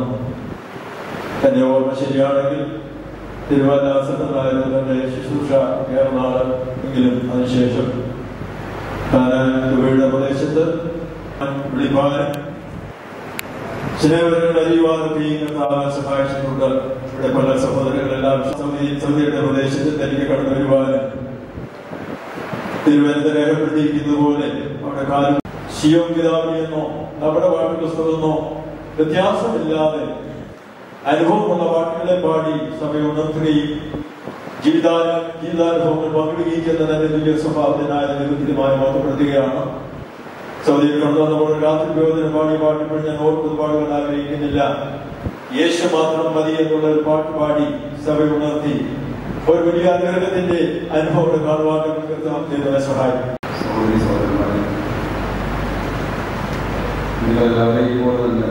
എന്റെ ഓർമ്മ ശരിയാണെങ്കിൽ തിരുവല്ലാസത്തിലായിരുന്നു എന്റെ ശുശ്രൂഷ ഏറെ നാള് എങ്കിലും അതിനുശേഷം ഞാൻ ദുബൈയുടെ പ്രദേശത്ത്
പ്രദേശത്ത് വിളിപ്പാനും സ്നേഹപരങ്ങൾ അറിയുവാനൊക്കെയും കർത്താവ് സഹായിച്ചിട്ടുണ്ട് ഇവിടെ പല സഹോദരങ്ങളെല്ലാം സൗദി സൗദിയുടെ പ്രദേശത്ത് തനിക്ക് കടന്നു വരുവാനും തിരുവനന്തപുരം രേഖപ്പെടുത്തിയിരിക്കുന്നത് പോലെ അവിടെ കാലം ശിയോം കിതാബിയെന്നോ നമ്മുടെ പാഠപുസ്തകമെന്നോ വ്യത്യാസമില്ലാതെ അനുഭവമുള്ള പാട്ടുകളെ പാടി സഭയെ ഉണർത്തുകയും ജീവിതാന ജീവിതാനുഭവങ്ങൾ പങ്കിടുകയും ചെയ്യുന്ന തന്നെ തുല്യ സ്വഭാവത്തിനായ നിരുദ്ധിതമായി ബോധപ്പെടുത്തുകയാണ് സൗദിയിൽ കൊണ്ടുവന്നപ്പോൾ രാത്രി പ്രയോജനം പാടി പാട്ടിപ്പോൾ ഞാൻ ഓർക്കുന്നത് പാടുവാൻ ആഗ്രഹിക്കുന്നില്ല യേശു മാത്രം മതി എന്നുള്ള ഒരു പാട്ട് പാടി സഭ ഉണർത്തി ഒരു വലിയ അനുഗ്രഹത്തിന്റെ അനുഭവം കാണുവാൻ കർത്താവ് സഹായിക്കും
സഹോദരി സഹോദരന്മാരെ നിങ്ങളെല്ലാവരെയും പോലെ തന്നെ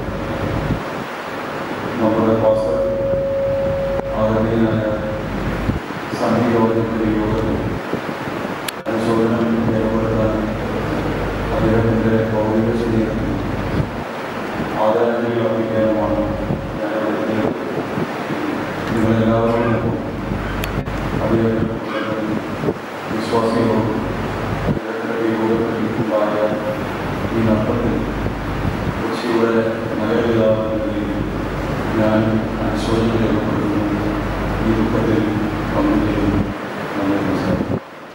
നമ്മുടെ പാസ്റ്റർ ആദരണീയനായ സണ്ണി യോഗത്തിന്റെ യോഗത്തിൽ അനുശോചനം രേഖപ്പെടുത്താൻ അദ്ദേഹത്തിന്റെ ഭൗതിക ശരീരത്തിൽ ആദരാഞ്ജലി അർപ്പിക്കാനുമാണ് ഞാനിവിടെ എത്തിയത് നിങ്ങളെല്ലാവരോടൊപ്പം അദ്ദേഹത്തിന്റെ വിശ്വാസികളോടും അദ്ദേഹത്തിന്റെ യോഗത്തിൽ ഉണ്ടായ ഈ നഷ്ടത്തിൽ കൊച്ചിയുടെ നഗരപിതാവിനെതിരെ ഞാൻ അനുശോചനം രേഖപ്പെടുത്തുന്നു ഈ ദുഃഖത്തിൽ പങ്കുചേരുന്നു നന്ദി നമസ്കാരം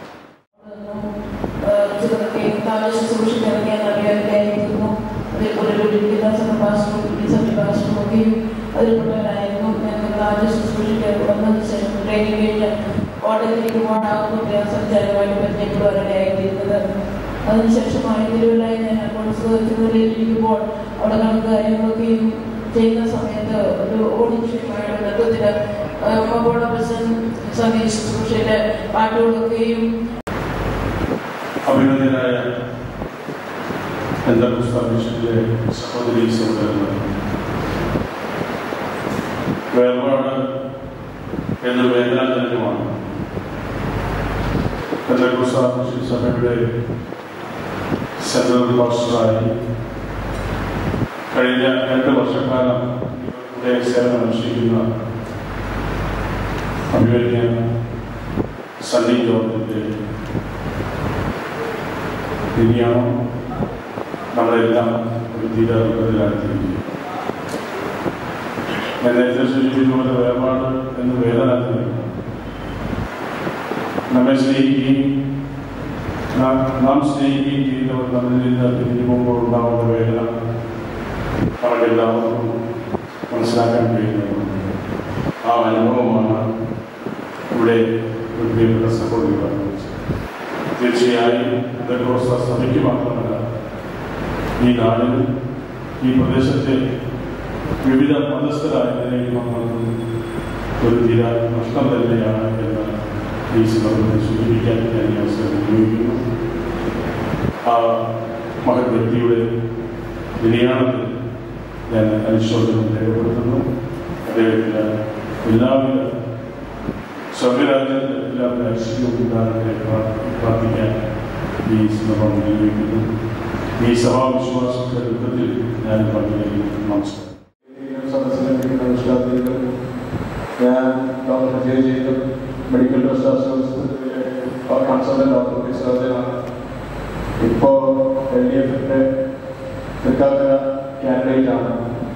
ചിലർക്ക് താഴെ ശുശ്രൂഷിച്ചിറങ്ങിയ നടിയായിരിക്കുന്നു അതേപോലെ വിളിക്കുന്ന സഭാഷണവും സഭാഷണവും ഒക്കെയും അതിൽപ്പെട്ടവരായിരുന്നു ഞങ്ങൾ ആദ്യ ശുശ്രൂഷിക്കാൻ വന്നതിന് ശേഷം ട്രെയിനിങ് കഴിഞ്ഞ് കോട്ടയത്തിലേക്ക് പോകാനാകുമ്പോൾ വ്യാസഞ്ചാരമായിട്ട് പരിചയപ്പെടുവാനിടയായിത്തീരുന്നത് അതിനുശേഷമായി തിരുവല്ലായി ഞാൻ അക്കൗണ്ട്സുകളിലിരിക്കുമ്പോൾ അവിടെ കണക്ക് കാര്യങ്ങളൊക്കെയും ചെയ്യുന്ന സമയത്ത് ഒരു ഓഡിറ്റോറിയമായിട്ട് ബന്ധത്തിൽ മകോട ബസൻ സംഗീത ശുശ്രൂഷയിലെ പാട്ടുകളൊക്കെയും
അഭിനന്ദനായ എന്തർസ്ഥാനിഷിലെ സഹോദരി സഹോദരന്മാർ വേർപാട് എന്ന വേദനാജനകമാണ് എന്തർസ്ഥാനിഷി സഭയുടെ സെൻട്രൽ പാസ്റ്ററായി കഴിഞ്ഞ രണ്ട് വർഷക്കാലം ഇവിടെ സേവനം അനുഷ്ഠിക്കുന്ന അഭിവന്യ സണ്ണി ജോർജിന്റെ ഇനിയാണ് നമ്മളെല്ലാം ഒരു തീരാറുള്ളതിലാക്കിയിരിക്കുന്നത് ഞാൻ നേരത്തെ സൂചിപ്പിച്ചതുപോലെ വേർപാട് എന്ന് വേദനാക്കുന്നത് നമ്മെ സ്നേഹിക്കുകയും നാം- നാം സ്നേഹിക്കുകയും ചെയ്യുന്നവർ നമ്മിൽ നിന്ന് പിരിഞ്ഞു പോകുമ്പോൾ ഉണ്ടാവുന്ന വേദന നമുക്കെല്ലാവർക്കും മനസ്സിലാക്കാൻ കഴിയുന്നതാണ് ആ അനുഭവമാണ് ഇവിടെ ഒരു പ്രിയപ്പെട്ട സഹോദരി പറഞ്ഞത് തീർച്ചയായും പെന്തക്കോസ്ത സഭയ്ക്ക് മാത്രമല്ല ഈ നാടിന് ഈ പ്രദേശത്തെ വിവിധ മതസ്ഥരായ നിലയിൽ മക്കൾക്കും ഒരു തീര നഷ്ടം തന്നെയാണ് എന്ന് ഈ സന്ദർഭത്തിൽ സൂചിപ്പിക്കാൻ ഞാൻ ഈ അവസരം ഉപയോഗിക്കുന്നു ആ മഹത് വ്യക്തിയുടെ നിര്യാണത്തിൽ ഞാൻ അനുശോചനം രേഖപ്പെടുത്തുന്നു അദ്ദേഹത്തിന് എല്ലാവിധ സ്വർഗരാജ്യത്തിൽ എല്ലാവരും ഐശ്വര്യവും ഉണ്ടാകട്ടെ പ്രാർത്ഥിക്കാൻ ഈ സന്ദർഭം വിനിയോഗിക്കുന്നു ഈ സഭാവിശ്വാസത്തിന്റെ ദുഃഖത്തിൽ ഞാൻ പങ്കുചേരുന്നു നമസ്കാരം
സദസ്സിലിരിക്കുന്ന വിശ്വാസികൾ ഞാൻ doctor J Jacob medical trust ആശുപത്രിയിലെ കൺസൾട്ടന്റ് ഡോക്ടർ സർജനാണ് ഇപ്പോൾ എൽ ഡി എഫിന്റെ തൃക്കാക്കര കാൻഡിഡേറ്റ് ആണ്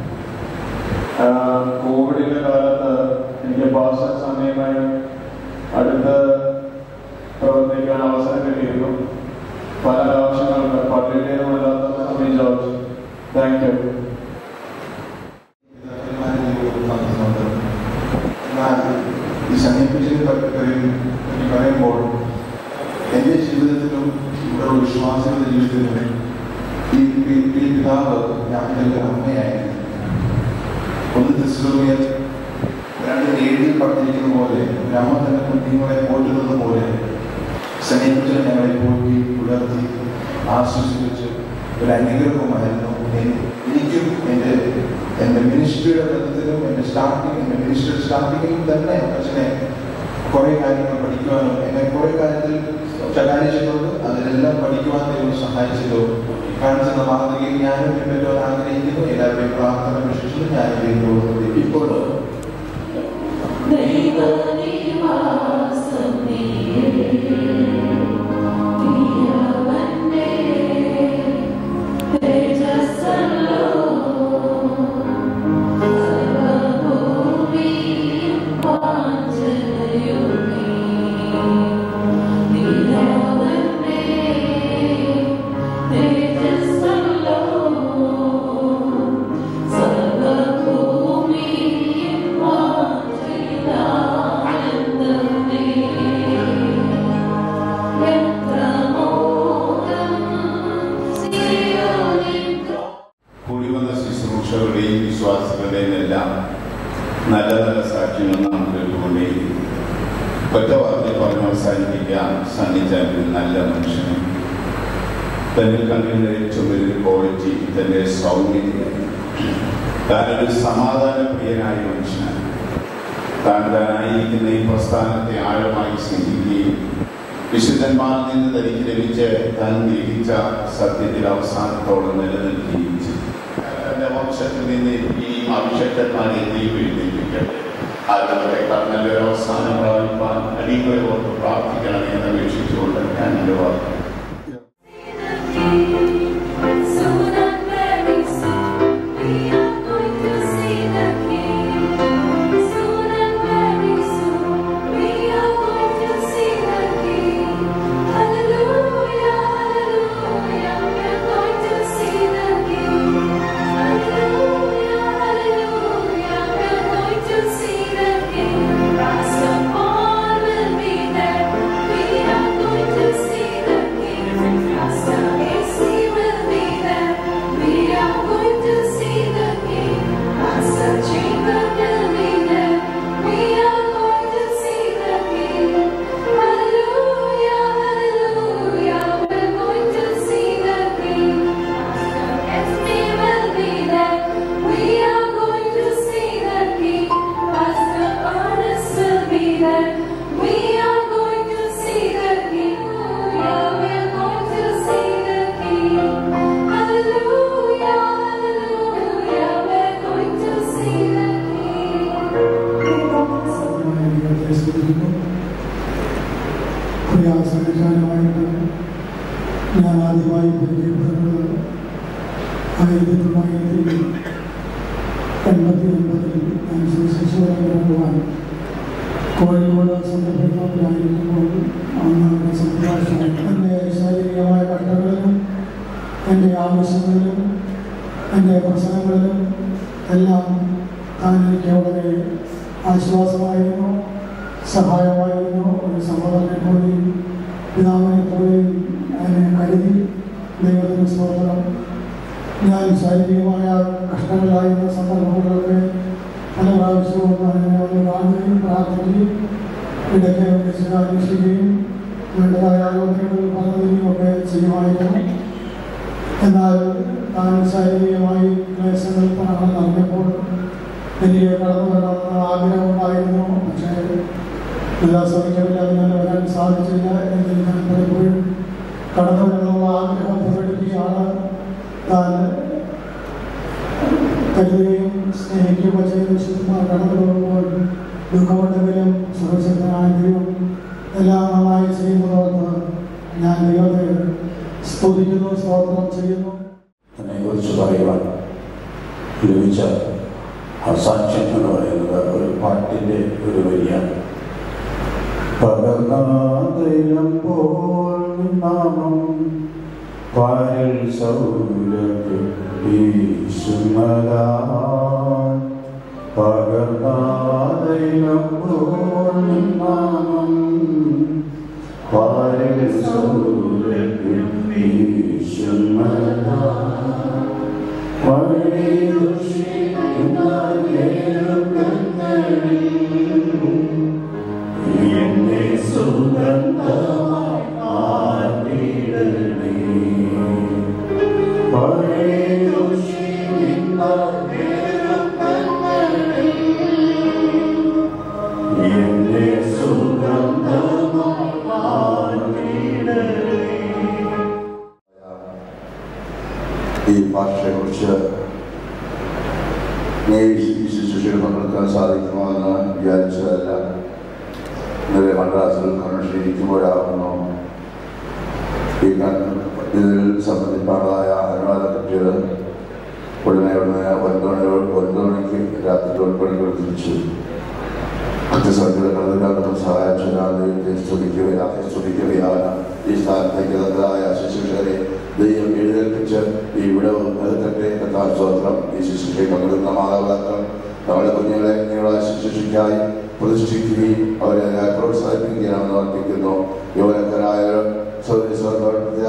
കോവിഡിന്റെ കാലത്ത് എനിക്ക് പാസ സമയമായി അടുത്ത് പ്രവർത്തിക്കാൻ അവസരം കിട്ടിയിരുന്നു പല ആവശ്യങ്ങൾക്ക് പള്ളിയുടേതുമല്ലാത്ത സമയം ചോദിച്ചു താങ്ക് യു
എന്നാൽ ഈ സമീപിച്ചതിനെ പറ്റി പറയും പറ്റി പറയുമ്പോൾ എൻ്റെ ജീവിതത്തിലും ഇവിടെ വിശ്വാസികളുടെ ജീവിതത്തിലും ഈ ഈ- ഈ പിതാവ് ഞങ്ങളുടെ അമ്മയായിരുന്നു ഒന്ന് തെസ്ലോമിയർ രണ്ട് ഏഴിൽ പറഞ്ഞിരിക്കുന്ന പോലെ ഒരു അമ്മ തന്നെ കുഞ്ഞുങ്ങളെ പോറ്റുന്നത് പോലെ സമീപിച്ച് ഞങ്ങളെ പോറ്റി പുലർത്തി ആശ്വസിപ്പിച്ച് ഒരു അനുഗ്രഹമായിരുന്നു എൻ- എനിക്കും എൻ്റെ എൻ്റെ മിനിസ്ട്രിയുടെ ബന്ധത്തിലും എൻ്റെ സ്റ്റാർട്ടിങ് എൻ്റെ മിനിസ്ട്രി സ്റ്റാർട്ടിങ്ങിലും തന്നെ അച്ഛനെ കുറേ കാര്യങ്ങൾ പഠിക്കുവാനും എന്നെ കുറേ കാര്യത്തിൽ ശകാരിച്ചിട്ടുണ്ട് അതിലെല്ലാം പഠിക്കുവാൻ ദൈവം സഹായിച്ചല്ലോ കാണിച്ചെന്ന മാതൃകയിൽ ഞാനും പിൻപറ്റുവാൻ ആഗ്രഹിക്കുന്നു എല്ലാവരുടെയും പ്രാർത്ഥന വിശ്വസിച്ചു ഞാൻ ദൈവത്തോട് ഇപ്പോൾ
ദൈവനിവാസം നീ
എല്ലാം നല്ല നല്ല സാക്ഷ്യങ്ങൾ നാം കേട്ടുകൊണ്ടേയിരിക്കും ഒറ്റ വാർത്തയിൽ പറഞ്ഞ് അവസാനിപ്പിക്കാം സണ്ണിച്ചാൽ ഒരു നല്ല മനുഷ്യനും തന്നിൽ കണ്ടിരുന്ന ഏറ്റവും വലിയൊരു ക്വാളിറ്റി തൻ്റെ സൗമ്യതയാണ് താനൊരു സമാധാന പ്രിയനായ മനുഷ്യനാണ് താൻ താനായിരിക്കുന്ന ഈ പ്രസ്ഥാനത്തെ ആഴമായി സ്നേഹിക്കുകയും വിശുദ്ധന്മാരിൽ നിന്ന് തനിക്ക് ലഭിച്ച താൻ ഗ്രഹിച്ച സത്യത്തിൽ അവസാനത്തോളം നിലനിൽക്കുകയും ചെയ്തു തന്റെ വംശത്തിൽ നിന്ന് ഇനിയും അഭിഷക്തന്മാരെ ദൈവം എഴുന്നേൽപ്പിക്കട്ടെ അതുപോലെ നല്ലൊരു അവസാനം പ്രാപിപ്പാൻ അടികളെ ഓർത്ത് പ്രാർത്ഥിക്കണമേ എന്ന് അപേക്ഷിച്ചുകൊണ്ട് ഞാൻ എൻ്റെ വാർത്ത
Soon and very soon, we are going to see the King. Soon and very soon, we are going to see the King. Hallelujah, hallelujah, we are going to see the King. Hallelujah, hallelujah, we are going to see the King. Pastor Paul will be there. We are going to see the King. Pastor AC will be there. We are going to see the King. Pastor Jacob will be there. We are going to see the King. Hallelujah, hallelujah, we're going to see the King. Pastor Esme will be there. We are going to see the King. Pastor Ernest will be there. We are going to see the King. Hallelujah, we're going to see the King. Hallelujah, hallelujah, we're going to see the
പ്രയാസകരമായിട്ട് ഞാൻ ആദ്യമായി പരിചയപ്പെടുന്നത് ആയിരത്തി തൊള്ളായിരത്തി എൺപത്തി ഒൻപതിൽ ഞാൻ സുശേഷവാൻ കോഴിക്കോട് സന്ദർഭങ്ങളിലായിരിക്കുമ്പോൾ അന്ന് സംഭാഷണം എൻ്റെ ശാരീരികമായ കഷ്ടങ്ങളിലും എൻ്റെ ആവശ്യങ്ങളിലും എൻ്റെ പ്രശ്നങ്ങളിലും എല്ലാം താൻ എനിക്ക് വളരെ ആശ്വാസമായിരുന്നു സഹായമായിരുന്നു ഒരു സഹോദരനെ പോലെയും പിതാവിനെ പോലെയും എന്നെ കരുതി ദൈവത്തിന് സ്തോത്രം ഞാൻ ശാരീരികമായ കഷ്ടങ്ങളിലായിരുന്ന സന്ദർഭങ്ങളിലൊക്കെ പല പ്രാവശ്യവും അതിനെ ഒന്ന് കാണുകയും പ്രാർത്ഥിക്കുകയും ഇടയ്ക്ക് വിളിച്ച് അന്വേഷിക്കുകയും വേണ്ടതായ ആലോചനകൾ പലതിനും ഒക്കെ ചെയ്യുമായിരുന്നു എന്നാൽ താൻ ശാരീരികമായി ക്ലേശങ്ങൾ പണം നടന്നപ്പോൾ എനിക്ക് കടന്നു വരണമെന്ന് ആഗ്രഹമുണ്ടായിരുന്നു പക്ഷേ എല്ലാ ശ്രമിക്കവില്ല അതിനെ വരാൻ സാധിച്ചില്ല എങ്കിൽ ഞാൻ പലപ്പോഴും കടന്നു വരണമെന്നുള്ള ആഗ്രഹം പ്രകടിപ്പിക്കുകയാണ് താൻ കരുതുകയും സ്നേഹിക്കുകയും ചെയ്ത വിശുദ്ധന്മാർ കടന്നു പോകുമ്പോൾ ദുഃഖമുണ്ടെങ്കിലും സുരക്ഷിതനായ ദൈവം എല്ലാം നന്നായി ചെയ്യുന്നതോർത്ത് ഞാൻ ദൈവത്തെ സ്തുതിക്കുന്നു സ്തോത്രം ചെയ്യുന്നു
കുറിച്ച് പറയുവാൻ ലഭിച്ച ആ സാക്ഷ്യം എന്ന് പറയുന്നത് ഒരു പാട്ടിൻ്റെ ഒരു വരിയാണ് പകർന്നാതയിലപ്പോൾ നാമം പാരിൽ സൗരത്തിൽ വീശുന്നതാ പകർന്നാതയിലപ്പോൾ നാമം പാരിൽ സൗരത്തിൽ വീശുന്നതാ വഴി ദുഷിക്കുന്ന എന്നെ സുഗന്ധമായി മാറ്റിയിടണേ വഴി ദുഷിക്കുന്ന എന്നെ സുഗന്ധമായി മാറ്റിയിടണേ
ഈ ഭാഷയെക്കുറിച്ച് ശിശുശിശുക്കൾ പങ്കെടുക്കാൻ സാധിക്കുമോ എന്ന് വിചാരിച്ചതല്ല ഇന്നലെ മദ്രാസിൽ കൺവെൻഷൻ ഇരിക്കുമ്പോഴാകുന്നു ഈ ഇതിൽ സംബന്ധിപ്പാടായ അനുവാദം കിട്ടിയത് ഉടനെ ഉടനെ ഒൻപത് ഒൻപത് മണിക്ക് രാത്രി ഒൻപത് മണിക്ക് തിരിച്ചു കൃത്യസംഖ്യയുടെ കടന്നുകാർക്കും സഹായിച്ചതിനെ സ്തുതിക്കുകയാണ് സ്തുതിക്കുകയാണ് ഈ സ്ഥാനത്തേക്ക് തന്നതായ ശുശ്രൂഷകരെ ദൈവം എഴുന്നേൽപ്പിച്ച് ഈ വിടവ് നിലത്തട്ടെ കത്താൻ സ്വത്രം ഈ ശുശ്രൂഷയിൽ പങ്കെടുക്കുന്ന മാതാപിതാക്കൾ നമ്മുടെ കുഞ്ഞുങ്ങളെ ഇങ്ങനെയുള്ള ശുശ്രൂഷയ്ക്കായി പ്രതിഷ്ഠിക്കുകയും അവരെ പ്രോത്സാഹിപ്പിക്കുകയാണെന്ന് ഓർപ്പിക്കുന്നു യുവനക്കരായ സൗര്യ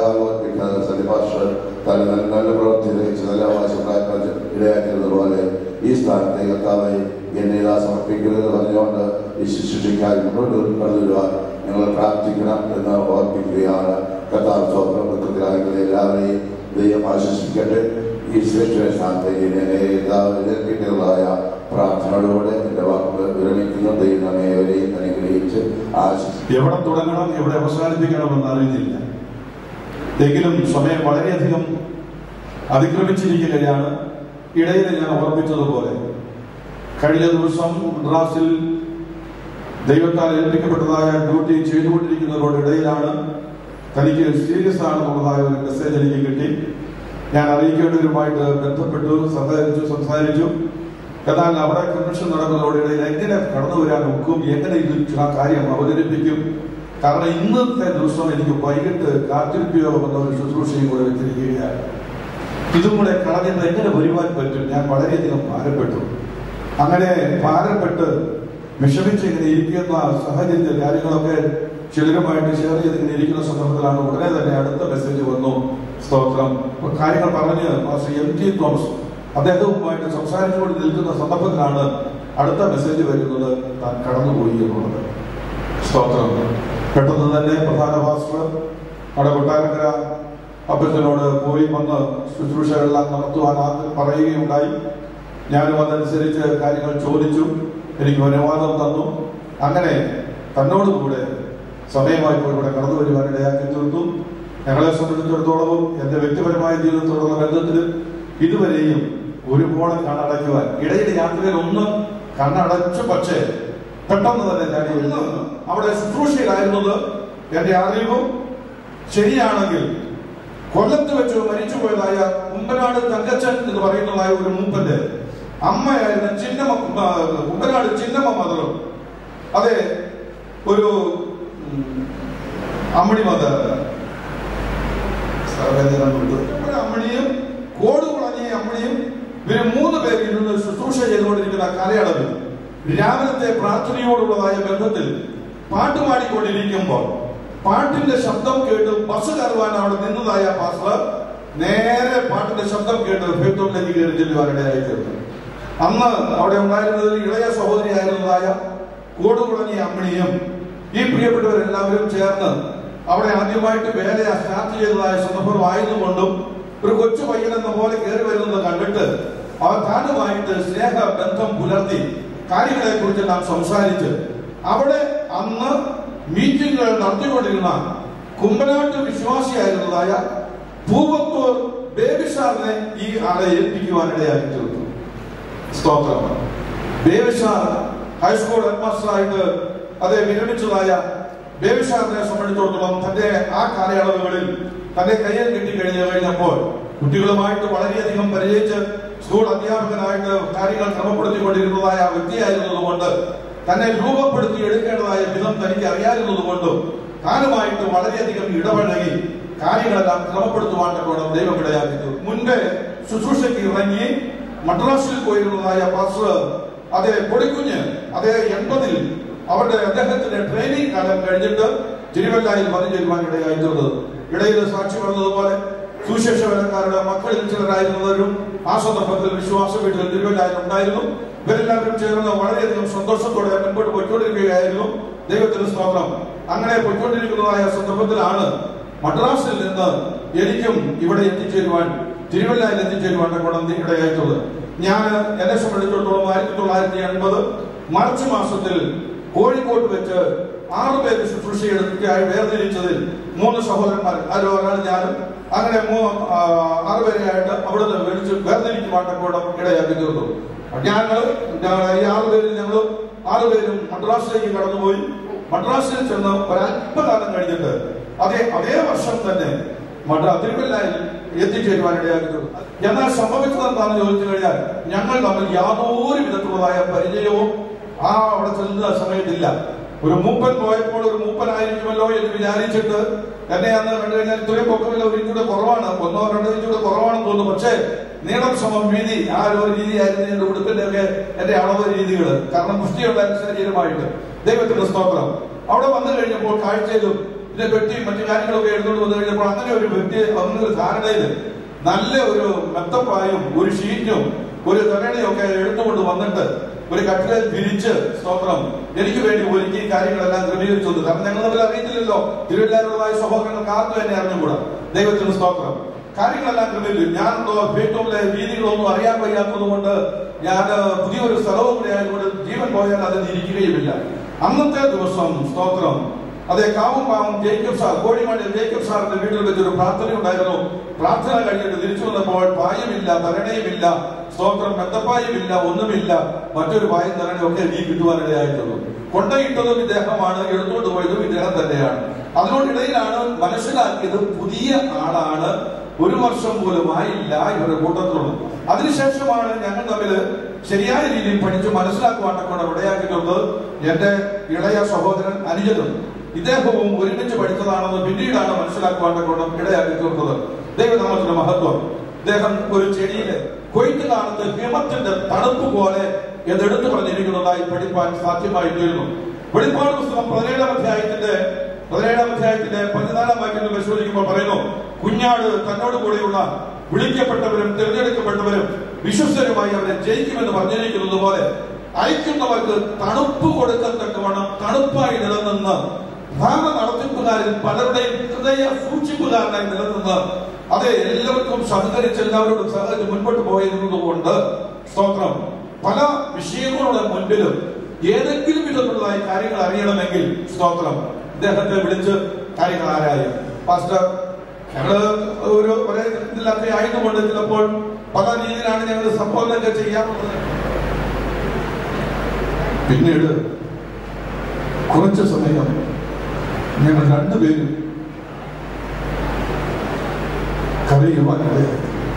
സന്ധിഭാഷ തന്റെ നല്ല നല്ല പ്രവൃത്തി രഹിച്ച് നല്ല അവകാശം ഇടയാക്കിയതുപോലെ
ഈ സ്ഥാനത്തെ കർത്താവെ എന്നെ ഇതാ സമർപ്പിക്കരുത് പറഞ്ഞുകൊണ്ട് ഈ ശുശ്രൂഷയ്ക്കായി മുന്നോട്ട് കടന്നു വരുവാൻ ഞങ്ങൾ പ്രാർത്ഥിക്കണം എന്ന് ഓർപ്പിക്കുകയാണ് കർത്താവ് സ്വപ്നം വൃത്തത്തിലായിട്ടുള്ള എല്ലാവരെയും ദൈവം ആശ്വസിക്കട്ടെ ഈ ശ്രേഷ്ഠ സ്ഥാനത്തേക്ക് എന്നെ എതിർക്കേണ്ടതായ പ്രാർത്ഥനയോടുകൂടെ എൻ്റെ വാക്കുകൾ വിരമിക്കുന്നു ദൈവം നമ്മെ ഏവരെയും അനുഗ്രഹിച്ച് ആശിച്ചു
എവിടെ തുടങ്ങണം എവിടെ അവസാനിപ്പിക്കണമെന്ന് അറിയുന്നില്ല എങ്കിലും സമയം വളരെയധികം അതിക്രമിച്ചിരിക്കുകയാണ് ഇടയിൽ ഞാൻ ഓർമ്മിച്ചതുപോലെ കഴിഞ്ഞ ദിവസം മദ്രാസിൽ ദൈവത്താൽ ഏൽപ്പിക്കപ്പെട്ടതായ ഡ്യൂട്ടി ചെയ്തുകൊണ്ടിരിക്കുന്നതോടിടയിലാണ് തനിക്ക് സീരിയസ് ആണെന്നുള്ളതായ ഒരു മെസ്സേജ് എനിക്ക് കിട്ടി ഞാൻ അറിയിക്കേണ്ടവരുമായിട്ട് ബന്ധപ്പെട്ടു സംസാരിച്ചു സംസാരിച്ചു എന്നാൽ അവിടെ കൺവെൻഷൻ നടക്കുന്നതോടിടയിൽ എങ്ങനെ കടന്നു വരാൻ ഒക്കും എങ്ങനെ ഇത് ആ കാര്യം അവതരിപ്പിക്കും കാരണം ഇന്നത്തെ ദിവസം എനിക്ക് വൈകിട്ട് കാത്തിരിപ്പിയോഗം എന്ന ഒരു ശുശ്രൂഷയും കൂടെ വെച്ചിരിക്കുകയാണ് ഇതും കൂടെ കളഞ്ഞിട്ട് എങ്ങനെ വരുവാൻ പറ്റും ഞാൻ വളരെയധികം ഭാരപ്പെട്ടു അങ്ങനെ ഭാരപ്പെട്ട് വിഷമിച്ച് ഇങ്ങനെ ഇരിക്കുന്ന സാഹചര്യത്തിൽ കാര്യങ്ങളൊക്കെ ചിലരുമായിട്ട് ഷെയർ ചെയ്ത് ഇങ്ങനെ ഇരിക്കുന്ന സന്ദർഭത്തിലാണ് ഉടനെ തന്നെ അടുത്ത മെസ്സേജ് വന്നു സ്തോത്രം അപ്പൊ കാര്യങ്ങൾ പറഞ്ഞ് മാസ്റ്റർ എം ടി തോമസ് അദ്ദേഹവുമായിട്ട് സംസാരിച്ചുകൊണ്ട് നിൽക്കുന്ന സന്ദർഭത്തിലാണ് അടുത്ത മെസ്സേജ് വരുന്നത് താൻ കടന്നുപോയി എന്നുള്ളത് സ്തോത്രം പെട്ടെന്ന് തന്നെ പ്രധാന പാസ്റ്റർ അവിടെ കൊട്ടാരക്കര അപ്പച്ചനോട് പോയി വന്ന് ശുശ്രൂഷകളെല്ലാം നടത്തുവാൻ ആദ്യം പറയുകയുണ്ടായി ഞാനും അതനുസരിച്ച് കാര്യങ്ങൾ ചോദിച്ചു എനിക്ക് അനുവാദം തന്നു അങ്ങനെ തന്നോട് കൂടെ സമയമായപ്പോൾ ഇവിടെ കടന്നു വരുവാൻ ഇടയാക്കി തീർത്തു ഞങ്ങളെ സംബന്ധിച്ചിടത്തോളവും എന്റെ വ്യക്തിപരമായ ജീവിതത്തോടുള്ള ബന്ധത്തിൽ ഇതുവരെയും ഒരുപോലെ കണ്ണടയ്ക്കുവാൻ ഇടയിൽ യാത്രയിൽ ഒന്ന് കണ്ണടച്ചു പക്ഷേ പെട്ടെന്ന് തന്നെ ഞാൻ ഇന്ന് അവിടെ ശുശ്രൂഷയിലായിരുന്നത് എന്റെ അറിവും ശരിയാണെങ്കിൽ കൊല്ലത്ത് വെച്ച് മരിച്ചുപോയതായ കുമ്പനാട് തങ്കച്ചൻ എന്ന് പറയുന്നതായ ഒരു മൂപ്പന്റെ അമ്മയായിരുന്ന ചിന്നമ്മ ആ, കുമ്പനാട് ചിന്നമ്മ മദറും അതെ ഒരു ഉം, അമ്മണി മദർ അമ്മണിയും കോടുകുളഞ്ഞ അമ്മണിയും ഇവര് മൂന്ന് പേര് ഇരുന്ന് ശുശ്രൂഷ ചെയ്തുകൊണ്ടിരിക്കുന്ന കാലയളവിൽ രാവിലത്തെ പ്രാർത്ഥനയോടുള്ളതായ ബന്ധത്തിൽ പാട്ട് പാടിക്കൊണ്ടിരിക്കുമ്പോൾ പാട്ടിന്റെ ശബ്ദം കേട്ട് ബസ് കയറുവാൻ അവിടെ നിന്നതായ പാസ്റ്റർ നേരെ പാട്ടിന്റെ ശബ്ദം കേട്ട് ഫേത്തോട്ടിലേക്ക് കയറി ചെല്ലുവാനിടയായി തീർന്നു അന്ന് അവിടെ ഉണ്ടായിരുന്നതിൽ ഇളയ സഹോദരിയായിരുന്നതായ കോടുകുളഞ്ഞ അമ്മിണിയും ഈ പ്രിയപ്പെട്ടവരെല്ലാവരും ചേർന്ന് അവിടെ ആദ്യമായിട്ട് വേല സ്റ്റാർട്ട് ചെയ്തതായ സന്ദർഭമായതുകൊണ്ടും ഒരു കൊച്ചു പയ്യൻ എന്ന പോലെ കയറി വരുന്നത് കണ്ടിട്ട് അവർ താനുമായിട്ട് സ്നേഹ ബന്ധം പുലർത്തി കാര്യങ്ങളെ കുറിച്ച് നാം സംസാരിച്ച് അവിടെ അന്ന് മീറ്റിംഗുകൾ നടത്തിക്കൊണ്ടിരുന്ന കുമ്പനാട്ട് വിശ്വാസിയായിരുന്നതായ പൂവത്തൂർ ബേബി സാറിനെ ഈ ആളെ ഏൽപ്പിക്കുവാനിടയാക്കി തീർത്തു സ്തോത്രം ബേബി സാർ ഹൈസ്കൂൾ ഹെഡ്മാസ്റ്ററായിട്ട് അതേ വിരമിച്ചതായ ബേബി സാറിനെ സംബന്ധിച്ചിടത്തോളം തന്റെ ആ കാലയളവുകളിൽ തന്റെ കയ്യിൽ കിട്ടിക്കഴിഞ്ഞു കഴിഞ്ഞപ്പോൾ കുട്ടികളുമായിട്ട് വളരെയധികം പരിചയിച്ച് സ്കൂൾ അധ്യാപകനായിട്ട് കാര്യങ്ങൾ ക്രമപ്പെടുത്തിക്കൊണ്ടിരുന്നതായ ആ വ്യക്തിയായിരുന്നതുകൊണ്ട് തന്നെ രൂപപ്പെടുത്തി എടുക്കേണ്ടതായ വിധം തനിക്ക് അറിയാതിരുന്നതുകൊണ്ടും താനുമായിട്ട് വളരെയധികം ഇടപഴകി കാര്യങ്ങളെല്ലാം ക്രമപ്പെടുത്തുവാൻ തക്കോണം ദൈവം ഇടയാക്കി മുൻപേ ശുശ്രൂഷയ്ക്ക് ഇറങ്ങി മദ്രാസിൽ പോയിരുന്നതായ പാസ്റ്റർ അതേ പൊടിക്കുഞ്ഞ് അതേ എൺപതിൽ അവരുടെ അദ്ദേഹത്തിന്റെ ട്രെയിനിങ് കാലം കഴിഞ്ഞിട്ട് തിരുവല്ലായിൽ വന്നു ചേരുവാൻ ഇടയായി തീർന്നത് ഇടയിൽ സാക്ഷി പറഞ്ഞതുപോലെ സുശേഷ വേലക്കാരുടെ മക്കളിൽ ചിലരായിരുന്നവരും ആ സന്ദർഭത്തിൽ വിശ്വാസ വീട്ടിൽ തിരുവല്ലായിൽ ഉണ്ടായിരുന്നു ഇവരെല്ലാവരും ചേർന്ന് വളരെയധികം സന്തോഷത്തോടെ മുൻപോട്ട് പോയിക്കൊണ്ടിരിക്കുകയായിരുന്നു ദൈവത്തിന് സ്തോത്രം അങ്ങനെ പോയിക്കൊണ്ടിരിക്കുന്നതായ സന്ദർഭത്തിലാണ് മദ്രാസിൽ നിന്ന് എനിക്കും ഇവിടെ എത്തിച്ചേരുവാൻ തിരുവല്ലയിൽ എത്തിച്ചേരുവാൻ ഗുണം ഇടയായിട്ടുള്ളത് ഞാൻ എന്നെ സംബന്ധിച്ചിടത്തോളം ആയിരത്തി തൊള്ളായിരത്തി എൺപത് മാർച്ച് മാസത്തിൽ കോഴിക്കോട്ട് വെച്ച് ആറ് പേര് ശുശ്രൂഷയെടുക്കായി വേർതിരിച്ചതിൽ മൂന്ന് സഹോദരന്മാർ അതിൽ ഒരാൾ ഞാനും അങ്ങനെ മൂ- ആ, ആറ് പേരെയായിട്ട് അവിടെ നിന്ന് വിളിച്ച് വേർതിരിക്കുവാൻ കൂടെ ഇടയാക്കി തീർന്നു ഞങ്ങൾ ഈ ആറ് പേരിൽ ഞങ്ങൾ ആറ് പേരും മദ്രാസിലേക്ക് കടന്നുപോയി മദ്രാസിൽ ചെന്ന് ഒരല്പകാലം കഴിഞ്ഞിട്ട് അതേ അതേ വർഷം തന്നെ മദ്രാ തിരുവല്ലയിൽ എത്തിച്ചേരുവാൻ ഇടയാക്കി തീർന്നു എന്നാൽ സംഭവിച്ചത് എന്താണെന്ന് ചോദിച്ചു കഴിഞ്ഞാൽ ഞങ്ങൾ തമ്മിൽ യാതൊരു വിധത്തിലുള്ളതായ പരിചയവും ആ അവിടെ ചെല്ലുന്ന സമയത്തില്ല ഒരു മൂപ്പൻ പോയപ്പോൾ ഒരു മൂപ്പനായിരിക്കുമല്ലോ എന്ന് വിചാരിച്ചിട്ട് എന്നെ അന്ന് കണ്ടു കഴിഞ്ഞാൽ ഇത്രയും പൊക്കമില്ല ഒരു ഇഞ്ചൂടെ കുറവാണ് ഒന്നോ രണ്ടോ ഇഞ്ചൂടെ കുറവാണെന്ന് തോന്നുന്നു പക്ഷേ നീളം സമം വീതി ആ ഒരു രീതിയായിരുന്നു എന്റെ ഉടുപ്പിന്റെ ഒക്കെ എന്റെ അളവ് രീതികൾ കാരണം പുഷ്ടിയുള്ള ശരീരമായിട്ട് ദൈവത്തിന്റെ സ്തോത്രം അവിടെ വന്നു കഴിഞ്ഞപ്പോൾ കാഴ്ചയിലും ഇതിനെ പറ്റി മറ്റു കാര്യങ്ങളൊക്കെ എടുത്തുകൊണ്ട് വന്നു കഴിഞ്ഞപ്പോൾ അങ്ങനെ ഒരു വ്യക്തി അങ്ങനെ ഒരു ധാരണയിൽ നല്ല ഒരു മെത്തപ്പായും ഒരു ഷീറ്റും ഒരു തരണയൊക്കെ എടുത്തുകൊണ്ട് വന്നിട്ട് ഒരു കട്ടിലെ വിരിച്ച് സ്തോത്രം എനിക്ക് വേണ്ടി ഒരുക്കി കാര്യങ്ങളെല്ലാം ക്രമീകരിച്ചു തന്നു കാരണം ഞങ്ങൾ തമ്മിൽ അറിയത്തില്ലല്ലോ തിരുവല്ലാരുടേതായ സഹോദരങ്ങൾക്ക് ആർക്കും എന്നെ അറിഞ്ഞുകൂടാ ദൈവത്തിന് സ്തോത്രം കാര്യങ്ങളെല്ലാം ക്രമീകരിച്ചു ഞാൻ ഏറ്റവുമിലെ രീതികളൊന്നും അറിയാൻ വയ്യാത്തത് കൊണ്ട് ഞാൻ പുതിയൊരു സ്ഥലവും കൂടെ ആയതുകൊണ്ട് ജീവൻ പോയാൽ അതിൽ ഇരിക്കുകയുമില്ല അന്നത്തെ ദിവസം സ്തോത്രം അതെ കാവും പാവം ജേക്കബ് സാർ കോഴിമാടി ജേക്കബ് സാറിന്റെ വീട്ടിൽ വെച്ചൊരു പ്രാർത്ഥന ഉണ്ടായിരുന്നു പ്രാർത്ഥന കഴിഞ്ഞിട്ട് തിരിച്ചു വന്നപ്പോൾ പായമില്ല തരണയുമില്ല സ്തോത്രം മെത്തപ്പായുമില്ല ഒന്നുമില്ല മറ്റൊരു പായം തരണയും ഒക്കെ നീ കിട്ടുവാനിടയായിട്ടുള്ളൂ കൊണ്ടയിട്ടതും ഇദ്ദേഹമാണ് എടുത്തുകൊണ്ട് പോയതും ഇദ്ദേഹം തന്നെയാണ് അതിനോടിടയിലാണ് മനസ്സിലാക്കിയത് പുതിയ ആളാണ് ഒരു വർഷം പോലും ആയില്ല ഇവരുടെ കൂട്ടത്തിലുള്ളത് അതിനുശേഷമാണ് ഞങ്ങൾ തമ്മിൽ ശരിയായ രീതിയിൽ പഠിച്ച് മനസ്സിലാക്കുവാനൊക്കെ ഇടയാക്കിയിട്ടുള്ളത് എന്റെ ഇളയ സഹോദരൻ അനുജനും ഇദ്ദേഹവും ഒരുമിച്ച് പഠിച്ചതാണെന്ന് പിന്നീടാണ് മനസ്സിലാക്കുവാനൊക്കെ ഇടയാക്കിയിട്ടുള്ളത് ദൈവനാമത്തിന്റെ മഹത്വം ഇദ്ദേഹം ഒരു ചെടിയിലെ കൊയ്ത്ത് കാലത്ത് ഹിമത്തിന്റെ തണുപ്പ് പോലെ എന്നെടുത്തു പറഞ്ഞിരിക്കുന്നതായി പഠിപ്പാൻ സാധ്യമായി തീരുന്നു വെളിപ്പാട് പുസ്തകം പതിനേഴാം അധ്യായത്തിന്റെ പതിനേഴാം അധ്യായത്തിന്റെ പതിനാലാം വാക്യത്തിൽ പരിശോധിക്കുമ്പോൾ പറയുന്നു കുഞ്ഞാട് തന്നോട് കൂടെയുള്ള വിളിക്കപ്പെട്ടവരും തിരഞ്ഞെടുക്കപ്പെട്ടവരും വിശ്വസ്തരുമായി അവരെ ജയിക്കുമെന്ന് പറഞ്ഞിരിക്കുന്നത് പോലെ അയക്കുന്നവർക്ക് തണുപ്പ് കൊടുക്കത്തക്കവണ്ണം തണുപ്പായി നിലനിന്ന് ഭരണ നടത്തിപ്പുകാരിൽ പലരുടെയും ഹൃദയ സൂക്ഷിപ്പുകാരനായി നിലനിന്ന് അതെ എല്ലാവർക്കും സഹകരിച്ച് എല്ലാവരോടും സഹകരിച്ച് മുൻപോട്ട് പോയിരുന്നത് കൊണ്ട് സ്തോത്രം പല വിഷയങ്ങളുടെ മുൻപിലും ഏതെങ്കിലും വിധത്തിലുള്ളതായി കാര്യങ്ങൾ അറിയണമെങ്കിൽ സ്തോത്രം ഇദ്ദേഹത്തെ വിളിച്ച് കാര്യങ്ങൾ ആരായും പാസ്റ്റർ ഞങ്ങള് ഒരു ഒരേ ഇതിലൊക്കെ ആയതുകൊണ്ട് ചിലപ്പോൾ പല രീതിയിലാണ് ഞങ്ങൾ സംബോധനയൊക്കെ ചെയ്യാറുള്ളത് പിന്നീട് കുറച്ച് സമയം ഞങ്ങൾ രണ്ടുപേരും കരയുവാനിടയായി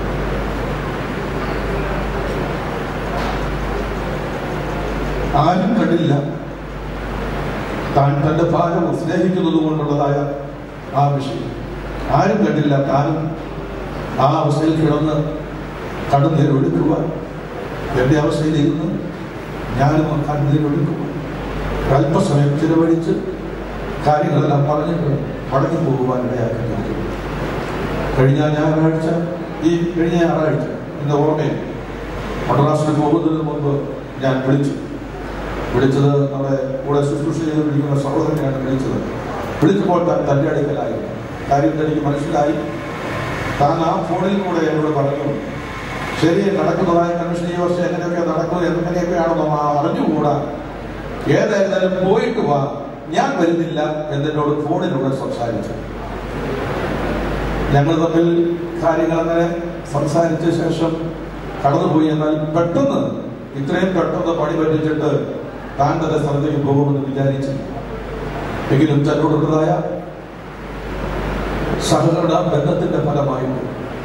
ആരും കണ്ടില്ല താൻ തന്റെ ഭാരം സ്നേഹിക്കുന്നത് കൊണ്ടുള്ളതായ ആ വിഷയം ആരും കണ്ടില്ല താനും ആ അവസ്ഥയിൽ കിടന്ന് കണ്ണുനീരൊടുക്കുവാൻ എന്റെ അവസ്ഥയിൽ ഇരുന്ന് ഞാനും ആ കണ്ണുനീരൊടുക്കുവാൻ അല്പസമയം ചിലവഴിച്ച് കാര്യങ്ങളെല്ലാം പറഞ്ഞിട്ട് മടങ്ങി പോകുവാൻ ഇടയാക്കി കഴിഞ്ഞ ഞായറാഴ്ച ഈ കഴിഞ്ഞ ഞായറാഴ്ച എന്റെ ഓർമ്മയിൽ മദ്രാസിൽ പോകുന്നതിന് മുമ്പ് ഞാൻ വിളിച്ചു വിളിച്ചത് നമ്മുടെ കൂടെ ശുശ്രൂഷ ചെയ്തുകൊണ്ടിരിക്കുന്ന സഹോദരനെയാണ് വിളിച്ചത് വിളിച്ചപ്പോൾ താൻ തന്റെ അടുക്കലായി കാര്യം എനിക്ക് മനസ്സിലായി താൻ ആ ഫോണിൽ കൂടെ എന്നോട് പറഞ്ഞു ശരി നടക്കുന്നതായ കമ്മീഷൻ ഈ വർഷം എങ്ങനെയൊക്കെ നടക്കുന്നത് എങ്ങനെയൊക്കെയാണെന്നോ ആ അറിഞ്ഞുകൂടാ ഏതായിരുന്നാലും പോയിട്ട് വാ ഞാൻ വരുന്നില്ല എന്നോട് ഫോണിലൂടെ സംസാരിച്ചു ഞങ്ങൾ തമ്മിൽ കാര്യങ്ങൾ അങ്ങനെ സംസാരിച്ച ശേഷം കടന്നുപോയി എന്നാൽ പെട്ടെന്ന് ഇത്രയും പെട്ടെന്ന് പണി പറ്റിച്ചിട്ട് താൻ തന്റെ സ്ഥലത്തേക്ക് പോകുമെന്ന് വിചാരിച്ചു എങ്കിലും തന്നോടുള്ളതായ സഹകരണ ബന്ധത്തിന്റെ ഫലമായിട്ട്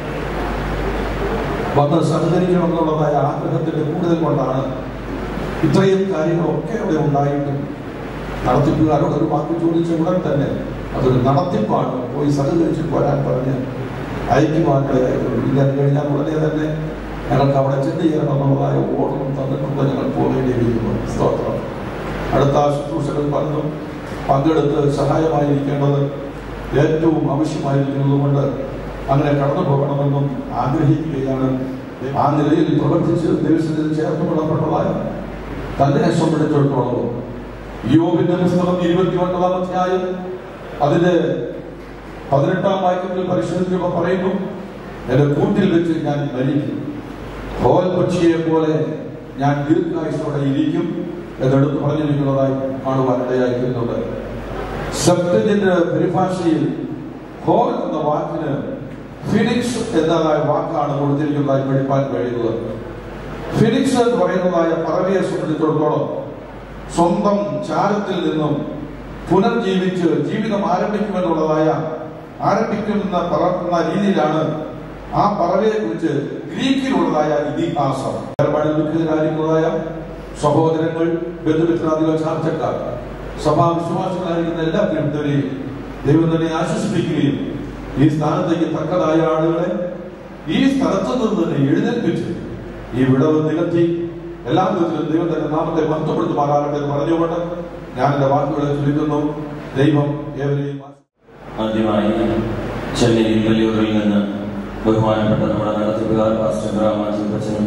വന്ന് സഹകരിക്കണമെന്നുള്ളതായ ആഗ്രഹത്തിന്റെ കൂടുതൽ കൊണ്ടാണ് ഇത്രയും കാര്യങ്ങളൊക്കെ അവിടെ ഉണ്ടായിട്ടും നടത്തിപ്പുകാരോട് ഒരു വാക്ക് ചോദിച്ച ഉടൻ തന്നെ അതൊരു നടത്തിപ്പാണ് പോയി സഹകരിച്ച് പോരാൻ പറഞ്ഞ് അയക്കുവാനിടയായിട്ടുള്ളൂ ഇല്ല അത് കഴിഞ്ഞാൽ ഉടനെ തന്നെ ഞങ്ങൾക്ക് അവിടെ ചെന്ന് ചേരണമെന്നുള്ളതായ ഓർഡറും തന്നിട്ടുണ്ട് ഞങ്ങൾ പോകേണ്ടിയിരിക്കുന്നു സ്തോത്രം അടുത്ത ശുശ്രൂഷകൾ പലതും പങ്കെടുത്ത് സഹായമായിരിക്കേണ്ടത് ഏറ്റവും ആവശ്യമായിരിക്കുന്നത് കൊണ്ട് അങ്ങനെ കടന്നു പോകണമെന്നും ആഗ്രഹിക്കുകയാണ് ആ നിലയിൽ പ്രവർത്തിച്ച് ദൈവത്തിൽ ചേർന്ന് കൊള്ളപ്പെട്ടതായ തന്നെ സംബന്ധിച്ചിടത്തോളം യോബിന്റെ പുസ്തകം ഇരുപത്തി ഒൻപതാം അധ്യായം അതിന്റെ പതിനെട്ടാം വാക്യത്തിൽ പരിശോധിക്കുമ്പോൾ പറയുന്നു എന്റെ കൂട്ടിൽ വെച്ച് ഞാൻ മരിക്കും ഹോൽ പക്ഷിയെ പോലെ ഞാൻ ദീർഘായുസോടെ ഇരിക്കും എന്നെടുത്ത് പറഞ്ഞിരിക്കുന്നതായി കാണുവാൻ ഇടയായിരിക്കുന്നുണ്ട് ശബ്ദത്തിന്റെ പരിഭാഷയിൽ ഹോൾ എന്ന വാക്കിന് ഫിനിക്സ് എന്നതായ വാക്കാണ് കൊടുത്തിരിക്കുന്നതായി പഠിപ്പാൻ കഴിയുന്നത് ഫിനിക്സ് എന്ന് പറയുന്നതായ പറവയെ സംബന്ധിച്ചിടത്തോളം സ്വന്തം ചാരത്തിൽ നിന്നും പുനർജീവിച്ച് ജീവിതം ആരംഭിക്കുമെന്നുള്ളതായ ആരംഭിക്കുമെന്ന പറക്കുന്ന രീതിയിലാണ് ആ പറവയെ കുറിച്ച് ഗ്രീക്കിലുള്ളതായ ഇതിഹാസം ഏർപ്പാടിൽ ദുഃഖിതരായിരിക്കുന്നതായ സഹോദരങ്ങൾ ബന്ധുമിത്രാദികൾ ചാർച്ചക്കാർ സഭാ വിശ്വാസികളായിരിക്കുന്ന എല്ലാ പ്രിയപ്പെട്ടവരെയും ദൈവം തന്നെ ആശ്വസിപ്പിക്കുകയും ഈ സ്ഥാനത്തേക്ക് തക്കതായ ആളുകളെ ഈ സ്ഥലത്തു നിന്ന് തന്നെ എഴുന്നേൽപ്പിച്ച് ഈ വിടവ് നികത്തി എല്ലാ വിധത്തിലും ദൈവം തന്നെ നാമത്തെ മഹത്വപ്പെടുത്തുമാറാകട്ടെ എന്ന് പറഞ്ഞുകൊണ്ട് ഞാൻ എന്റെ വാക്കുകളെ ചുരുക്കുന്നു ദൈവം ഏവരെയും
ആദ്യമായി ചെന്നൈ വലിയൂരിൽ നിന്ന് ബഹുമാനപ്പെട്ട നമ്മുടെ നടത്തിപ്പുകാർ പാസ്റ്റർ രാമാജി ബച്ചനും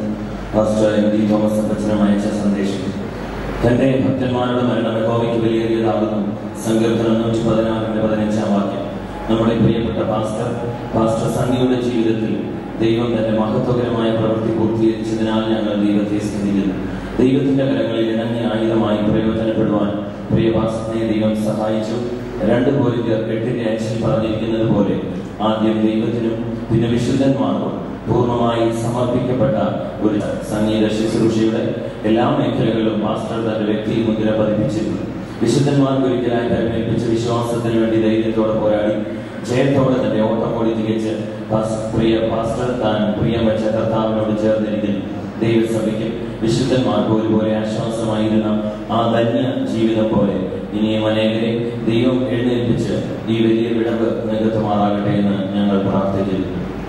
പാസ്റ്റർ എം ഡി തോമസ് അപ്പച്ചനും അയച്ച സന്ദേശം തന്റെ ഭക്തന്മാരുടെ മരണം യഹോവയ്ക്ക് വിലയേറിയതാകുന്നു സങ്കീർത്തനം നൂറ്റി പതിനാറിന്റെ പതിനഞ്ചാം വാക്യം നമ്മുടെ പ്രിയപ്പെട്ട പാസ്റ്റർ പാസ്റ്റർ സണ്ണിയുടെ ജീവിതത്തിൽ ദൈവം തന്റെ മഹത്വകരമായ പ്രവൃത്തി പൂർത്തീകരിച്ചതിനാൽ ഞങ്ങൾ ദൈവത്തെ സ്തുതിക്കുന്നു ദൈവത്തിന്റെ കരങ്ങളിൽ ഇണങ്ങിയ ആയുധമായി പ്രയോജനപ്പെടുവാൻ പ്രിയ പാസ്റ്ററിനെ ദൈവം സഹായിച്ചു രണ്ട് പോരിന്റർ എട്ടിന്റെ അഞ്ചിൽ പറഞ്ഞിരിക്കുന്നത് പോലെ ആദ്യം ദൈവത്തിനും പിന്നെ വിശുദ്ധന്മാർക്കും പൂർണ്ണമായി സമർപ്പിക്കപ്പെട്ട ഒരു സംഗീത ശുശ്രൂഷയുടെ എല്ലാ മേഖലകളിലും മാസ്റ്റർ തന്റെ വ്യക്തി മുദ്ര പതിപ്പിച്ചിരുന്നു വിശുദ്ധന്മാർക്ക് ഒരിക്കലായി പരിമേൽപ്പിച്ച വിശ്വാസത്തിന് വേണ്ടി ധൈര്യത്തോടെ പോരാടി ജയത്തോടെ തന്റെ ഓട്ടം ഓടി തികച്ച് പാസ്- പ്രിയ പാസ്റ്റർ താൻ പ്രിയം വെച്ച കർത്താവിനോട് ചേർന്നിരിക്കുന്നു ദൈവസഭയ്ക്കും വിശുദ്ധന്മാർക്ക് ഒരുപോലെ ആശ്വാസമായിരുന്ന ആ ധന്യ ജീവിതം പോലെ ഇനിയും അനേകരെ ദൈവം എഴുന്നേൽപ്പിച്ച് ഈ വലിയ വിടവ് നികത്തുമാറാകട്ടെ എന്ന് ഞങ്ങൾ പ്രാർത്ഥിക്കുന്നു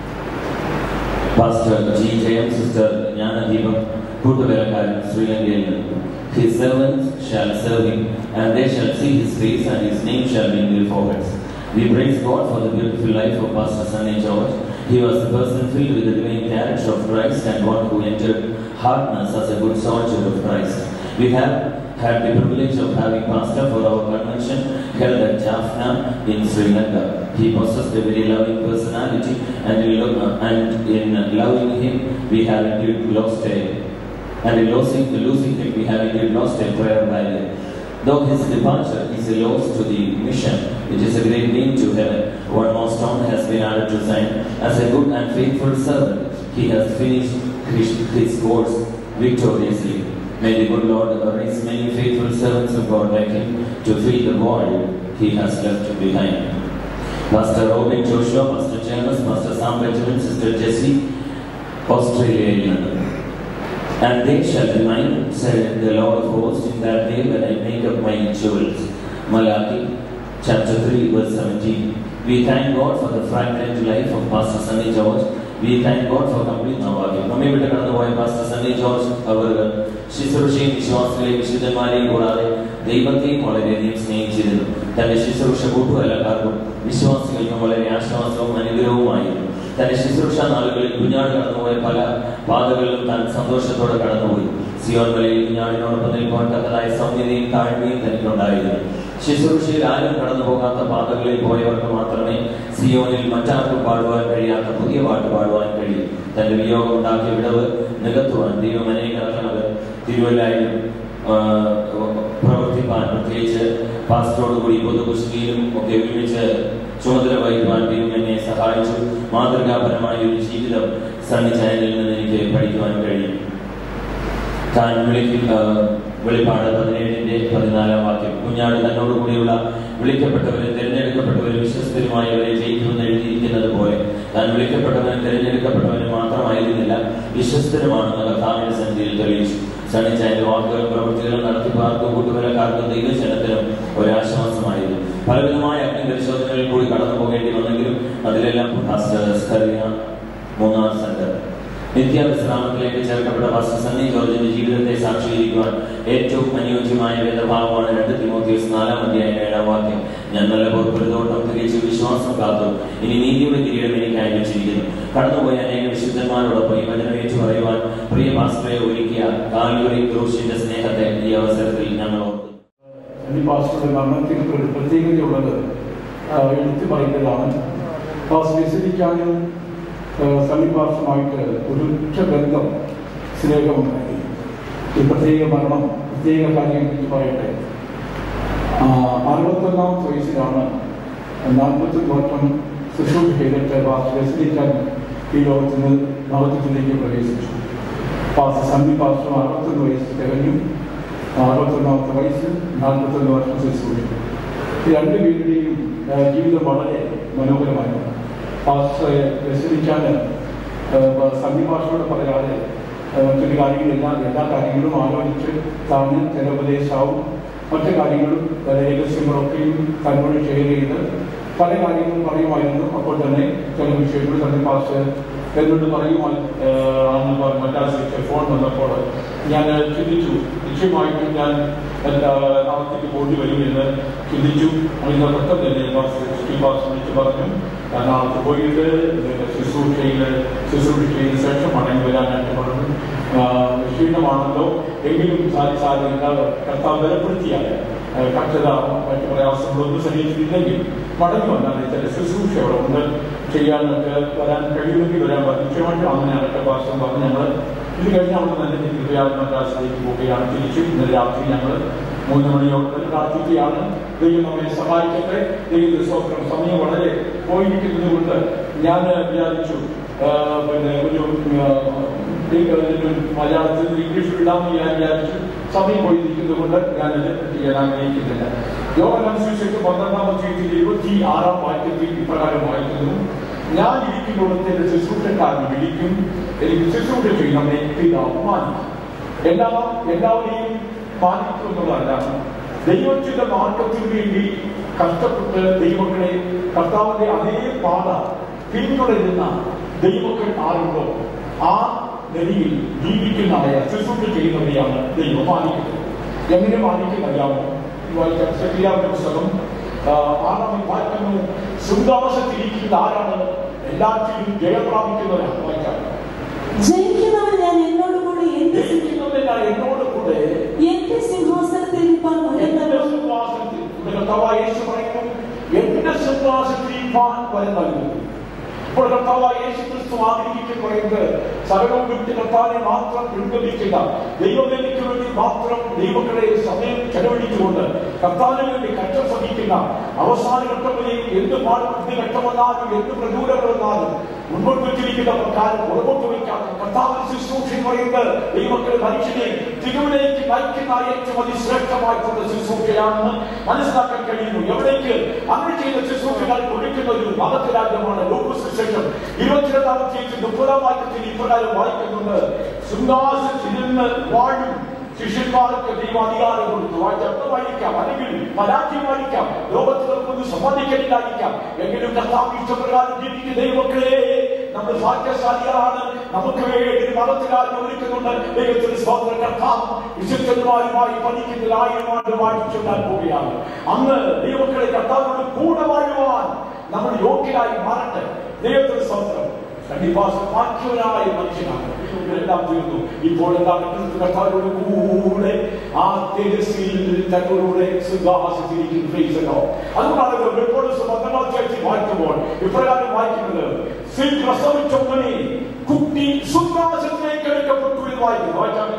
pastor G Jayam sister Jnanadeepam കൂട്ടുവേലക്കാരൻ ശ്രീലങ്കയിൽ നിന്ന് His servants shall serve him, and they shall see his face, and his name shall be in their foreheads. We praise God for the beautiful life of Pastor Sunny George. He was a person filled with the divine character of Christ and one who entered hardness as a good soldier of Christ. We have had the privilege of having pastor for our convention held at Jaffna in Sri Lanka. He possessed a very loving personality, and in, lo- and in loving him, we have indeed lost a and in losing, losing him, we have indeed lost a prayer value. Though his departure is a loss to the mission, it is a great gain to heaven. One more stone has been added to Zion. As a good and faithful servant, he has finished his, his course victoriously. May the good Lord raise many faithful servants of God like him to fill the void he has left behind. Pastor Robin Joshua, Pastor James, Pastor Sam Benjamin, Sister Jessie, Australian നിന്ന് And they shall remind, said the Lord of hosts, in that day when I make up my jewels. Malachi chapter 3, verse 17. We thank God for the fragrant life of Pastor Sunny George. We thank God for complete നവാക്യം നമ്മെ വിട്ട് കടന്നുപോയ പാസ്റ്റർ സണ്ണി ജോർജ് അവർ ശുശ്രൂഷയും വിശ്വാസങ്ങളെയും വിശുദ്ധന്മാരെയും കൂടാതെ ദൈവത്തെയും വളരെയധികം സ്നേഹിച്ചിരുന്നു തന്റെ ശുശ്രൂഷ കൂട്ടുകാരക്കാർക്കും വിശ്വാസികൾക്കും വളരെ ആശ്വാസവും അനുഗ്രഹവുമായിരുന്നു തന്റെ ശുശ്രൂഷ നാളുകളിൽ കുഞ്ഞാട് കടന്നുപോയ പല പാതകളിലും താൻ സന്തോഷത്തോടെ കടന്നുപോയി സിയോൺ മലയിൽ കുഞ്ഞാടിനോടൊപ്പം നിൽക്കുവാൻ തക്കതായ സൗമ്യതയും താഴ്മയും തനിക്കുണ്ടായിരുന്നു ശുശ്രൂഷയിൽ ആരും കടന്നു പോകാത്ത പാതകളിൽ പോയവർക്ക് മാത്രമേ സിയോനിൽ മറ്റാർക്കും പാടുവാൻ കഴിയാത്ത പുതിയ പാട്ട് പാടുവാൻ കഴിയും തന്റെ വിയോഗം ഉണ്ടാക്കിയ വിടവ് നികത്തുവാൻ ദൈവം അനേക ഇറങ്ങണത് തിരുവല്ലായാലും പ്രവർത്തിപ്പാൻ പ്രത്യേകിച്ച് പാസ്റ്ററോടുകൂടി പൊതുകുശിയിലും ഒക്കെ ഒരുമിച്ച് ചുമതല വഹിക്കുവാൻ ദൈവം എന്നെ സഹായിച്ചു മാതൃകാപരമായ ഒരു ജീവിതം സണ്ണി ചാനലിൽ നിന്ന് എനിക്ക് പഠിക്കുവാൻ കഴിയും താൻ വിളിക്കും വെളിപ്പാട് പതിനേഴിന്റെ പതിനാലാം വാക്യം കുഞ്ഞാട് തന്നോട് കൂടിയുള്ള വിളിക്കപ്പെട്ടവരും തിരഞ്ഞെടുക്കപ്പെട്ടവരും വിശ്വസ്തരുമായവരെ ജയിക്കുമെന്ന് എഴുതിയിരിക്കുന്നത് പോലെ താൻ വിളിക്കപ്പെട്ടവനും തിരഞ്ഞെടുക്കപ്പെട്ടവനും മാത്രമായിരുന്നില്ല വിശ്വസ്തരുമാണെന്ന് കർത്താവിന്റെ സന്നിധിയിൽ തെളിയിച്ചു സണ്ണിച്ചായന്റെ വാക്കുകളും പ്രവൃത്തികളും നടത്തിപ്പാർക്കും കൂട്ടുകാരക്കാർക്കും ദൈവജനത്തിനും ഒരാശ്വാസമായിരുന്നു പലവിധമായ അഗ്നി പരിശോധനകളിൽ കൂടി കടന്നു പോകേണ്ടി വന്നെങ്കിലും അതിലെല്ലാം പാസ്റ്റർ സ്കറിയ മൂന്നാം സംഘം നിത്യവിശ്രാമത്തിലേക്ക് ചേർക്കപ്പെട്ട പാസ്റ്റർ സണ്ണി ജോർജിന്റെ ജീവിതത്തെ സാക്ഷീകരിക്കുവാൻ ഏറ്റവും അനുയോജ്യമായ വേദഭാവമാണ് രണ്ട് തിമോത്തിയോസ് നാലാം അധ്യായം ഏഴാം വാക്യം ഞാൻ നല്ല പൊറുപ്പൊരുതോട്ടം തികച്ചു വിശ്വാസം കാത്തു ഇനി നീതിയുടെ കിരീടം എനിക്ക് അയച്ചിരിക്കുന്നു കടന്നുപോയ അനേക വിശുദ്ധന്മാരോടൊപ്പം ഈ വചനം ഏറ്റു പറയുവാൻ പ്രിയ പാസ്റ്ററെ ഒരുക്കിയ കാൽവറി ക്രൂശിന്റെ സ്നേഹത്തെ ഈ അവസരത്തിൽ ഞങ്ങൾ ഓർക്കുന്നു
സണ്ണി പാസ്റ്ററുടെ മരണത്തിന് ഒരു പ്രത്യേകതയുള്ളത് ആ, എടുത്തു പറയുന്നതാണ് പാസ്റ്റർ വിസ്തരിക്കാനും സണ്ണി പാസ്റ്ററുമായിട്ട് ഒരു ഉച്ച ബന്ധം സ്നേഹമുണ്ടായി ഈ പ്രത്യേക മരണം പ്രത്യേക കാര്യം എനിക്ക് പറയട്ടെ ആ, അറുപത്തൊന്നാമത്തെ വയസ്സിലാണ് നാൽപ്പത്തി വർഷം ശുശ്രൂഷ ചെയ്തിട്ട് പാസ്റ്റർ വിസ്തരിക്കാൻ ഈ ലോകത്തിന് ലോകത്തിലേക്ക് പ്രവേശിച്ചു പാസ്റ്റർ സണ്ണി പാസ്റ്റർ അറുപത്തൊന്ന് വയസ്സ് തികഞ്ഞു അറുപത്തൊന്നാമത്തെ വയസ്സ് നാൽപ്പത്തൊന്ന് വർഷം ശുശ്രൂഷിച്ചു ഈ രണ്ട് പേരുടെയും ആ, ജീവിതം വളരെ മനോഹരമായിരുന്നു പാസ്റ്ററെ വിസ്തരിക്കാൻ സന്ധി ഭാഷയോട് പറയാതെ ആ, മറ്റൊരു കാര്യങ്ങളെല്ലാം എല്ലാ കാര്യങ്ങളും ആലോചിച്ച് താന് ചില ഉപദേശാവും മറ്റു കാര്യങ്ങളും ചില രഹസ്യങ്ങളൊക്കെയും തന്നോട് ഷെയർ ചെയ്ത് പല കാര്യങ്ങളും പറയുമായിരുന്നു അപ്പോൾ തന്നെ ചില വിഷയങ്ങൾ സന്ധി പാസ്റ്റർ എന്നോട് പറയുവാൻ അന്ന് മറ്റാസിലേക്ക് ഫോൺ വന്നപ്പോൾ ഞാൻ ചിന്തിച്ചു നിശ്ചയമായിട്ടും ഞാൻ എന്താ നാളത്തേക്ക് പോണ്ടി വരുമെന്ന് ചിന്തിച്ചു അതിന് പെട്ടെന്ന് തന്നെ പാസ്റ്റർ പാസ് വിളിച്ച് പറഞ്ഞു ഞാൻ നാളത്തെ പോയിട്ട് നിന്റെ ശുശ്രൂഷയിൽ ശുശ്രൂഷ ചെയ്ത ശേഷം മടങ്ങി വരാനായിട്ട് പറഞ്ഞു ആ, ക്ഷീണമാണല്ലോ എങ്കിലും സാധിച്ചാൽ കർത്താവ് ബലപ്പെടുത്തിയാൽ ആ, കഷ്ടത മറ്റു പ്രയാസങ്ങളൊന്നും ശരീരത്തിലില്ലെങ്കിൽ മടങ്ങി വന്നാൽ ചില ശുശ്രൂഷ അവിടെ ഉണ്ട് ചെയ്യാനൊക്കെ വരാൻ കഴിയുമെങ്കിൽ വരാൻ നിശ്ചയമായിട്ടും അങ്ങനെയാണ് പ്രഭാഷണം പറഞ്ഞ് ഞങ്ങൾ ഇത് കഴിഞ്ഞ് അവിടെ നല്ല കൃപയാൽ മദ്രാസിലേക്ക് പോവുകയാണ് തിരിച്ചു ഇന്നലെ രാത്രി ഞങ്ങൾ മൂന്ന് മണിയോട് പ്രാർത്ഥിക്കുകയാണ് ദൈവം നമ്മെ സഹായിക്കട്ടെ ദൈവത്തിന്റെ സ്വപ്നം സമയം വളരെ പോയിരിക്കുന്നത് കൊണ്ട് ഞാൻ വിചാരിച്ചു ആ, പിന്നെ ഒരു ആ, ദൈവം ഒരു മലയാളത്തിൽ ഇംഗ്ലീഷിൽ ഇടാമെന്ന് ഞാൻ വിചാരിച്ചു സമയം പോയിരിക്കുന്നത് കൊണ്ട് ഞാനത് ചെയ്യാൻ ആഗ്രഹിക്കുന്നില്ല യോഗാനുസരിച്ച് പന്ത്രണ്ടാം അധ്യായത്തിൽ ഇരുപത്തി ആറാം വാക്യത്തിൽ ഇപ്രകാരം വായിക്കുന്നു ഞാൻ ഇരിക്കുന്നിടത്ത് എന്റെ ശുശ്രൂഷക്കാരനെ വിളിക്കും എനിക്ക് ശുശ്രൂഷ ചെയ്യണമേ പിതാവ് മാനിക്കും എല്ലാ എല്ലാവരെയും മാനിക്കും എന്നുള്ളതല്ല ദൈവത്തിന്റെ മാർഗത്തിന് വേണ്ടി കഷ്ടപ്പെട്ട് ദൈവങ്ങളെ കർത്താവിന്റെ അതേ പാത പിന്തുടരുന്ന ദൈവങ്ങൾ ആരുണ്ടോ ആ നിലയിൽ ജീവിക്കുന്നവരെ ശുശ്രൂഷ ചെയ്യുന്നവരെയാണ് ദൈവം മാനിക്കുന്നത് എങ്ങനെ മാനിക്കുന്നറിയാമോ വായിക്കാം ശരിയാവുന്ന പുസ്തകം ആ, ആറാം വായിക്കുന്നു സിംഹാസത്തിരിക്കുന്ന ആരാണ് എല്ലാറ്റിലും ജയം പ്രാപിക്കുന്നവരാണ് വായിക്കാം
ജയിക്കുന്നവൻ ഞാൻ എന്നോട് കൂടെ എന്റെ
ജയിക്കുന്നവൻ ഞാൻ എന്നോട് കൂടെ
എന്റെ സിംഹാസനത്തിൽ ഇരിപ്പാൻ
എന്റെ
വരുന്നവൻ
സിംഹാസനത്തിൽ ഇവിടെ കർത്താവായ യേശു പറയുന്നു എന്റെ സിംഹാസനത്തിൽ ഇരിപ്പാൻ വരുന്നത് ഇപ്പോൾ കർത്താവായ യേശു ക്രിസ്തു ആഗ്രഹിക്കുന്ന പറയുന്നത് സകലവും വിട്ട് കർത്താവിനെ മാത്രം പിൻഗമിക്കുക ദൈവവേദിക്ക് വേണ്ടി മാത്രം ദൈവങ്ങളെ സമയം ചെലവഴിച്ചുകൊണ്ട് കർത്താവിന് വേണ്ടി കഷ്ട ശ്രമിക്കുന്ന അവസാന ഘട്ടം വരെയും എന്ത് പാടും എന്ത് ഘട്ടം വന്നാലും എന്ത് പ്രതികൂലങ്ങൾ വന്നാലും മുൻപോട്ട് വെച്ചിരിക്കുന്ന പ്രകാരം പുറകോട്ട് വയ്ക്കാതെ കർത്താവിന് ശുശ്രൂഷ എന്ന് പറയുന്നത് ദൈവങ്ങളെ മനുഷ്യനെ തിരുവിലേക്ക് നയിക്കുന്ന ഏറ്റവും അതിശ്രേഷ്ഠമായിട്ടുള്ള ശുശ്രൂഷയാണെന്ന് മനസ്സിലാക്കാൻ കഴിയുന്നു എവിടേക്ക് അങ്ങനെ ചെയ്ത ശുശ്രൂഷകൾ കൊടുക്കുന്ന ഒരു മതത്തെ രാജ്യമാണ് ലോകസുശേഷം ഇരുപത്തിരണ്ടാമത്തെ മുപ്പതാം വാക്യത്തിൽ ഇപ്രകാരം വായിക്കുന്നുണ്ട് സിംഹാസനത്തിൽ നിന്ന് വാഴും ശിഷ്യന്മാർക്ക് ദൈവം അധികാരം കൊടുത്തു വായിക്കാം അല്ലെങ്കിൽ പരാജയം വായിക്കാം ലോകത്തിലൊന്നും സമ്മതിക്കലില്ലായിരിക്കാം എങ്കിലും കർത്താവ് ഇഷ്ടപ്രകാരം ജീവിക്കുന്ന ദൈവമക്കളെ നമ്മൾ ഭാഗ്യശാലികളാണ് നമുക്ക് വേണ്ടി മതത്തിലായി ഒരുക്കുന്നുണ്ട് ദൈവത്തിന് സ്വാതന്ത്ര്യ കർത്താവ് വിശുദ്ധന്മാരുമായി പഠിക്കുന്നതിൽ ആയിരം ആണ്ട് വായിച്ചുണ്ടാൻ പോവുകയാണ് അന്ന് ദൈവമക്കളെ കർത്താവിനോട് കൂടെ വാഴുവാൻ നമ്മൾ യോഗ്യരായി മാറട്ടെ ദൈവത്തിന് സ്വാതന്ത്ര്യം കണ്ടിപ്പാസമാക്കിയവനായ മനുഷ്യനാണ് എല്ലാം തീർന്നു ഇപ്പോൾ എന്താണ് ക്രിസ്തു കർത്താവിനോട് കൂടെ ആ തേജസ്വിയിൽ തന്നോടുകൂടെ സിംഹാസനത്തിരിക്കും ഫേസല്ലോ അതുകൊണ്ടാണ് വെളിപ്പോട് പന്ത്രണ്ടാം അധ്യായത്തിൽ വായിക്കുമ്പോൾ ഇപ്രകാരം വായിക്കുന്നത് ശ്രീ പ്രസവിച്ചൊന്നനെ കുട്ടി സിംഹാസനത്തിലേക്ക് എടുക്കപ്പെട്ടു എന്ന് വായിക്കുന്നു വായിച്ചാണ്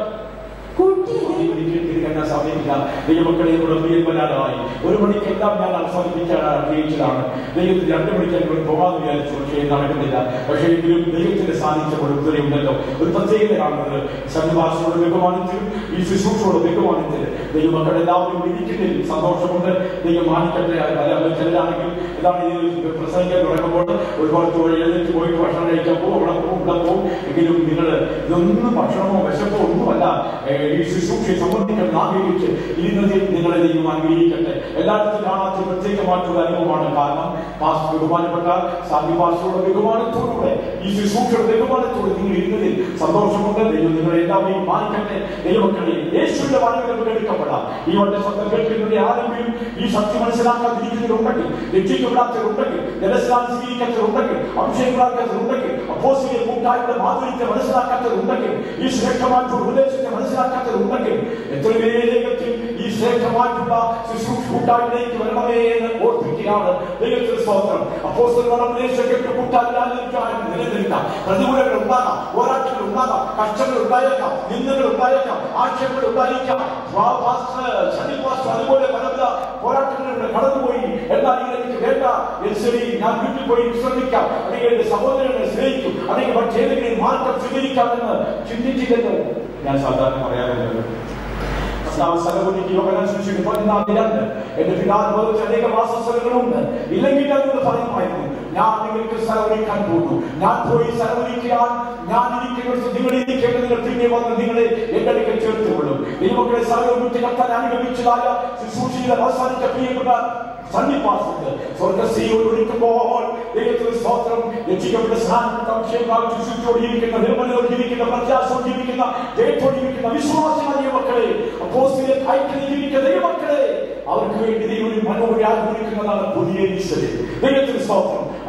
തിരികെ സമയമില്ല ദൈവമക്കളെ കൂടെ പ്രിയപ്പെടാനായി ഒരു മണിക്ക് എല്ലാം ഞാൻ അവസാനിപ്പിക്കാൻ ആഗ്രഹിച്ചതാണ് ദൈവത്തിന് രണ്ട് മണിക്ക് എന്നോട് പോകാൻ വിചാരിച്ചു പക്ഷേ നടക്കുന്നില്ല പക്ഷേ എങ്കിലും ദൈവത്തിന്റെ സാന്നിധ്യം ഒരു ഉത്തരവുണ്ടല്ലോ ഒരു പ്രത്യേകത കാണുന്നത് സന്നിവാസത്തോട് ബഹുമാനത്തിലും ഈ ശുശ്രൂഷയോട് ബഹുമാനത്തിൽ ദൈവമക്കൾ എല്ലാവരും ഇരിക്കുന്നതിൽ സന്തോഷമുണ്ട് ദൈവം മാനിക്കട്ടെ അല്ല ചിലരാണെങ്കിൽ ഇതാണ് ഈ പ്രസംഗിക്കാൻ തുടങ്ങുമ്പോൾ ഒരുപാട് തൊഴിൽ എഴുന്നേറ്റ് പോയിട്ട് ഭക്ഷണം കഴിക്കാൻ പോകും അവിടെ പോകും ഇവിടെ പോകും എങ്കിലും നിങ്ങൾ ഇതൊന്നും ഭക്ഷണമോ വിശപ്പോ ഒന്നുമല്ല ഏഹ് ഈ ശുശ്രൂഷയെ സംബന്ധിക്കണം ആഗ്രഹിച്ച് ഇരുന്നതിൽ നിങ്ങളെ ദൈവം ആഗ്രഹിക്കട്ടെ എല്ലായിടത്തും കാണാത്ത പ്രത്യേകമായിട്ടുള്ള അനുഭവമാണ് കാരണം പാസ് ബഹുമാനപ്പെട്ട സാന്തി പാസ്റ്ററുടെ ബഹുമാനത്തോടുകൂടെ ഈ ശുശ്രൂഷയുടെ ബഹുമാനത്തോടെ നിങ്ങൾ ഇരുന്നതിൽ സന്തോഷമുണ്ട് ദൈവം നിങ്ങളെ എല്ലാവരെയും മാനിക്കട്ടെ ദൈവമക്കളെ യേശുവിന്റെ വാണികൾ എടുക്കപ്പെടാം ഈ വണ്ട ശബ്ദം കേൾക്കുന്നവരെ ആരെങ്കിലും ഈ സത്യം മനസ്സിലാക്കാതിരിക്കുന്നവരുണ്ടെങ്കിൽ രക്ഷിക്കപ്പെടാത്തവരുണ്ടെങ്കിൽ ജലസ്നാനം സ്വീകരിക്കാത്തവരുണ്ടെങ്കിൽ അഭിഷേകപ്പെടാത്തവരുണ്ടെങ്കിൽ അപ്പോസിലെ കൂട്ടായ്മയുടെ മാധുര്യത്തെ മനസ്സിലാക്കാത്തവരുണ്ടെങ്കിൽ ഈ ശ്രേഷ്ഠമായിട്ടുള്ള ഉപദേശത്തെ മനസ്സിലാക്കാത്തവരുണ്ടെങ്കിൽ എത്ര വേഗത്തിൽ ഈ ശ്രേഷ്ഠമായിട്ടുള്ള ശുശ്രൂഷ കൂട്ടായ്മയിലേക്ക് വരണമേ എന്ന് ഓർപ്പിക്കുകയാണ് ദൈവത്തിന് സ്തോത്രം അപ്പോസ്തലരുടെ ഉപദേശം കേട്ട് കൂട്ടായ്മ നിലനിൽക്കാം പ്രതികൂലങ്ങൾ ഉണ്ടാകാം പോരാട്ടങ്ങൾ ഉണ്ടാകാം കഷ്ടങ്ങൾ ഉണ്ടായേക്കാം നിന്ദകൾ ഉണ്ടായേക്കാം ആക്ഷേപങ്ങൾ ഉണ്ടായിരിക്കാം പാ- പാസ്റ്റർ, സണ്ണി പാസ്റ്റർ അതുപോലെ പല പല പോരാട്ടങ്ങളിലൂടെ കടന്നുപോയി എന്നാൽ ഇത് എനിക്ക് വേണ്ട എന്ന് ശരി ഞാൻ വീട്ടിൽ പോയി വിശ്രമിക്കാം അല്ലെങ്കിൽ എന്റെ സഹോദരനെ സ്നേഹിക്കും അല്ലെങ്കിൽ മറ്റേതെങ്കിലും മാർഗം സ്വീകരിക്കാമെന്ന് ചിന്തിച്ചില്ലെന്ന് ഞാൻ സാധാരണ പറയാറുള്ളത് കർത്താവ് സ്ഥലമൊരുക്കി യോഗനം സൂക്ഷിക്കും പതിനാലിരണ്ട് എന്റെ പിതാവ് ബോധിച്ച അനേക വാസസ്ഥലങ്ങളുണ്ട് ഇല്ലെങ്കിൽ എന്നോട് പറയുമായിരുന്നു ഞാൻ നിങ്ങൾക്ക് സ്ഥലമൊരുക്കാൻ പോകുന്നു ഞാൻ പോയി സ്ഥലമൊരുക്കാൻ ഞാൻ ഇരിക്കുന്നിടത്ത് നിങ്ങൾ ഇരിക്കേണ്ട നിങ്ങൾ തിരികെ വന്ന് നിങ്ങളെ എന്റെ അടുക്കൽ ചേർത്തുകൊള്ളും ദൈവങ്ങളെ സ്ഥലം വിട്ട് കത്താൻ അനുഗമിച്ചതായ ശുശ്രൂഷയുടെ അവസാനിച്ച പ്രിയപ്പെട്ട സന്നിപ്പാസത്ത് സ്വർഗസ്ത്രീയോട് ഒരുക്കുമ്പോൾ ദൈവത്തിന് സ്തോത്രം രക്ഷിക്കപ്പെട്ട സ്നാനപ്പെട്ട അഭിഷേകം ശുശ്രൂഷയോട് ജീവിക്കുന്ന നിർമ്മലയോട് ജീവിക്കുന്ന പ്രത്യാസോട് ജീവിക്കുന്ന ജയത്തോട് ജീവിക്കുന്ന വിശ്വാസികളായ ദൈവമക്കളെ അപ്പോസ്തലരെ ഐക്യത ജീവിക്കുന്ന ദൈവമക്കളെ അവർക്ക് വേണ്ടി ദൈവം ഒരു മനോഹരി ആഗ്രഹിക്കുന്നതാണ് പുതിയ ഈശ്വരൻ ദൈവത്തിന് സ്തോത്രം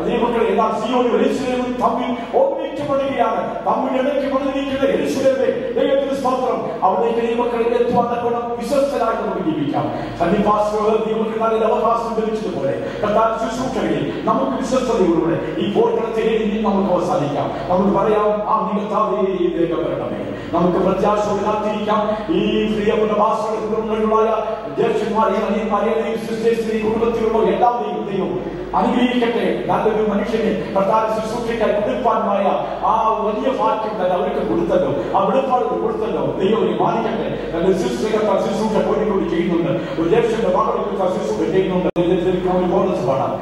ദൈവമക്കളെ എല്ലാ സിയോനും എരിശിലേമും തമ്മിൽ ഒന്നിക്കപ്പെടുകയാണ് തമ്മിൽ ഇടയ്ക്കപ്പെട്ടിരിക്കുന്ന എരിശിലേമെ ദൈവത്തിന് സ്തോത്രം അവിടേക്ക് ദൈവമക്കളെ എത്തുവാൻ തക്കവണ്ണം വിശ്വസ്തരായി നമുക്ക് ജീവിക്കാം സന്നിഭാസങ്ങൾ ദൈവമക്കൾ നല്ല അവകാശം ലഭിച്ചതുപോലെ കർത്താൻ ശുശ്രൂഷകളിൽ നമുക്ക് വിശ്വസ്തതയോടുകൂടെ ഈ പോർക്കളത്തിൽ നമുക്ക് അവസാനിക്കാം നമുക്ക് പറയാം ആ നികത്താതെ ഇതിലേക്ക് വരണമേ നമുക്ക് പ്രത്യാശയോടെ കാത്തിരിക്കാം ഈ പ്രിയപ്പെട്ട ഭാഷകളുള്ളതായ ജ്യേഷ്ഠന്മാരെയും അനിയന്മാരെയും സിസ്റ്റേഴ്സിനെയും കുടുംബത്തിലുള്ള എല്ലാവരെയും ദൈവം അനുഗ്രഹിക്കട്ടെ നല്ലൊരു മനുഷ്യനെ പ്രധാന ശുശ്രൂഷയ്ക്കായി കൊടുപ്പാനുമായ ആ വലിയ ഭാഗ്യം തന്നെ അവർക്ക് കൊടുത്തല്ലോ ആ വെളിപ്പാട് കൊടുത്തല്ലോ ദൈവം മാനിക്കട്ടെ നല്ല ശുശ്രൂഷ ശുശ്രൂഷ കോഴിക്കോട് ചെയ്യുന്നുണ്ട് ഒരു ജ്യേഷ്ഠന്റെ മകളുടെ ശുശ്രൂഷ ചെയ്യുന്നുണ്ട് ഇതിലേക്ക് അവർ ബോണസ് പാടാം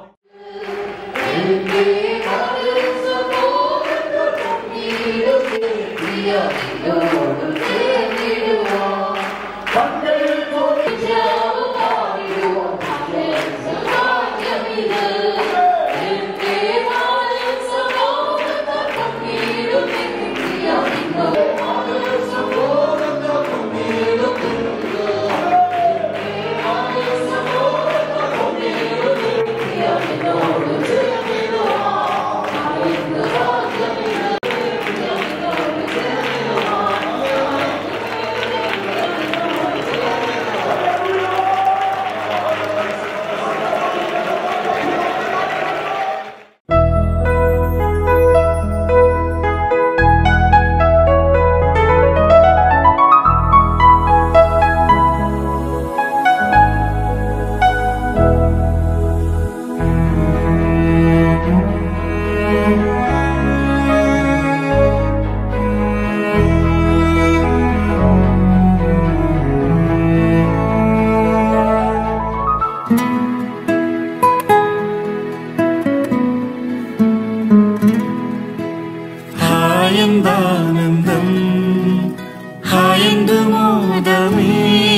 ഹായന്താനന്ദം ഹായന്തു മോദമേ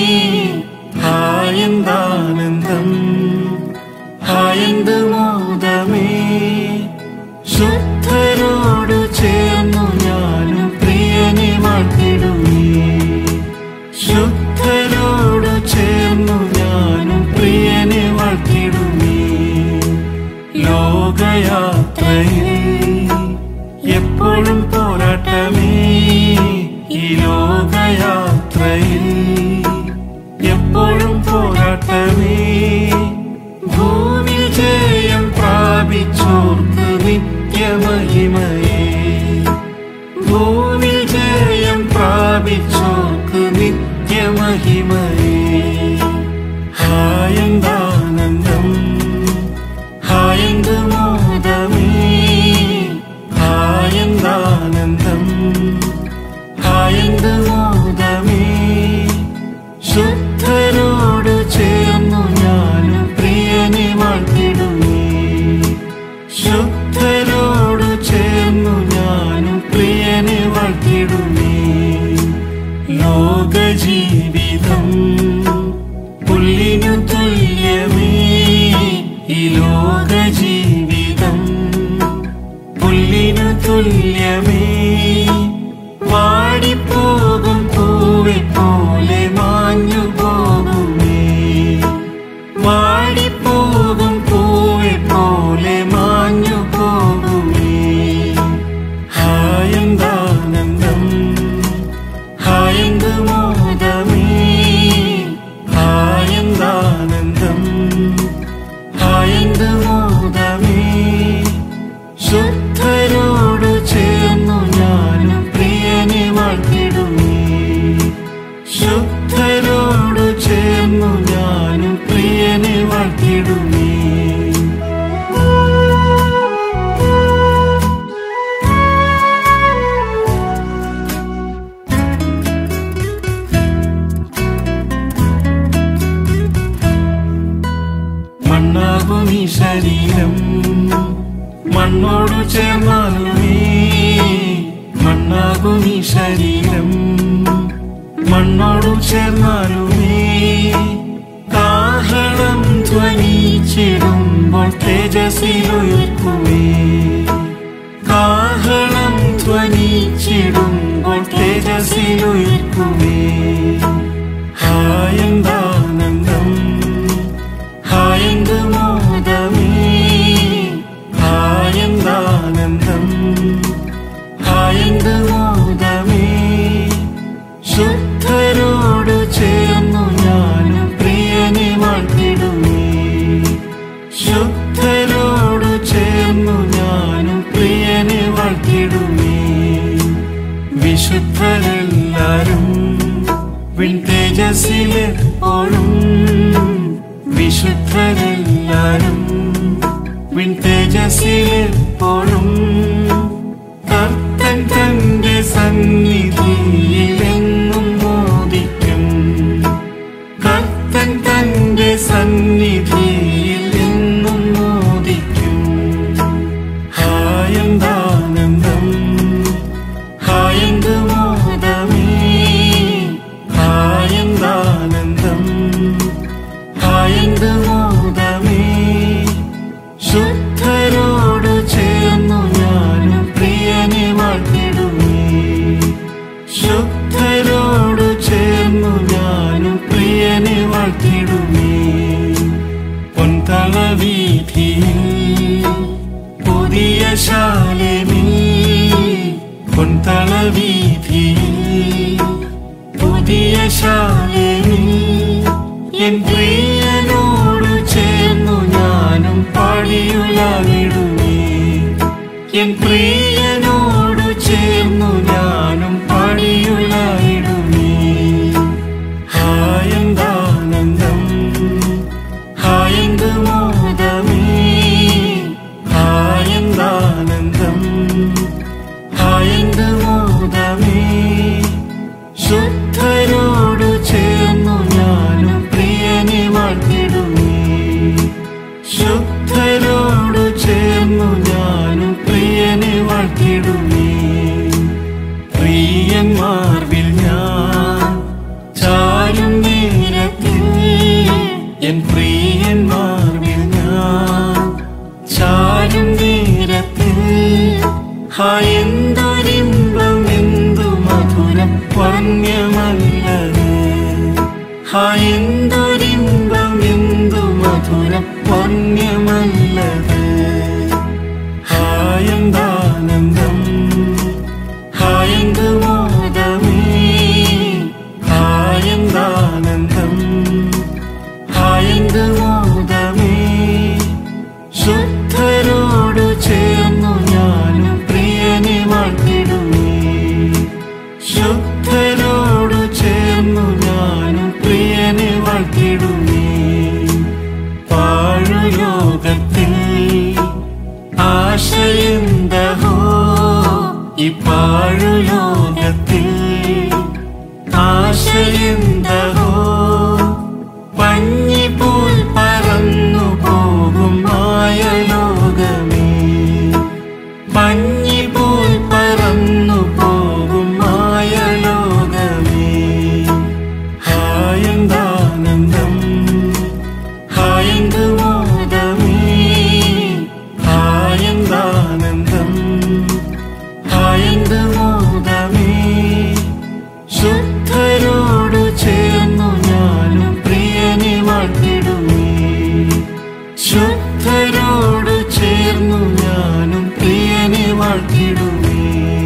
ഹായന്താനന്ദം ഹായന്തു മോദമേ ശുദ്ധരോടു ചേർന്നു ഞാനും പ്രിയനെ വാഴ്ത്തിടുമേ ശുദ്ധരോടു ചേർന്നു ഞാനും പ്രിയനെ വാഴ്ത്തിടുമേ ലോകയാത്രയിൽ എപ്പോഴും പോരാട്ടമേ ഈ ലോകയാത്രയിൽ എപ്പോഴും പോരാട്ടമേ ഭൂമി ജയം പ്രാപിച്ചോർക്ക് നിത്യമഹിമയേ ഭൂമി ജയം പ്രാപിച്ചോർക്ക് നിത്യമഹിമയേ ഹായന്താനന്ദം ഹായന്ത് മോദമേ ഹായന്താനന്ദം ഹായന്ത് മോദമേ ശുദ്ധരോട് ചേർന്നു ഞാനും പ്രിയനെ വാഴ്ത്തിടുമേ ശുദ്ധരോട് ചേർന്നു ഞാനും പ്രിയനെ വാഴ്ത്തിടുമേ ലോകജീവിതം പുല്ലിനു തുല്യമേ ഈ ലോകജീവിതം പുല്ലിനു തുല്യമേ വാടിപ്പോകും പൂവെ പോലെ മാഞ്ഞു പോകുമേ വാടിപ്പോകും പൂവെ പോലെ മാഞ്ഞു പോകുമേ ഹായന്താനന്ദം ഹായന്ത് മോദമേ ഹായന്താനന്ദം ഹായന്ത് മോദമേ ശുദ്ധരോട് ചേർന്നു ഞാനും പ്രിയനെ വാഴ്ത്തിടുമേ ശുദ്ധരോട് ചേർന്നു ഞാനും പ്രിയനെ വാഴ്ത്തിടുമേ മണ്ണാകും ഈ ശരീരം മണ്ണോടു ചേർന്നാലുമേ മണ്ണാകും ഈ ശരീരം മണ്ണോടു ചേർന്നാലുമേ കാഹളം ധ്വനിച്ചിടുമ്പോൾ തേജസ്സിലുയർക്കുമേ കാഹളം ധ്വനിച്ചിടുമ്പോൾ തേജസ്സിലുയർക്കുമേ ഹായന്താനന്ദം ഹായന്ത് മോദമേ ഹായന്ത് മോദമേ ശുദ്ധരോട് ചേർന്നു ഞാനും പ്രിയനെ വാഴ്ത്തിടുമേ ശുദ്ധരോട് ചേർന്നു ഞാനും പ്രിയനെ വാഴ്ത്തിടുമേ വിശുദ്ധരെല്ലാരും വിൺ തേജസ്സിലെപ്പോഴും വിശുദ്ധരെല്ലാരും വിൺ തേജസ്സിലെപ്പോഴും കർത്തൻ തന്റെ സന്നിധിയിലെന്നും മോദിക്കും കർത്തൻ തന്റെ സന്നിധിയിൽ എന്നും മോദിക്കും ഹായന്താനന്ദം ഹായന്ത് മോദമേ ഹായന്താനന്ദം ഹായന്ത് മോദമേ ശുദ്ധരോട് ചേർന്നു ഞാനും പ്രിയനെ വാഴ്ത്തിടുമേ ശുദ്ധരോട് ചേർന്നു ഞാനും പ്രിയനെ വാഴ്ത്തിടുമേ പൊൻതളവീഥിയിൽ പുതിയ ശാലമിൽ പൊൻതളവീഥിയിൽ പുതിയ ശാലമിൽ എൻ പ്രിയനോട് ചേർന്നു ഞാനും പാടിയുലാവിടുമേ എൻ പ്രിയനോട് ചേർന്നു ഞാനും പാടിയുലാവിടുമേ ഹായന്താനന്ദം ഹായന്ത് മോദമേ ഹായന്താനന്ദം ഹായന്ത് മോദമേ ശുദ്ധരോട് ചേർന്നു ഞാനും പ്രിയനെ വാഴ്ത്തിടുമേ ശുദ്ധരോട് ചേർന്നു ഞാനും പ്രിയനെ വാഴ്ത്തിടുമേ പ്രിയന്മാർവിൽ ഞാൻ ചാരും നേരത്തിൽ എൻ പ്രിയന്മാർവിൽ ഞാൻ ചാരും നേരത്തിൽ ഹായെന്തൊരിമ്പം എന്തു മധുരം വന്യമല്ലത് ഹായെന്തൊരിമ്പം എന്തു മധുരം വന്യമല്ലത് ഹായന്താനന്ദം ഹായന്ത് മോദമേ ഹായന്താനന്ദം ഹായന്ത് മോദമേ ശുദ്ധരോട് ചേർന്നു ഞാനും പ്രിയനെ വാഴ്ത്തിടുമേ ശുദ്ധരോട് ചേർന്നു ഞാനും പ്രിയനെ വാഴ്ത്തിടുമേ പാഴുലോകത്തിൽ ആശയെന്തഹോ ഈ പാഴുലോകത്തിൽ ആശയെന്തഹോ പഞ്ഞിപോൽ പറന്നു പോകും മായ ലോകമേ പഞ്ഞിപോൽ പറന്നു പോകും മായ ലോകമേ ഹായന്താനന്ദം ഹായന്ത് മോദമേ ഹായന്താനന്ദം ഹായന്ത് മോദമേ ശുദ്ധരോട് ചേർന്നു ഞാനും പ്രിയനെ വാഴ്ത്തിടുമേ ശുദ്ധരോട് ചേർന്നു ഞാനും പ്രിയനെ വാഴ്ത്തിടുമേ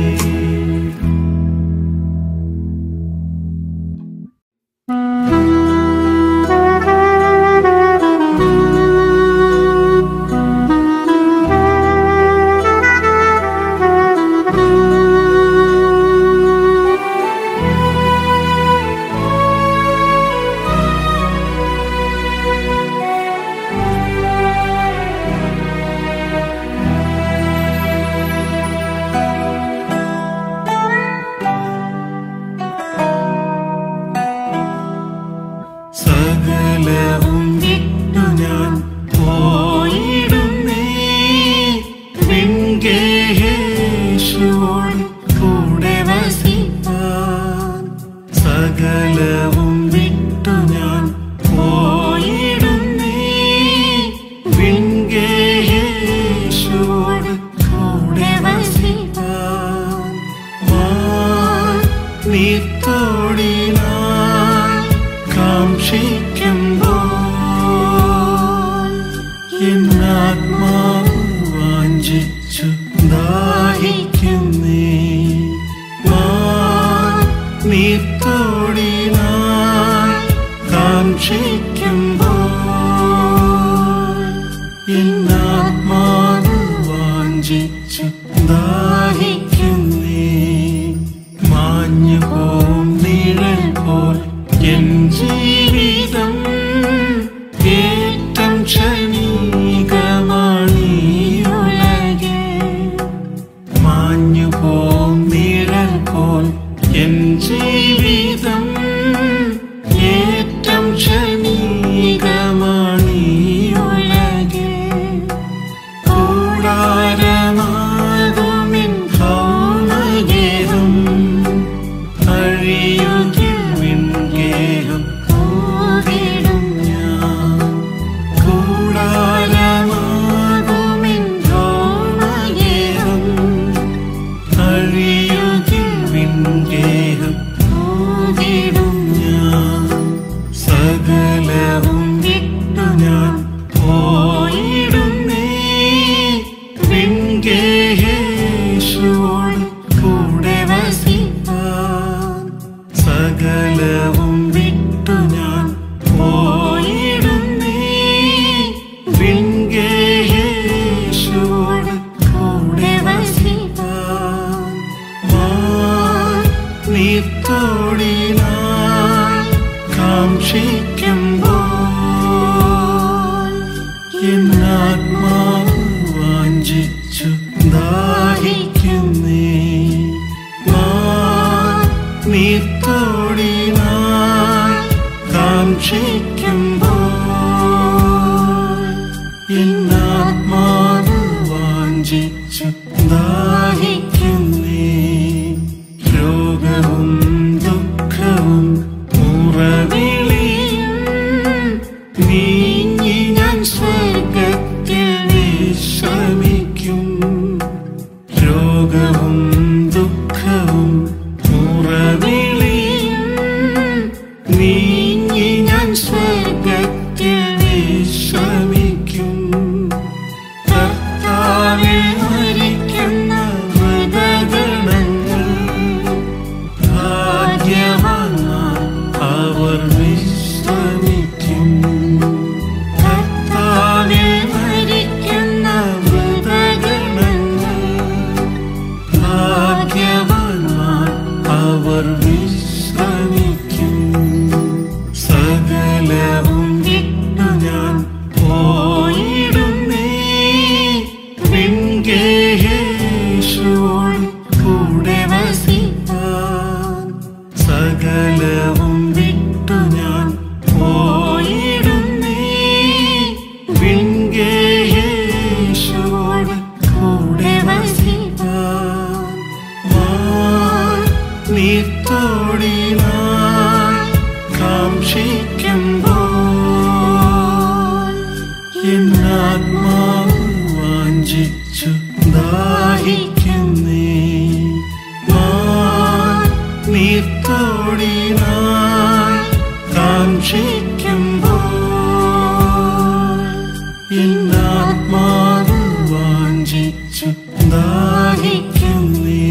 സകലവും വിട്ടു ഞാൻ പോയിടുന്നേ വിങ്കേശുവോട് കൂടെ വസിപ്പാൻ സകലവും വിട്ടു ഞാൻ പോയിടുന്നേ വിങ്കേശുവോട് കൂടെ വസിപ്പാൻ വാൻ നീത്തോടിനായി കാക്ഷിക്കുമ്പോൾ എന്നാത്മാവ് വാഞ്ചിച്ചു ദാഹിക്കുന്നേ മാഞ്ഞു പോം നിഴൽ പോൽ എൻ ജീവിതം ഏറ്റം ക്ഷണീകമാണീ ഉലകിൽ കൂടാരമാകുമിൻ ഭൗമഗേഹം അഴിയുകിൽ വിൺഗേഹം കൂവിടും ഞാൻ കൂടാരമാകുമിൻ ഭൗമഗേഹം അഴിയുകിൽ വിൺഗേഹം കൂവിടും ഞാൻ സകലവും വിട്ടു ഞാൻ പോയിടുന്നേ വിൺഗേഹേശുവോട് കൂടെ വസിപ്പാൻ സകലവും വിട്ടു ഞാൻ പോയിടുന്നേ വിൺഗേഹേശുവോട് കൂടെ വസിപ്പാൻ നീത്തോടിനായി കാക്ഷിക്കുമ്പോൾ എന്നാത്മാവ് വാഞ്ചിച്ചു ദാഹിക്കുന്നേ നീത്തോടിനായി കാക്ഷിക്കുമ്പോൾ എന്നാത്മാവ് വാഞ്ചിച്ചു ദാഹിക്കുന്നേ രോഗവും ദുഃഖവും മുറവിളിയും നീങ്ങി ഞാൻ സ്വർഗത്തിൽ വിശ്രമിക്കും രോഗവും ദുഃഖവും മുറവിളിയും നീങ്ങി ഞാൻ സ്വർഗത്തിൽ വിശ്രമിക്കും കർത്താവിൽ മരിക്കുന്ന മൃതഗണങ്ങൾ ഭാഗ്യവാന്മാർ അവർ വിശ്രമിക്കും കർത്താവിൽ മരിക്കുന്ന മൃതഗണങ്ങൾ ഭാഗ്യവാന്മാർ അവർ വിശ്രമിക്കും സകലവും വിട്ടു ഞാൻ പോയിടുന്നേ വിൺഗേഹേശുവോട് കൂടെ വസിപ്പാൻ സകലവും വിട്ടു ഞാൻ പോയിടുന്നേ വിൺഗേഹേശുവോട് കൂടെ വസിപ്പാൻ വാൻ നീത്തോടിനായി കാക്ഷിക്കുമ്പോൾ എന്നാത്മാവ് വാഞ്ചിച്ചു ദാഹിക്കുന്നേ വാൻ നീത്തോടിനായി കാക്ഷിക്കുമ്പോൾ എന്നാത്മാവ് വാഞ്ചിച്ചു ദാഹിക്കുന്നേ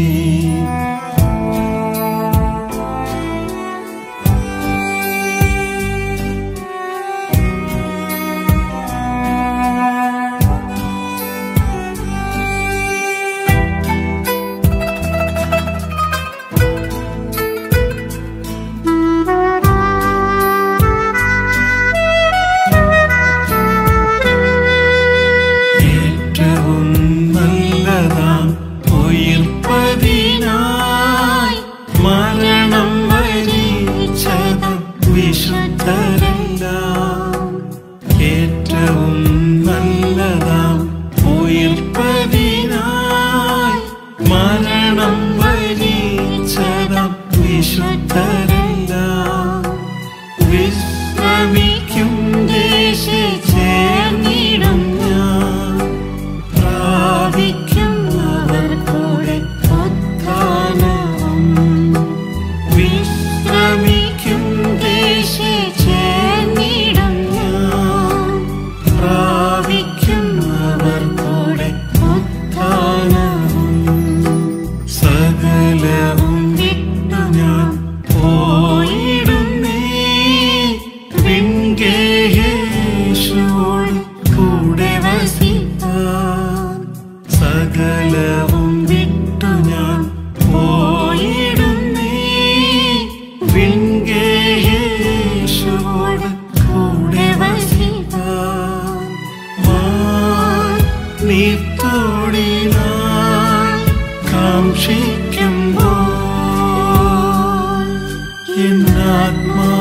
ഏറ്റവും നല്ലതാം ഉയിർപ്പതിനായി മരണം വരിച്ചതും വിശുദ്ധരെല്ലാം ഏറ്റവും നല്ലതാം ഉയിർപ്പതിനായി മരണം വരിച്ചതും വിശുദ്ധരെല്ലാം വിശ്രമിക്കും ദേശേ ചേർന്നിടും ഞാൻ പ്രാപിക്കും അവർ കൂടെ ഉത്ഥാനവും വിശ്രമിക്കും ദേശേ ചേർന്നിടും ഞാൻ പ്രാപിക്കും അവർ കൂടെ ഉത്ഥാനവും സകലവും വിട്ടു ഞാൻ പോ ഘോഷിക്കുമ്പോൾ എന്നാത്മാ